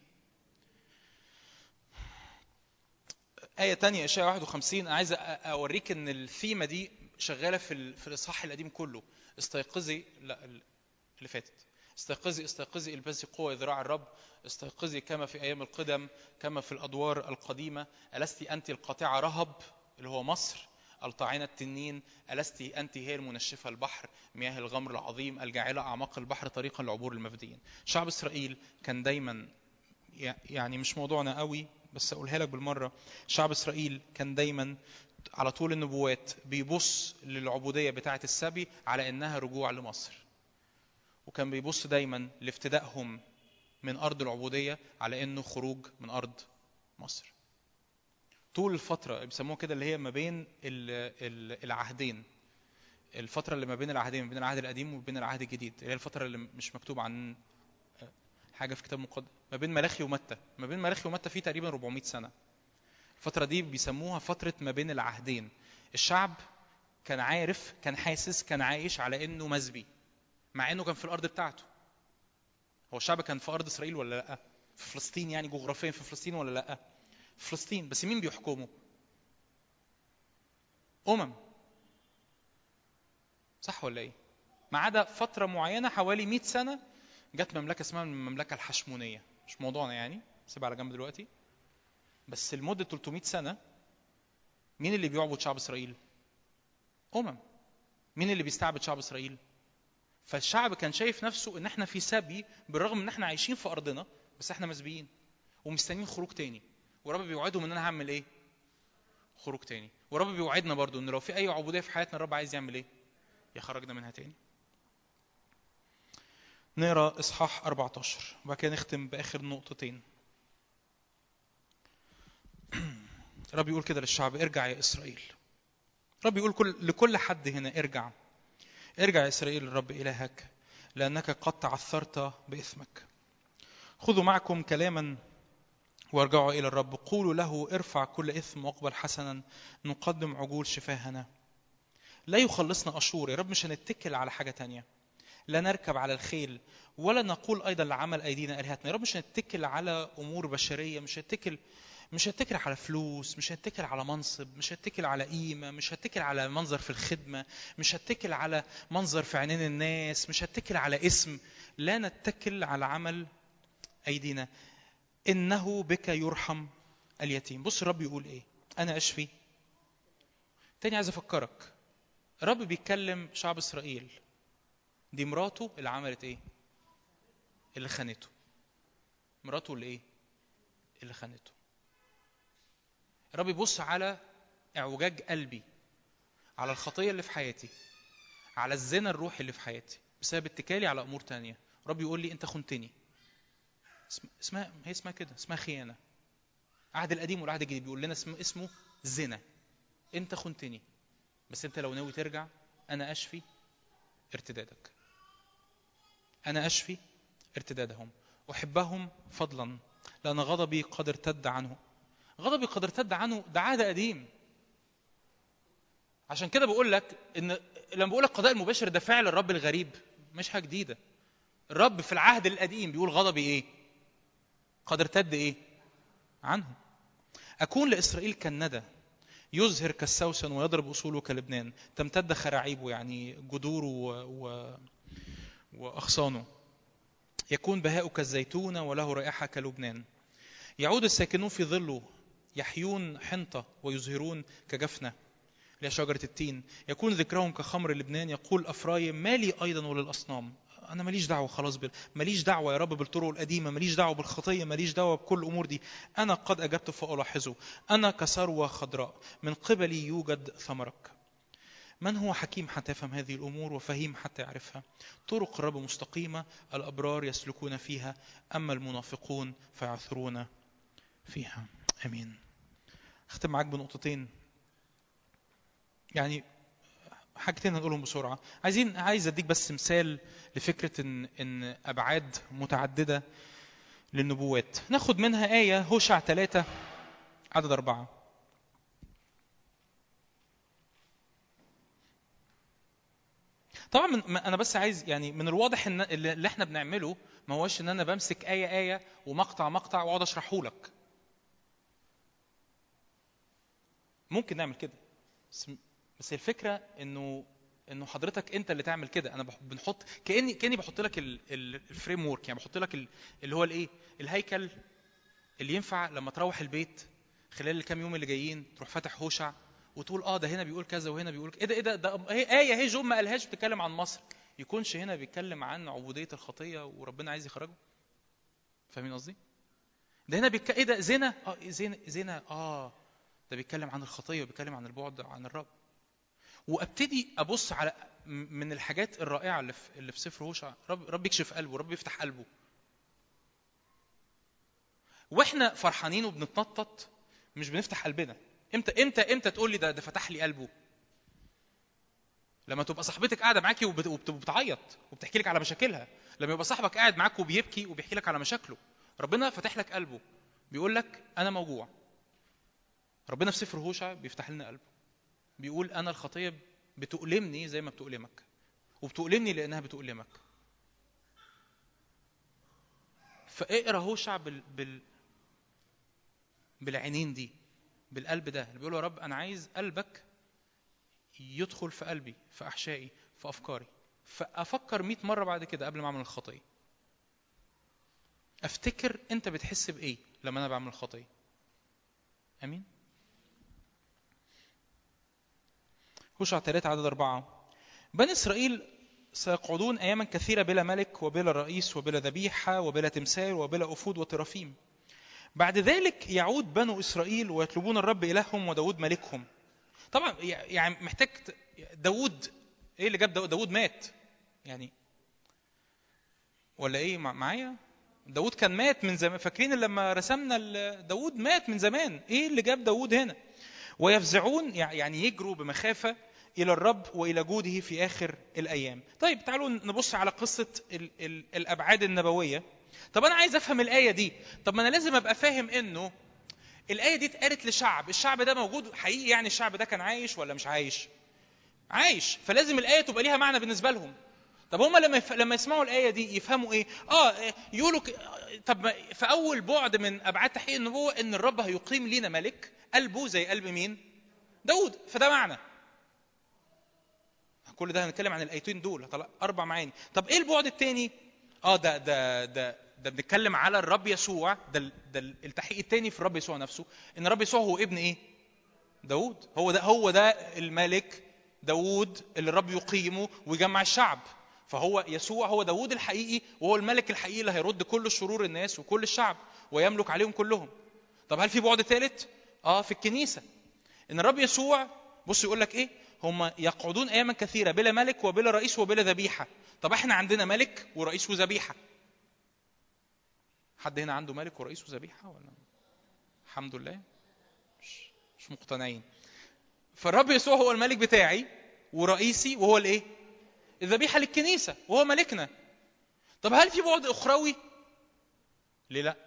آية تانية إشاعة 51 أنا عايز أوريك إن الثيمة دي شغالة في في الإصحاح القديم كله استيقظي لا اللي فاتت استيقظي استيقظي البسي قوة ذراع الرب استيقظي كما في أيام القدم كما في الأدوار القديمة ألست أنت القاطعة رهب اللي هو مصر الطاعنة التنين ألست أنت هي المنشفة البحر مياه الغمر العظيم الجاعلة أعماق البحر طريقا لعبور المفديين شعب إسرائيل كان دايما يعني مش موضوعنا قوي بس اقولها لك بالمره شعب اسرائيل كان دايما على طول النبوات بيبص للعبوديه بتاعه السبي على انها رجوع لمصر وكان بيبص دايما لافتدائهم من ارض العبوديه على انه خروج من ارض مصر طول الفتره بيسموها كده اللي هي ما بين ال- ال- العهدين الفتره اللي ما بين العهدين ما بين العهد القديم وبين العهد الجديد اللي هي الفتره اللي مش مكتوب عن حاجه في كتاب مقدس ما بين ملاخي ومتى ما بين ملاخي ومتى في تقريبا 400 سنه الفتره دي بيسموها فتره ما بين العهدين الشعب كان عارف كان حاسس كان عايش على انه مسبي مع انه كان في الارض بتاعته هو الشعب كان في ارض اسرائيل ولا لا في فلسطين يعني جغرافيا في فلسطين ولا لا في فلسطين بس مين بيحكمه امم صح ولا ايه ما عدا فتره معينه حوالي 100 سنه جت مملكه اسمها المملكه الحشمونيه مش موضوعنا يعني سيبها على جنب دلوقتي بس لمده 300 سنه مين اللي بيعبد شعب اسرائيل امم مين اللي بيستعبد شعب اسرائيل فالشعب كان شايف نفسه ان احنا في سبي بالرغم ان احنا عايشين في ارضنا بس احنا مسبيين ومستنيين خروج تاني ورب بيوعدهم ان انا هعمل ايه خروج تاني ورب بيوعدنا برضو ان لو في اي عبوديه في حياتنا الرب عايز يعمل ايه يخرجنا منها تاني نقرا اصحاح 14 وبعد كده نختم باخر نقطتين رب يقول كده للشعب ارجع يا اسرائيل رب يقول كل لكل حد هنا ارجع ارجع يا اسرائيل الرب الهك لانك قد تعثرت باثمك خذوا معكم كلاما وارجعوا الى الرب قولوا له ارفع كل اثم واقبل حسنا نقدم عجول شفاهنا لا يخلصنا اشور يا رب مش هنتكل على حاجه تانية لا نركب على الخيل ولا نقول ايضا لعمل ايدينا الهتنا يا رب مش هنتكل على امور بشريه مش هنتكل مش هتكل على فلوس مش هتكل على منصب مش هتكل على قيمة مش هتكل على منظر في الخدمة مش هتكل على منظر في عينين الناس مش هتكل على اسم لا نتكل على عمل أيدينا إنه بك يرحم اليتيم بص الرب يقول إيه أنا أشفي تاني عايز أفكرك الرب بيتكلم شعب إسرائيل دي مراته اللي عملت إيه اللي خانته مراته اللي إيه اللي خانته الرب يبص على اعوجاج قلبي على الخطية اللي في حياتي على الزنا الروحي اللي في حياتي بسبب اتكالي على أمور تانية رب يقول لي أنت خنتني اسمها هي اسمها كده اسمها خيانة العهد القديم والعهد الجديد بيقول لنا اسمه اسمه زنا أنت خنتني بس أنت لو ناوي ترجع أنا أشفي ارتدادك أنا أشفي ارتدادهم أحبهم فضلا لأن غضبي قد ارتد عنه غضبي قد ارتد عنه ده عهد قديم عشان كده بقول لك ان لما بقول لك قضاء المباشر ده فعل الرب الغريب مش حاجه جديده الرب في العهد القديم بيقول غضبي ايه قد ارتد ايه عنه اكون لاسرائيل كالندى يزهر كالسوسن ويضرب اصوله كلبنان تمتد خراعيبه يعني جذوره و... و... واغصانه يكون بهاؤه كالزيتونه وله رائحه كلبنان يعود الساكنون في ظله يحيون حنطة ويزهرون كجفنة اللي هي شجرة التين يكون ذكرهم كخمر لبنان يقول أفرايم مالي أيضا وللأصنام أنا ماليش دعوة خلاص بال... ماليش دعوة يا رب بالطرق القديمة ماليش دعوة بالخطية ماليش دعوة بكل الأمور دي أنا قد أجبت فألاحظه أنا كثروة خضراء من قبلي يوجد ثمرك من هو حكيم حتى يفهم هذه الأمور وفهيم حتى يعرفها طرق الرب مستقيمة الأبرار يسلكون فيها أما المنافقون فيعثرون فيها امين اختم معاك بنقطتين يعني حاجتين هنقولهم بسرعه عايزين عايز اديك بس مثال لفكره ان ان ابعاد متعدده للنبوات ناخد منها ايه هوشع ثلاثة عدد أربعة طبعا من انا بس عايز يعني من الواضح ان اللي احنا بنعمله ما هوش ان انا بمسك ايه ايه ومقطع مقطع واقعد اشرحه لك ممكن نعمل كده بس بس الفكره انه انه حضرتك انت اللي تعمل كده انا بنحط كاني كاني بحط لك الفريم ورك يعني بحط لك اللي هو الايه الهيكل اللي ينفع لما تروح البيت خلال الكام يوم اللي جايين تروح فاتح هوشع وتقول اه ده هنا بيقول كذا وهنا بيقول ايه ده ايه ده, ده هي ايه هي جون ما قالهاش بتتكلم عن مصر يكونش هنا بيتكلم عن عبوديه الخطيه وربنا عايز يخرجه فاهمين قصدي ده هنا بيك... ايه ده زنا اه زنا زنا اه ده بيتكلم عن الخطيه وبيتكلم عن البعد عن الرب وابتدي ابص على من الحاجات الرائعه اللي في اللي في سفر هوشع رب رب يكشف قلبه رب يفتح قلبه واحنا فرحانين وبنتنطط مش بنفتح قلبنا امتى امتى امتى تقول لي ده ده فتح لي قلبه لما تبقى صاحبتك قاعده معاكي وبت- وبت- وبتعيط وبتحكي لك على مشاكلها لما يبقى صاحبك قاعد معاك وبيبكي وبيحكي لك على مشاكله ربنا فاتح لك قلبه بيقول لك انا موجوع ربنا في سفر هوشع بيفتح لنا قلبه بيقول انا الخطيه بتؤلمني زي ما بتؤلمك وبتؤلمني لانها بتؤلمك فاقرا هوشع بال... بال... بالعينين دي بالقلب ده اللي بيقول يا رب انا عايز قلبك يدخل في قلبي في احشائي في افكاري فافكر 100 مره بعد كده قبل ما اعمل الخطيه افتكر انت بتحس بايه لما انا بعمل الخطيه امين هوشع 3 عدد أربعة بني إسرائيل سيقعدون أياما كثيرة بلا ملك وبلا رئيس وبلا ذبيحة وبلا تمثال وبلا أفود وترافيم بعد ذلك يعود بنو إسرائيل ويطلبون الرب إلههم وداود ملكهم طبعا يعني محتاج ت- داود ايه اللي جاب داود داود مات يعني ولا ايه مع- معايا داود كان مات من زمان فاكرين لما رسمنا ال- داود مات من زمان ايه اللي جاب داود هنا ويفزعون يع- يعني يجروا بمخافة إلى الرب وإلى جوده في آخر الأيام طيب تعالوا نبص على قصة ال ال الأبعاد النبوية طب أنا عايز أفهم الآية دي طب ما أنا لازم أبقى فاهم إنه الآية دي اتقالت لشعب الشعب ده موجود حقيقي يعني الشعب ده كان عايش ولا مش عايش عايش فلازم الآية تبقى ليها معنى بالنسبة لهم طب هم لما يف... لما يسمعوا الآية دي يفهموا إيه؟ آه يقولوا ك... طب ما في أول بعد من أبعاد تحقيق النبوة إن الرب هيقيم لينا ملك قلبه زي قلب مين؟ داود فده معنى كل ده هنتكلم عن الايتين دول طلع اربع معاني طب ايه البعد الثاني اه ده ده ده ده بنتكلم على الرب يسوع ده ال- ده التحقيق الثاني في الرب يسوع نفسه ان الرب يسوع هو ابن ايه داود هو ده هو ده الملك داود اللي الرب يقيمه ويجمع الشعب فهو يسوع هو داود الحقيقي وهو الملك الحقيقي اللي هيرد كل شرور الناس وكل الشعب ويملك عليهم كلهم طب هل في بعد ثالث اه في الكنيسه ان الرب يسوع بص يقول لك ايه هم يقعدون اياما كثيره بلا ملك وبلا رئيس وبلا ذبيحه طب احنا عندنا ملك ورئيس وذبيحه حد هنا عنده ملك ورئيس وذبيحه ولا الحمد لله مش مش مقتنعين فالرب يسوع هو الملك بتاعي ورئيسي وهو الايه الذبيحه للكنيسه وهو ملكنا طب هل في بعد اخروي ليه لا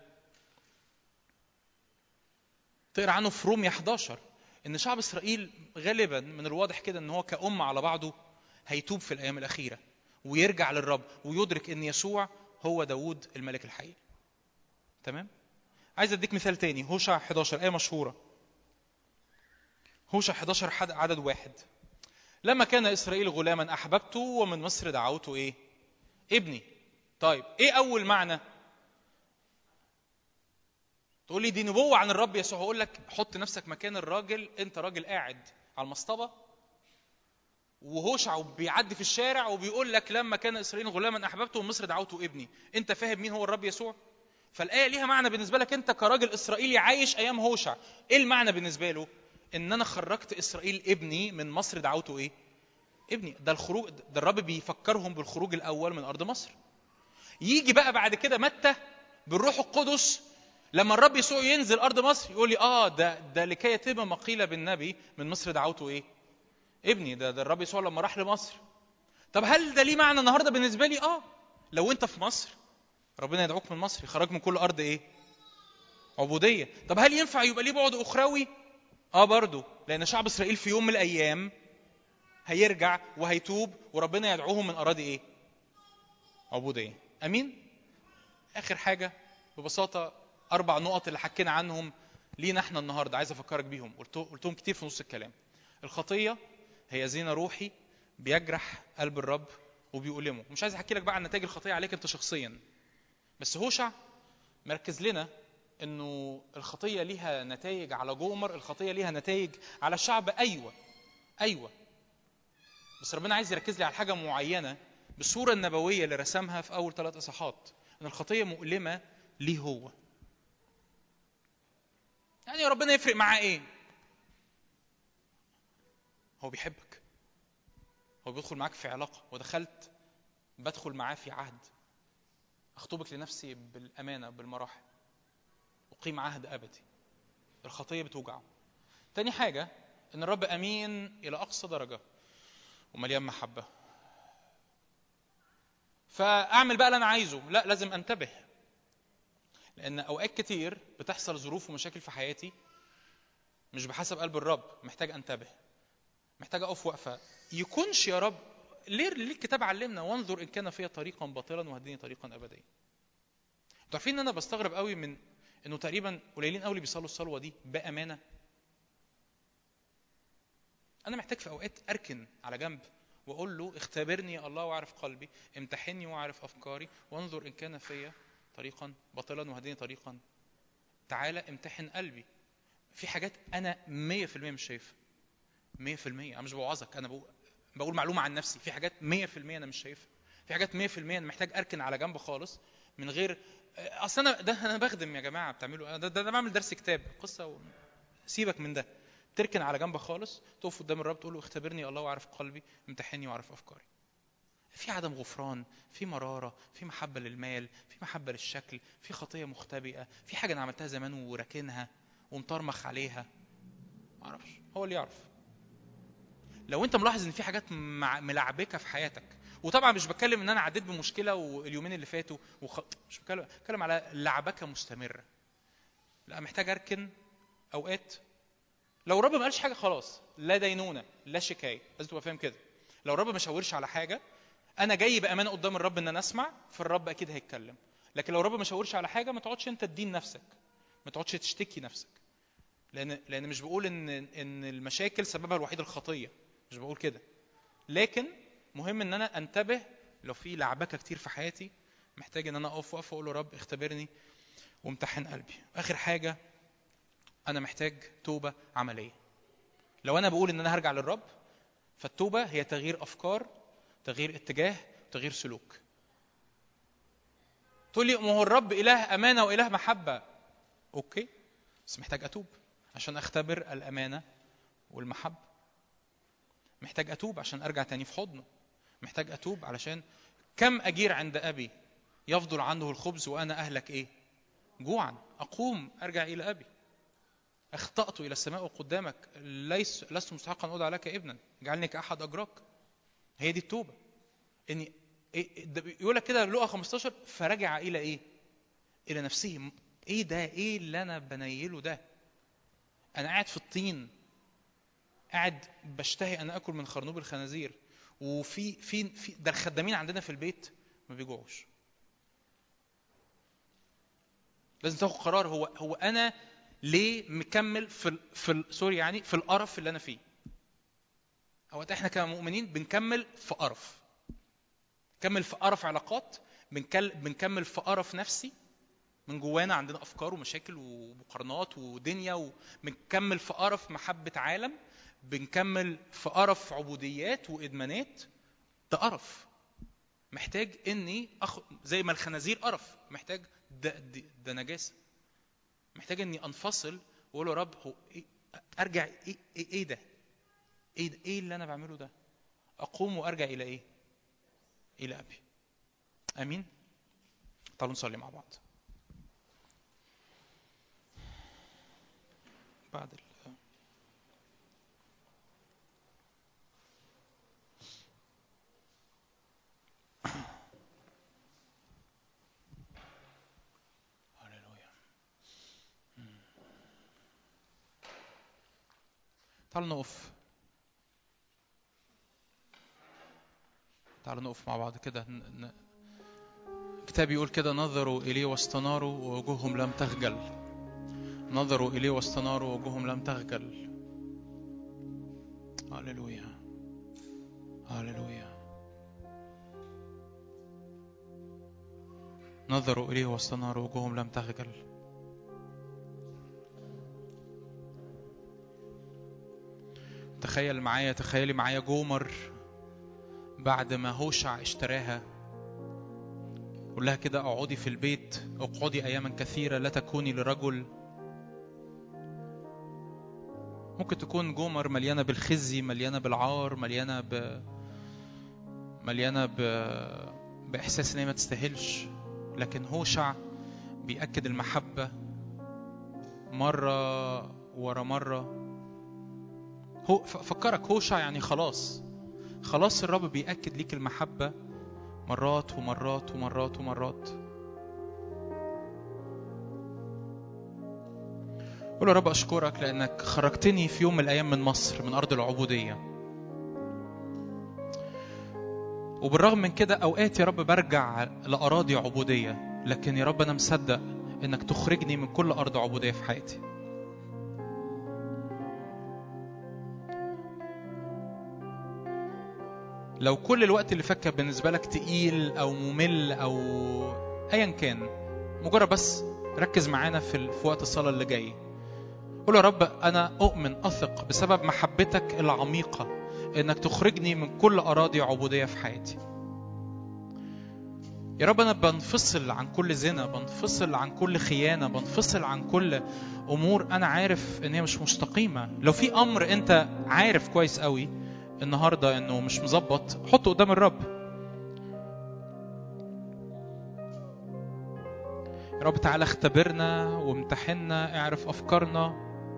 تقرا عنه في روميا 11 ان شعب اسرائيل غالبا من الواضح كده ان هو كأمة على بعضه هيتوب في الايام الاخيره ويرجع للرب ويدرك ان يسوع هو داوود الملك الحقيقي تمام عايز اديك مثال تاني هوشع 11 ايه مشهوره هوشع 11 حد- عدد واحد لما كان اسرائيل غلاما احببته ومن مصر دعوته ايه ابني طيب ايه اول معنى تقول لي دي نبوة عن الرب يسوع هقول لك حط نفسك مكان الراجل انت راجل قاعد على المصطبة وهوشع بيعدي في الشارع وبيقول لك لما كان اسرائيل غلاما احببته ومصر دعوته ابني انت فاهم مين هو الرب يسوع فالايه ليها معنى بالنسبه لك انت كراجل اسرائيلي عايش ايام هوشع ايه المعنى بالنسبه له ان انا خرجت اسرائيل ابني من مصر دعوته ايه ابني ده الخروج ده الرب بيفكرهم بالخروج الاول من ارض مصر يجي بقى بعد كده متى بالروح القدس لما الرب يسوع ينزل ارض مصر يقول لي اه ده ده لكي يتم ما قيل بالنبي من مصر دعوته ايه ابني ده, ده الرب يسوع لما راح لمصر طب هل ده ليه معنى النهارده بالنسبه لي اه لو انت في مصر ربنا يدعوك من مصر يخرج من كل ارض ايه عبوديه طب هل ينفع يبقى ليه بعد اخروي اه برضه لان شعب اسرائيل في يوم من الايام هيرجع وهيتوب وربنا يدعوهم من اراضي ايه عبوديه امين اخر حاجه ببساطه اربع نقط اللي حكينا عنهم لينا احنا النهارده عايز افكرك بيهم قلت قلتهم كتير في نص الكلام الخطيه هي زينه روحي بيجرح قلب الرب وبيؤلمه مش عايز احكي لك بقى عن نتائج الخطيه عليك انت شخصيا بس هوشع مركز لنا انه الخطيه ليها نتائج على جومر الخطيه ليها نتائج على الشعب ايوه ايوه بس ربنا عايز يركز لي على حاجه معينه بالصوره النبويه اللي رسمها في اول ثلاث اصحاحات ان الخطيه مؤلمه ليه هو يعني ربنا يفرق معاه ايه هو بيحبك هو بيدخل معاك في علاقه ودخلت بدخل معاه في عهد اخطبك لنفسي بالامانه بالمراحل اقيم عهد ابدي الخطيه بتوجعه تاني حاجه ان الرب امين الى اقصى درجه ومليان محبه فاعمل بقى اللي انا عايزه لا لازم انتبه لان اوقات كتير بتحصل ظروف ومشاكل في حياتي مش بحسب قلب الرب محتاج انتبه محتاج اقف وقفه يكونش يا رب ليه ليه الكتاب علمنا وانظر ان كان فيها طريقا باطلا وهديني طريقا ابديا انتوا عارفين ان انا بستغرب قوي من انه تقريبا قليلين قوي اللي بيصلوا الصلوه دي بامانه انا محتاج في اوقات اركن على جنب واقول له اختبرني يا الله واعرف قلبي امتحني واعرف افكاري وانظر ان كان فيا طريقا باطلا وهديني طريقا تعالى امتحن قلبي في حاجات انا 100% مش شايفها 100% انا مش بوعظك انا بقول, بقول معلومه عن نفسي في حاجات 100% انا مش شايفها في حاجات 100% انا محتاج اركن على جنب خالص من غير اصل انا ده انا بخدم يا جماعه بتعملوا ده, ده, ده بعمل درس كتاب قصه و... سيبك من ده تركن على جنب خالص تقف قدام الرب تقول له اختبرني يا الله واعرف قلبي امتحني واعرف افكاري في عدم غفران في مرارة في محبة للمال في محبة للشكل في خطية مختبئة في حاجة أنا عملتها زمان وراكنها ومطرمخ عليها معرفش هو اللي يعرف لو انت ملاحظ ان في حاجات مع- ملعبكه في حياتك وطبعا مش بتكلم ان انا عديت بمشكله واليومين اللي فاتوا وخ... مش بتكلم بتكلم على لعبكه مستمره لا محتاج اركن اوقات لو الرب ما قالش حاجه خلاص لا دينونه لا شكايه لازم تبقى فاهم كده لو الرب ما شاورش على حاجه انا جاي بامانه قدام الرب ان انا اسمع فالرب اكيد هيتكلم لكن لو الرب ما شاورش على حاجه ما تقعدش انت تدين نفسك ما تقعدش تشتكي نفسك لان لان مش بقول ان ان المشاكل سببها الوحيد الخطيه مش بقول كده لكن مهم ان انا انتبه لو في لعبكه كتير في حياتي محتاج ان انا اقف واقف واقول له رب اختبرني وامتحن قلبي اخر حاجه انا محتاج توبه عمليه لو انا بقول ان انا هرجع للرب فالتوبه هي تغيير افكار تغيير اتجاه تغيير سلوك تقول لي ما هو الرب اله امانه واله محبه اوكي بس محتاج اتوب عشان اختبر الامانه والمحبه محتاج اتوب عشان ارجع تاني في حضنه محتاج اتوب علشان كم اجير عند ابي يفضل عنه الخبز وانا اهلك ايه جوعا اقوم ارجع الى ابي اخطات الى السماء وقدامك ليس لست مستحقا ان اودع لك ابنا اجعلني كاحد اجراك هي دي التوبه اني إيه- ده يقول لك كده لقى 15 فرجع الى ايه الى نفسه ايه ده ايه اللي انا بنيله ده انا قاعد في الطين قاعد بشتهي ان اكل من خرنوب الخنازير وفي في في ده الخدامين عندنا في البيت ما بيجوعوش لازم تاخد قرار هو هو انا ليه مكمل في ال في ال سوري يعني في القرف اللي انا فيه اوقات احنا كمؤمنين بنكمل في قرف نكمل في قرف علاقات بنكل بنكمل في قرف نفسي من جوانا عندنا افكار ومشاكل ومقارنات ودنيا وبنكمل في قرف محبه عالم بنكمل في قرف عبوديات وادمانات ده قرف محتاج اني أخ... زي ما الخنازير قرف محتاج ده, ده, ده نجاسه محتاج اني انفصل واقول له يا رب هو إيه ارجع ايه ايه, إيه ده؟ ايه ده؟ ايه اللي انا بعمله ده؟ اقوم وارجع الى ايه؟ الى ابي. امين؟ تعالوا نصلي مع بعض. بعد ال... هللويا. تعالوا نقف تعالوا نقف مع بعض كده ن... ن... الكتاب يقول كده نظروا إليه واستناروا ووجوههم لم تخجل نظروا إليه واستناروا ووجوههم لم تخجل هللويا هللويا نظروا إليه واستناروا ووجوههم لم تخجل تخيل معايا تخيلي معايا جومر بعد ما هوشع اشتراها قول لها كده اقعدي في البيت اقعدي اياما كثيره لا تكوني لرجل ممكن تكون جومر مليانه بالخزي مليانه بالعار مليانه ب مليانه ب... باحساس ان هي ما تستاهلش لكن هوشع بيأكد المحبه مره ورا مرة هو ف- فكرك هوشع يعني خلاص خلاص الرب بيأكد ليك المحبة مرات ومرات ومرات ومرات قول يا رب أشكرك لأنك خرجتني في يوم من الأيام من مصر من أرض العبودية وبالرغم من كده أوقات يا رب برجع لأراضي عبودية لكن يا رب أنا مصدق إنك تخرجني من كل أرض عبودية في حياتي لو كل الوقت اللي فات كان بالنسبة لك تقيل أو ممل أو أيا كان مجرد بس ركز معانا في ال- في وقت الصلاة اللي جاي قول يا رب أنا أؤمن أثق بسبب محبتك العميقة إنك تخرجني من كل أراضي عبودية في حياتي يا رب أنا بنفصل عن كل زنا بنفصل عن كل خيانة بنفصل عن كل أمور أنا عارف إن هي مش مستقيمة لو في أمر أنت عارف كويس قوي النهاردة إنه مش مظبط حطه قدام الرب يا رب تعالى اختبرنا وامتحنا اعرف أفكارنا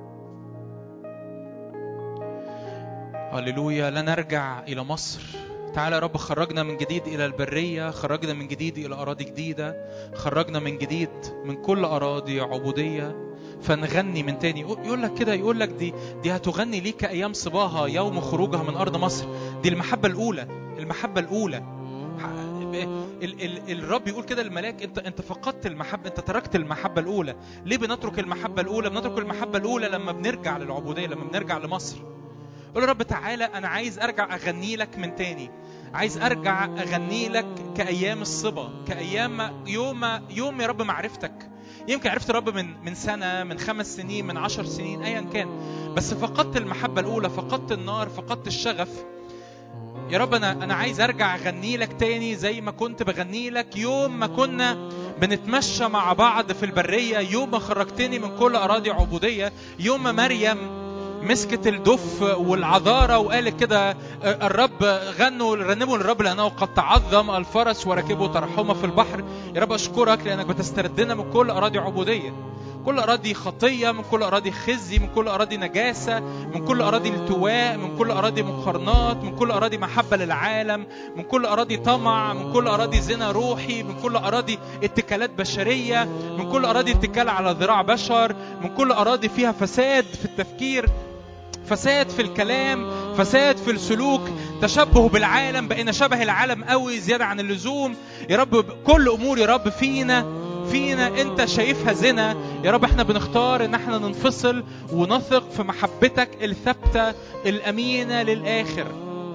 هللويا لا نرجع إلى مصر تعالى يا رب خرجنا من جديد إلى البرية خرجنا من جديد إلى أراضي جديدة خرجنا من جديد من كل أراضي عبودية فنغني من تاني يقول لك كده يقول لك دي دي هتغني ليك أيام صباها يوم خروجها من أرض مصر دي المحبة الأولى المحبة الأولى ال ال الرب يقول كده للملاك انت انت فقدت المحبه انت تركت المحبه الاولى ليه بنترك المحبه الاولى بنترك المحبه الاولى لما بنرجع للعبوديه لما بنرجع لمصر قول يا رب تعالى انا عايز ارجع اغني لك من تاني عايز ارجع اغني لك كايام الصبا كايام يوم يوم يا رب معرفتك يمكن عرفت الرب من من سنه من خمس سنين من عشر سنين ايا كان بس فقدت المحبه الاولى فقدت النار فقدت الشغف يا رب انا انا عايز ارجع اغني لك تاني زي ما كنت بغني لك يوم ما كنا بنتمشى مع بعض في البريه يوم ما خرجتني من كل اراضي عبوديه يوم ما مريم مسكت الدف والعذارة وقالت كده الرب غنوا رنموا للرب لأنه قد تعظم الفرس وركبوا ترحمه في البحر يا رب أشكرك لأنك بتستردنا من كل أراضي عبودية كل أراضي خطية من كل أراضي خزي من كل أراضي نجاسة من كل أراضي التواء من كل أراضي مقارنات من كل أراضي محبة للعالم من كل أراضي طمع من كل أراضي زنا روحي من كل أراضي اتكالات بشرية من كل أراضي اتكال على ذراع بشر من كل أراضي فيها فساد في التفكير فساد في الكلام فساد في السلوك تشبه بالعالم بقينا شبه العالم قوي زيادة عن اللزوم يا رب كل أمور يا رب فينا فينا انت شايفها زنا يا رب احنا بنختار ان احنا ننفصل ونثق في محبتك الثابتة الأمينة للآخر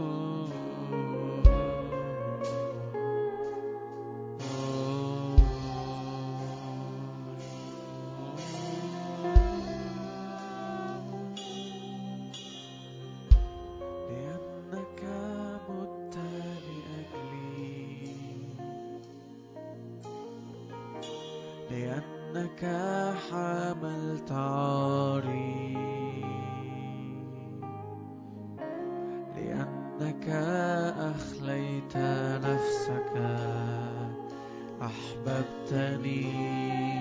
لأنك مت لأجلي لأنك حملت عاري لأنك أخليت نفسك أحببتني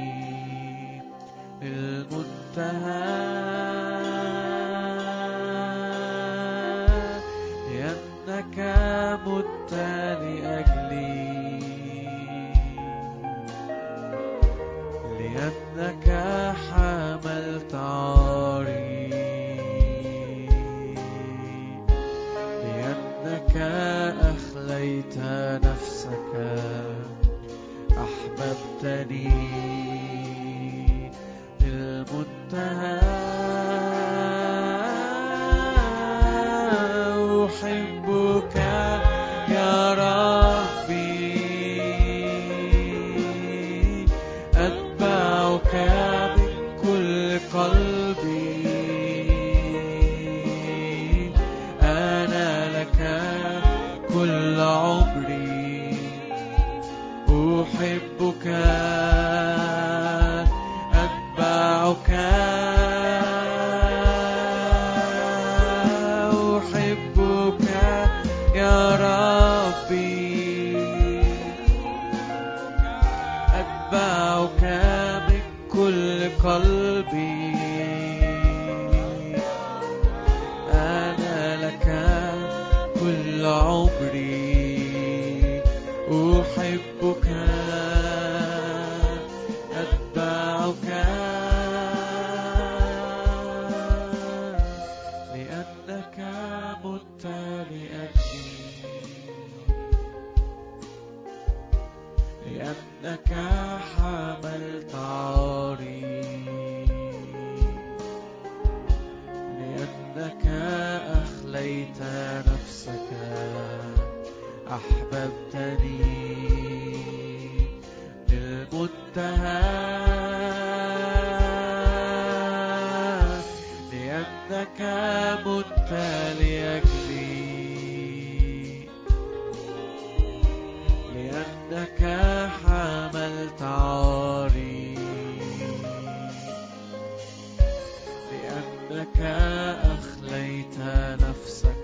للمنتهى لأنك مت لأجلي لأنك حملت عاري لأنك أخليت نفسك أحببتني للمنتهى أحبك يا ربي أتبعك بكل قلبي أنا لك كل عمري أحبك أتبعك أحبك يا ربي أتبعك بكل قلبي أحبك أتبعك لأنك مت لأجلي لأنك حملت عاري لأنك أخليت نفسك أحببتني للمنتهى لأنك مت لأجلي لأنك حملت عاري لأنك أخليت نفسك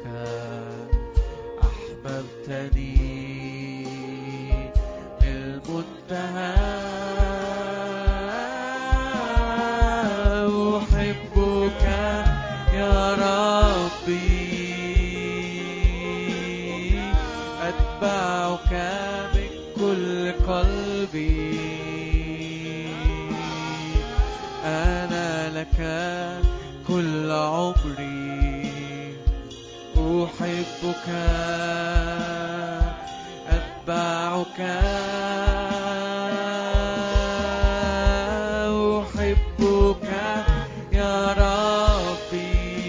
أحببتني للمنتهى أحبك يا ربي أتبعك من كل قلبي أنا لك كل عمري أحبك أتبعك أحبك يا ربي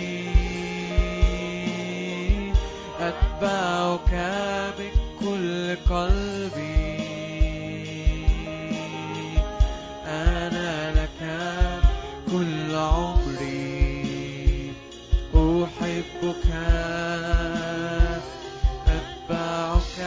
أتبعك من كل قلبي أنا لك كل عمري أحبك أتبعك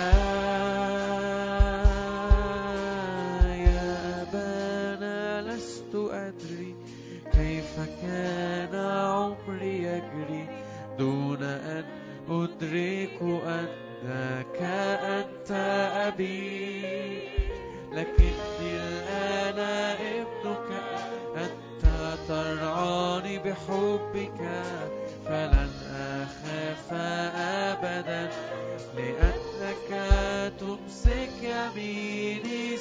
يا أبانا لست أدري كيف كان عمري يجري دون أن أدرك أنك أنت أبي لكني الآن ابنك أنت ترعاني بحبك فلن أخاف أبدا لأنك تمسك يميني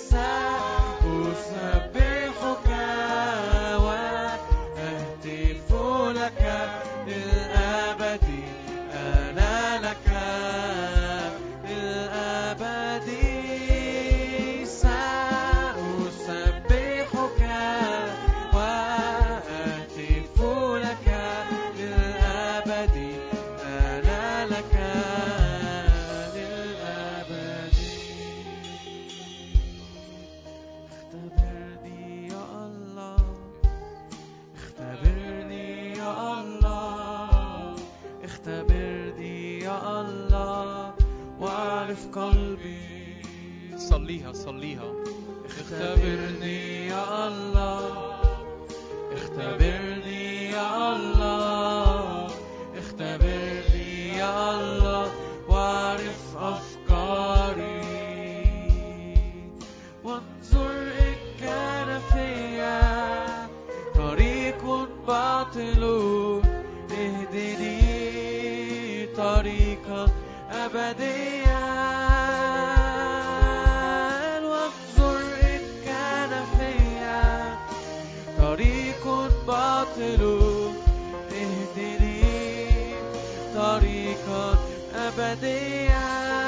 سأسبحك وأهتف لك للأبد أنا لك للأبد سأسبحك وأهتف لك للأبد أنا لك للأبد اختبرني يا الله اختبرني يا الله اختبرني يا الله واعرف قلبي صليها صليها اختبرني يا الله اختبرني يا الله اختبرني يا الله واعرف افكاري وانظر ان كان فيا طريق باطل اهدني طريقا ابديا وانظر ان كان فيا طريق باطل اهدني طريقا أبديا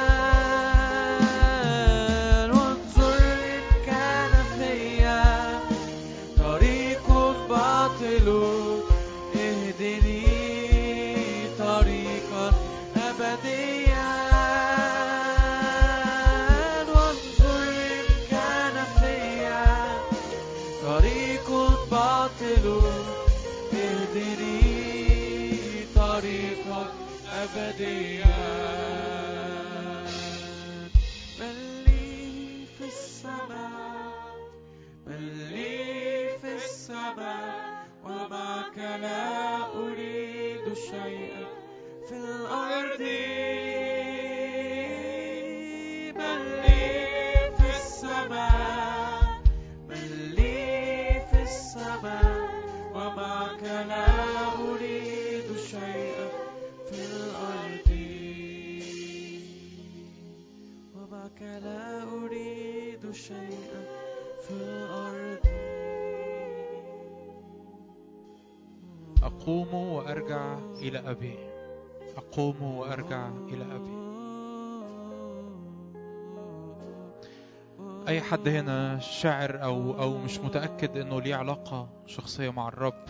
وانظر إن كان فيا طريق باطل اهدني طريقا أبديا وانظر إن كان فيا طريق باطل اهدني طريقا أبديا من لي في السماء من لي في السماء ومعك لا أريد شيئا في الأرض من لي في السماء من لي في السماء ومعك لا أريد شيئا في الأرض ومعك لا شيئا في الأرض أقوم وأرجع إلى أبي أقوم وأرجع إلى أبي أي حد هنا شاعر أو أو مش متأكد إنه ليه علاقة شخصية مع الرب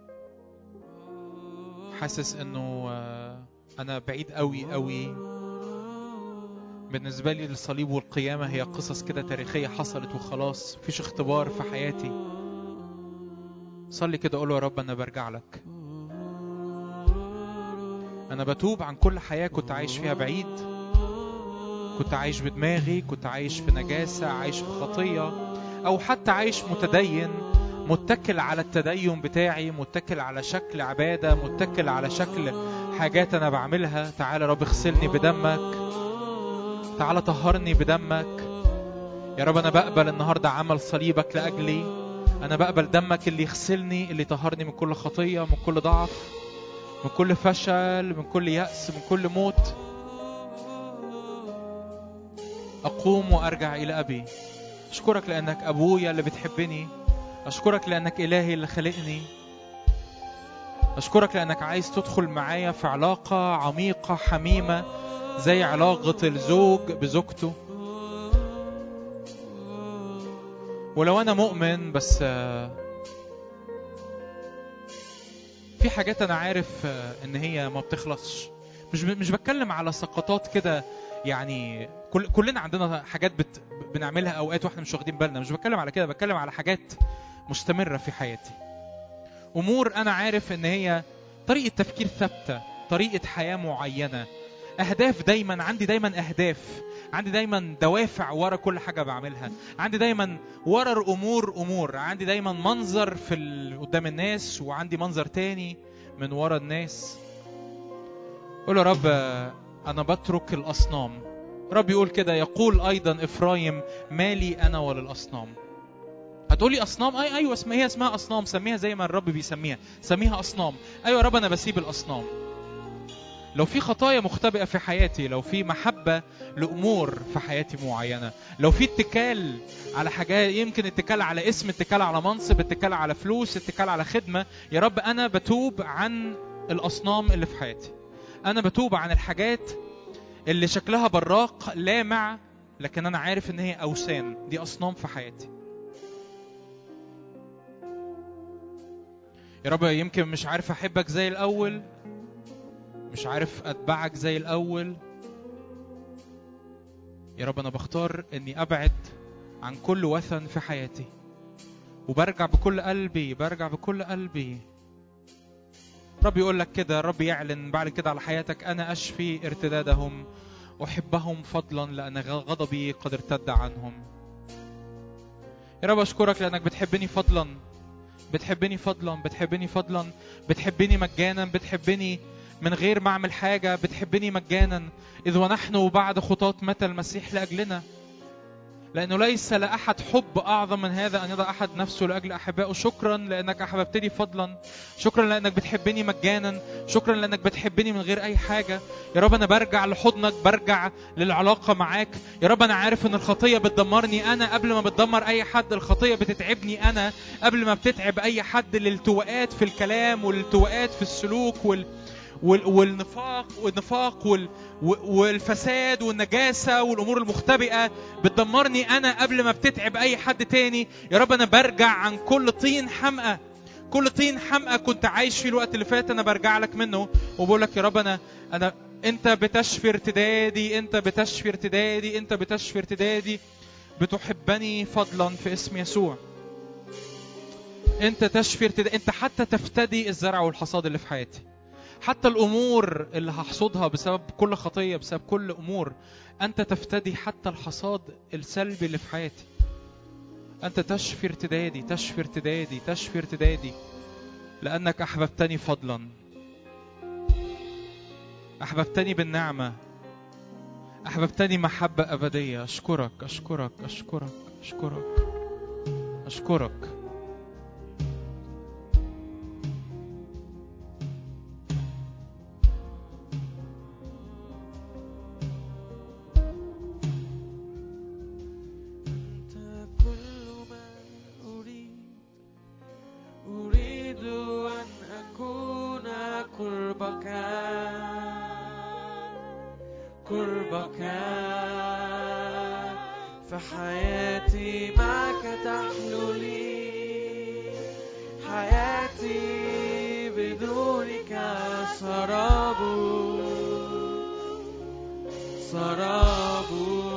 حاسس إنه آه، أنا بعيد أوي أوي بالنسبة لي الصليب والقيامة هي قصص كده تاريخية حصلت وخلاص مفيش اختبار في حياتي صلي كده قول له يا رب أنا برجع لك أنا بتوب عن كل حياة كنت عايش فيها بعيد كنت عايش بدماغي كنت عايش في نجاسة عايش في خطية أو حتى عايش متدين متكل على التدين بتاعي متكل على شكل عبادة متكل على شكل حاجات أنا بعملها تعالى يا رب اغسلني بدمك تعالى طهرني بدمك يا رب أنا بقبل النهاردة عمل صليبك لأجلي أنا بقبل دمك اللي يغسلني اللي يطهرني من كل خطية من كل ضعف من كل فشل من كل يأس من كل موت أقوم وأرجع إلى أبي أشكرك لأنك أبويا اللي بتحبني أشكرك لأنك إلهي اللي خلقني أشكرك لأنك عايز تدخل معايا في علاقة عميقة حميمة زي علاقة الزوج بزوجته ولو أنا مؤمن بس آه، في حاجات أنا عارف آه، إن هي ما بتخلصش مش ب- مش بتكلم على سقطات كده يعني كل كلنا عندنا حاجات بت بنعملها اوقات واحنا مش واخدين بالنا مش بتكلم على كده بتكلم على حاجات مستمره في حياتي امور انا عارف ان هي طريقه تفكير ثابته طريقه حياه معينه اهداف دايما عندي دايما اهداف عندي دايما دوافع ورا كل حاجه بعملها عندي دايما ورا الامور امور عندي دايما منظر في ال... قدام الناس وعندي منظر تاني من ورا الناس قول يا رب انا بترك الاصنام رب يقول كده يقول ايضا افرايم مالي انا وللاصنام هتقولي اصنام اي ايوه اسمها هي اسمها اصنام سميها زي ما الرب بيسميها سميها اصنام ايوه يا رب انا بسيب الاصنام لو في خطايا مختبئه في حياتي لو في محبه لامور في حياتي معينه لو في اتكال على حاجات يمكن اتكال على اسم اتكال على منصب اتكال على فلوس اتكال على خدمه يا رب انا بتوب عن الاصنام اللي في حياتي انا بتوب عن الحاجات اللي شكلها براق لامع لكن انا عارف ان هي اوثان دي اصنام في حياتي يا رب يمكن مش عارف احبك زي الاول مش عارف اتبعك زي الاول يا رب انا بختار اني ابعد عن كل وثن في حياتي وبرجع بكل قلبي برجع بكل قلبي رب يقول لك كده رب يعلن بعد كده على حياتك انا اشفي ارتدادهم احبهم فضلا لان غضبي قد ارتد عنهم يا رب اشكرك لانك بتحبني فضلا بتحبني فضلا بتحبني فضلا بتحبني مجانا بتحبني من غير ما اعمل حاجه بتحبني مجانا اذ ونحن بعد خطاة متى المسيح لاجلنا لأنه ليس لأحد حب أعظم من هذا أن يضع أحد نفسه لأجل أحبائه شكرا لأنك أحببتني فضلا شكرا لأنك بتحبني مجانا شكرا لأنك بتحبني من غير أي حاجة يا رب أنا برجع لحضنك برجع للعلاقة معاك يا رب أنا عارف أن الخطية بتدمرني أنا قبل ما بتدمر أي حد الخطية بتتعبني أنا قبل ما بتتعب أي حد الالتواءات في الكلام والالتواءات في السلوك وال... وال- والنفاق والنفاق وال... و- والفساد والنجاسة والأمور المختبئة بتدمرني أنا قبل ما بتتعب أي حد تاني يا رب أنا برجع عن كل طين حمقى كل طين حمقى كنت عايش فيه الوقت اللي فات أنا برجع لك منه وبقول لك يا رب أنا أنا أنت بتشفي ارتدادي أنت بتشفي ارتدادي أنت بتشفي ارتدادي بتحبني فضلا في اسم يسوع أنت تشفي ارتدادي أنت حتى تفتدي الزرع والحصاد اللي في حياتي حتى الامور اللي هحصدها بسبب كل خطيه بسبب كل امور انت تفتدي حتى الحصاد السلبي اللي في حياتي انت تشفي ارتدادي تشفي ارتدادي تشفي ارتدادي لانك احببتني فضلا احببتني بالنعمه احببتني محبه ابديه اشكرك اشكرك اشكرك اشكرك اشكرك أنت فحياتي معك تحلو لي حياتي بدونك سراب سراب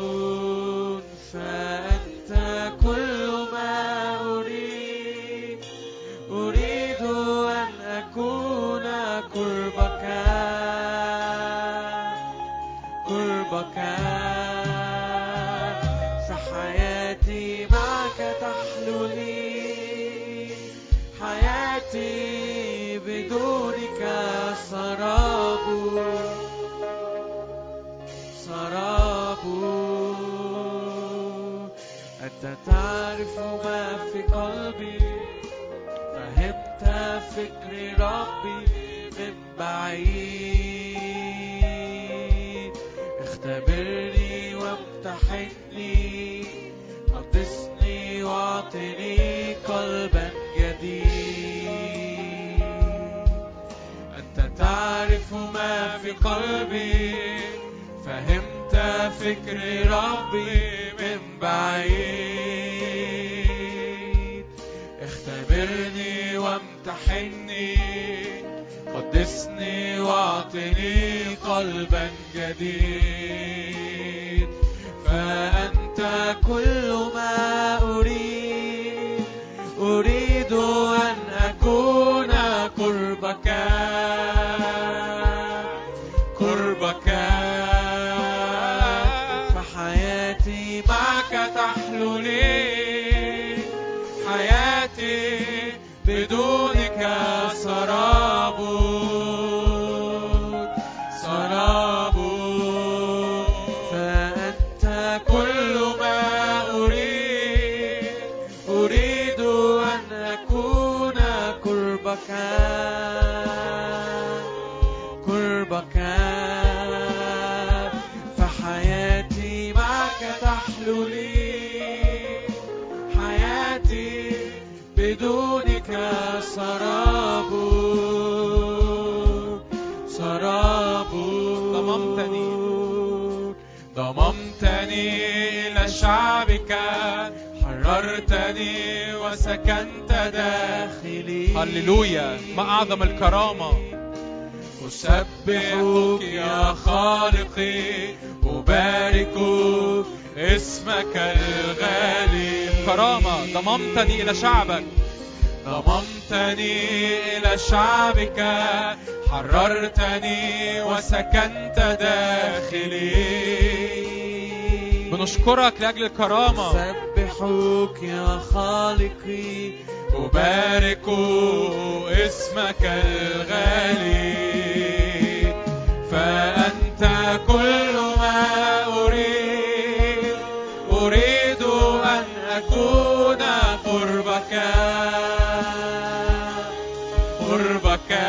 فأنت كل ما أريد أريد أن أكون قربك قربك فحياتي معك تحلو لي حياتي بدونك سراب سراب أنت تعرف ما في قلبي فهمت فكر ربي من بعيد اختبرني وامتحني قدسني واعطني قلبا جديد أنت تعرف ما في قلبي فهمت فكر ربي من بعيد اختبرني وامتحني قدسني واعطني قلبا جديد فأنت كل ما أريد أريد أن أكون قربك قربك فحياتي معك تحلو لي حياتي بدونك سراب سراب فأنت كل ما أريد أريد أن أكون قربك قربك فحياتي معك تحلو لي حياتي بدونك سراب سراب ضممتني. ضممتني إلى شعبك حررتني وسكنت داخلي هللويا ما أعظم الكرامة أسبحك يا خالقي أبارك اسمك الغالي كرامة ضممتني إلى شعبك ضممتني إلى شعبك حررتني وسكنت داخلي بنشكرك لأجل الكرامة أسبحك يا خالقي أبارك اسمك الغالي فأنت كل ما أريد أريد أن أكون قربك قربك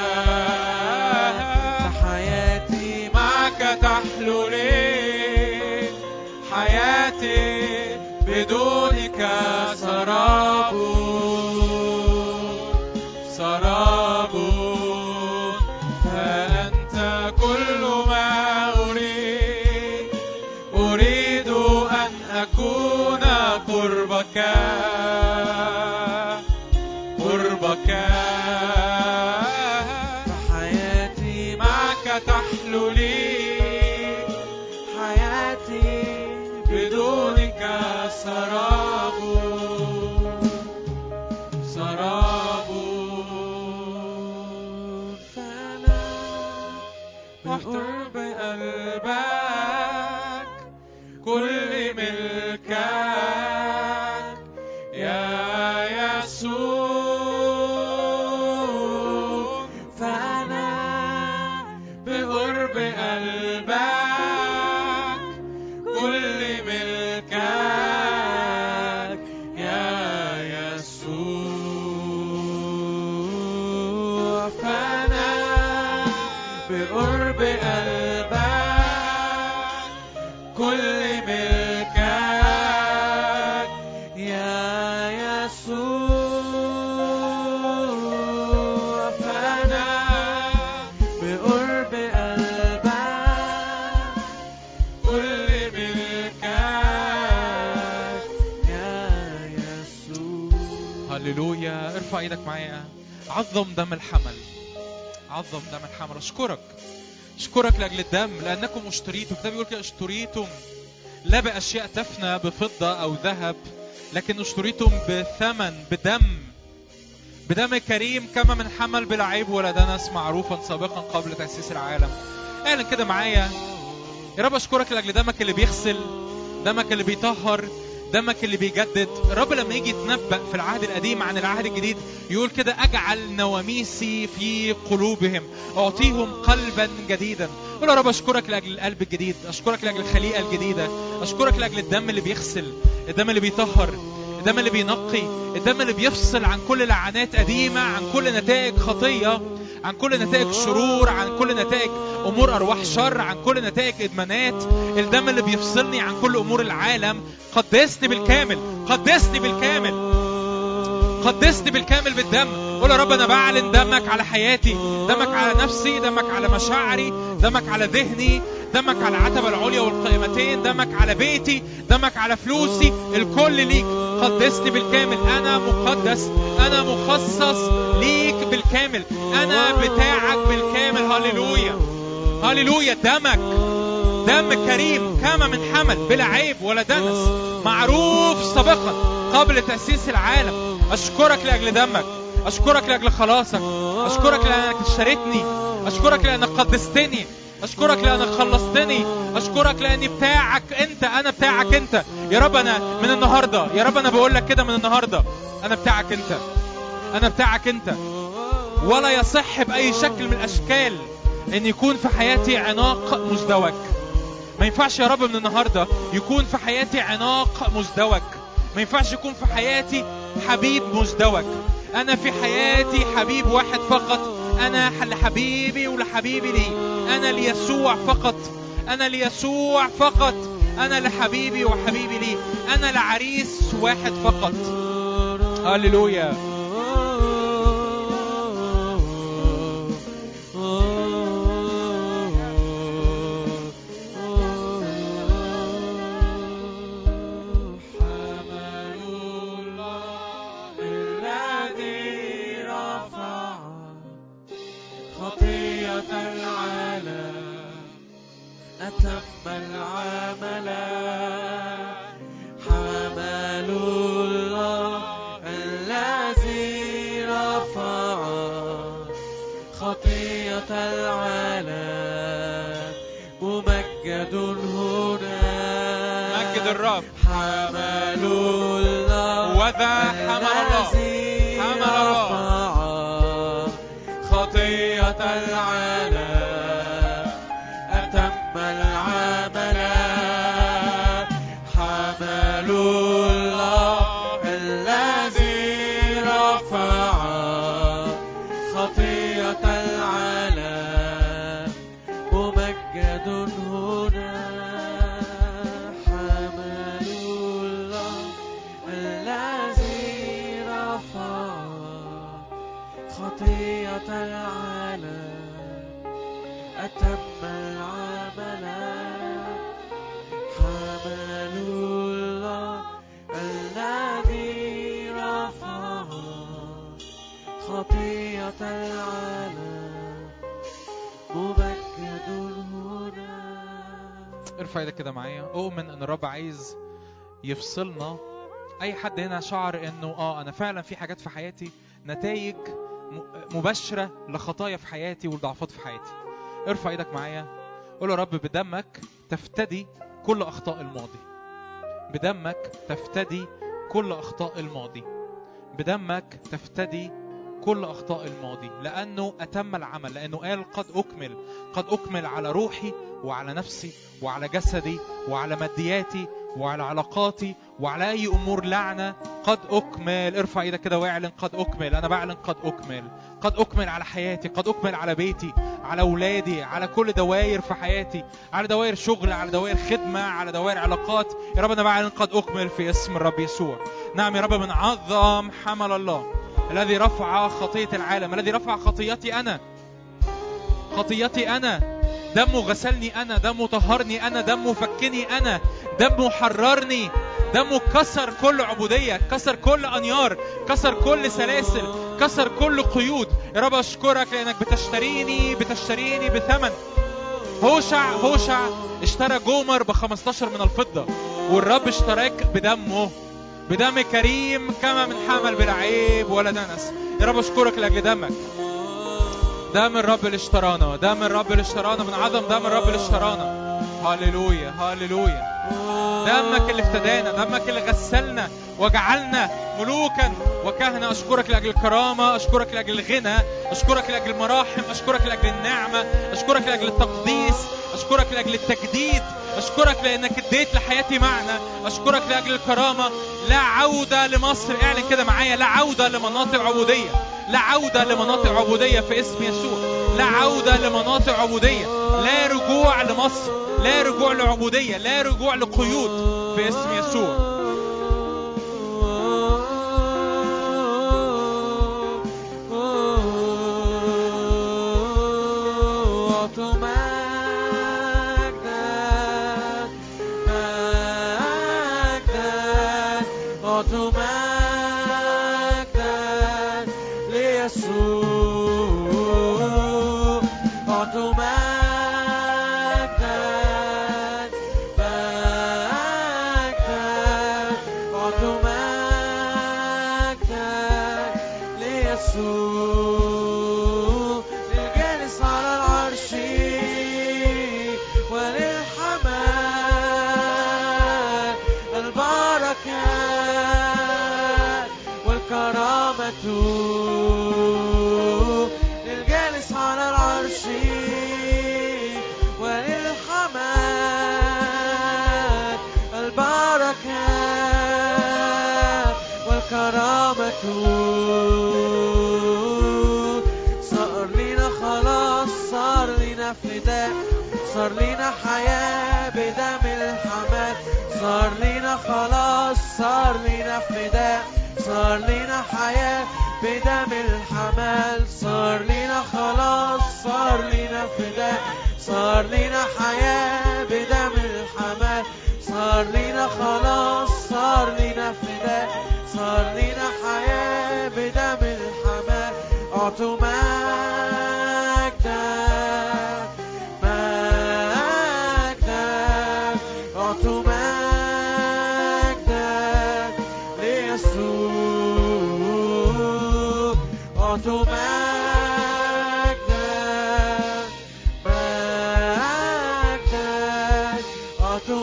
فحياتي معك تحلو لي حياتي بدونك سراب سراب فأنت كل ما أريد أريد أن أكون قربك قربك فحياتي معك تحلو لي حياتي بدونك سراب سراب فأنا بقرب قلبك كل ملكك يا يسوع فأنا بقرب قلبك كل ملكك هللويا ارفع ايدك معايا عظم دم الحمل عظم دم الحمل اشكرك اشكرك لاجل الدم لانكم اشتريتم الكتاب بيقول كده اشتريتم لا باشياء تفنى بفضه او ذهب لكن اشتريتم بثمن بدم بدم كريم كما من حمل بلا عيب ولا دنس معروفا سابقا قبل تاسيس العالم اعلن كده معايا يا رب اشكرك لاجل دمك اللي بيغسل دمك اللي بيطهر دمك اللي بيجدد الرب لما يجي يتنبأ في العهد القديم عن العهد الجديد يقول كده أجعل نواميسي في قلوبهم أعطيهم قلبا جديدا قول يا رب أشكرك لأجل القلب الجديد أشكرك لأجل الخليقة الجديدة أشكرك لأجل الدم اللي بيغسل الدم اللي بيطهر الدم اللي بينقي الدم اللي بيفصل عن كل لعنات قديمة عن كل نتائج خطية عن كل نتائج شرور عن كل نتائج امور ارواح شر عن كل نتائج ادمانات الدم اللي بيفصلني عن كل امور العالم قدسني بالكامل قدسني بالكامل قدسني بالكامل بالدم قول يا رب انا بعلن دمك على حياتي دمك على نفسي دمك على مشاعري دمك على ذهني دمك على العتبة العليا والقائمتين دمك على بيتي دمك على فلوسي الكل ليك قدسني بالكامل انا مقدس انا مخصص ليك بالكامل انا بتاعك بالكامل هللويا هللويا دمك دم كريم كما من حمل بلا عيب ولا دنس معروف سابقا قبل تأسيس العالم أشكرك لأجل دمك أشكرك لأجل خلاصك أشكرك لأنك اشتريتني أشكرك لأنك قدستني أشكرك لأنك خلصتني أشكرك لأني بتاعك أنت أنا بتاعك أنت يا رب أنا من النهاردة يا رب أنا بقول لك كده من النهاردة أنا بتاعك أنت أنا بتاعك أنت ولا يصح بأي شكل من الأشكال أن يكون في حياتي عناق مزدوج ما ينفعش يا رب من النهاردة يكون في حياتي عناق مزدوج ما ينفعش يكون في حياتي حبيب مزدوج أنا في حياتي حبيب واحد فقط أنا لحبيبي ولحبيبي لي أنا ليسوع فقط أنا ليسوع فقط أنا لحبيبي وحبيبي لي أنا لعريس واحد فقط هللويا الذي رفع خطية العالم أتم العمل حمل الله الذي رفع خطية العالم ممجد هنا مجد الرب حمل الله وذا حمل الله الذي حمل الله. رفع خطية العالم أتم العمل حمل الله الذي رفع خطية العالم ممجد هنا حمل الله الذي رفع خطية العالم أتم العمل حمل الله الذي رفع خطية العالم ممجد هنا ارفع ايدك كده معايا اؤمن ان الرب عايز يفصلنا اي حد هنا شعر انه اه انا فعلا في حاجات في حياتي نتائج م- مباشره لخطايا في حياتي والضعفات في حياتي ارفع ايدك معايا قول يا رب بدمك تفتدي كل اخطاء الماضي بدمك تفتدي كل اخطاء الماضي بدمك تفتدي كل اخطاء الماضي لانه اتم العمل لانه قال قد اكمل قد اكمل على روحي وعلى نفسي وعلى جسدي وعلى مادياتي وعلى علاقاتي وعلى اي امور لعنه قد اكمل ارفع ايدك كده واعلن قد اكمل انا بعلن قد اكمل قد اكمل على حياتي قد اكمل على بيتي على اولادي على كل دوائر في حياتي على دوائر شغل على دوائر خدمه على دوائر علاقات يا رب انا بعلن قد اكمل في اسم الرب يسوع نعم يا رب من عظم حمل الله الذي رفع خطيه العالم الذي رفع خطيتي انا خطيتي انا دمه غسلني انا دمه طهرني انا دمه فكني انا دمه حررني دمه كسر كل عبودية كسر كل أنيار كسر كل سلاسل كسر كل قيود يا رب أشكرك لأنك بتشتريني بتشتريني بثمن هوشع هوشع اشترى جومر ب 15 من الفضة والرب اشتراك بدمه بدم كريم كما من حمل بلا عيب ولا دنس يا رب اشكرك لاجل دمك دم الرب اللي اشترانا دم الرب اللي اشترانا من عظم دم الرب اللي اشترانا هللويا هللويا دمك اللي افتدانا دمك اللي غسلنا وجعلنا ملوكا وكهنة أشكرك لأجل الكرامة أشكرك لأجل الغنى أشكرك لأجل المراحم أشكرك لأجل النعمة أشكرك لأجل التقديس أشكرك لأجل التجديد أشكرك لأنك اديت لحياتي معنى أشكرك لأجل الكرامة لا عودة لمصر اعلن كده معايا لا عودة لمناطق عبودية لا عودة لمناطق عبودية في اسم يسوع لا عودة لمناطق عبودية لا رجوع لمصر لا رجوع لعبودية لا رجوع لقيود في اسم يسوع يسوع للجالس على العرش وللحمال البركة والكرامة للجالس على العرش وللحمال البركة والكرامة صار لنا خلاص صار لنا فداء صار لنا حياة بدم الحمام صار لنا خلاص صار لنا فداء صار لنا حياة بدم الحمال صار لنا خلاص صار لنا فداء صار لنا حياة بدم الحمال صار لنا خلاص صار لنا فداء صار لنا حياة بدم الحمال أعطوا مجدا مجدا أعطوا مجدا ليسوع أعطوا مجدا مجدا أعطوا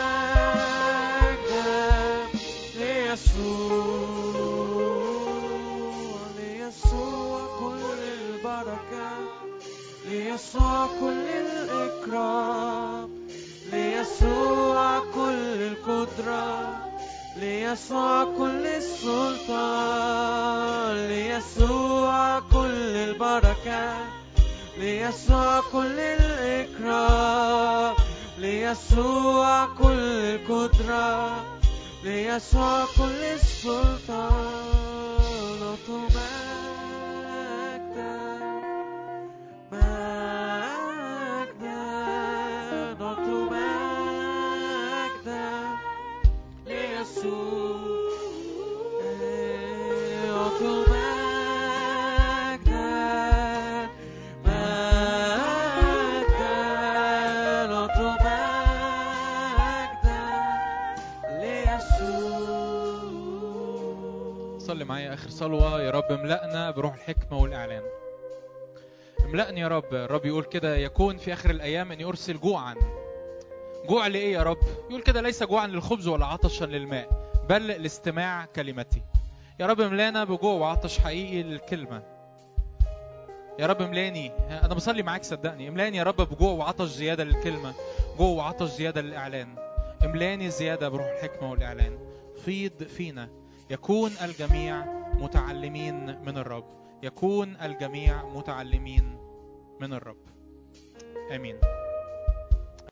مجدا ليسوع ليسوع كل البركة ليسوع كل الإكرام ليسوع كل القدرة ليسوع كل السلطان ليسوع كل البركة ليسوع كل الإكرام ليسوع كل القدرة ليسوع كل السلطان أعطوا مجدا مجدا أعطوا مجدا ليسوع أعطوا مجدا مجدا أعطوا مجدا ليسوع صلي معايا آخر صلوة يا رب املأنا بروح الحكمة والإعلان املأني يا رب الرب يقول كده يكون في آخر الأيام أني أرسل جوعا جوع لإيه يا رب يقول كده ليس جوعا للخبز ولا عطشا للماء بل لاستماع كلمتي يا رب املانا بجوع وعطش حقيقي للكلمة يا رب املاني انا بصلي معاك صدقني املاني يا رب بجوع وعطش زيادة للكلمة جوع وعطش زيادة للإعلان املاني زيادة بروح الحكمة والإعلان فيض فينا يكون الجميع متعلمين من الرب يكون الجميع متعلمين من الرب امين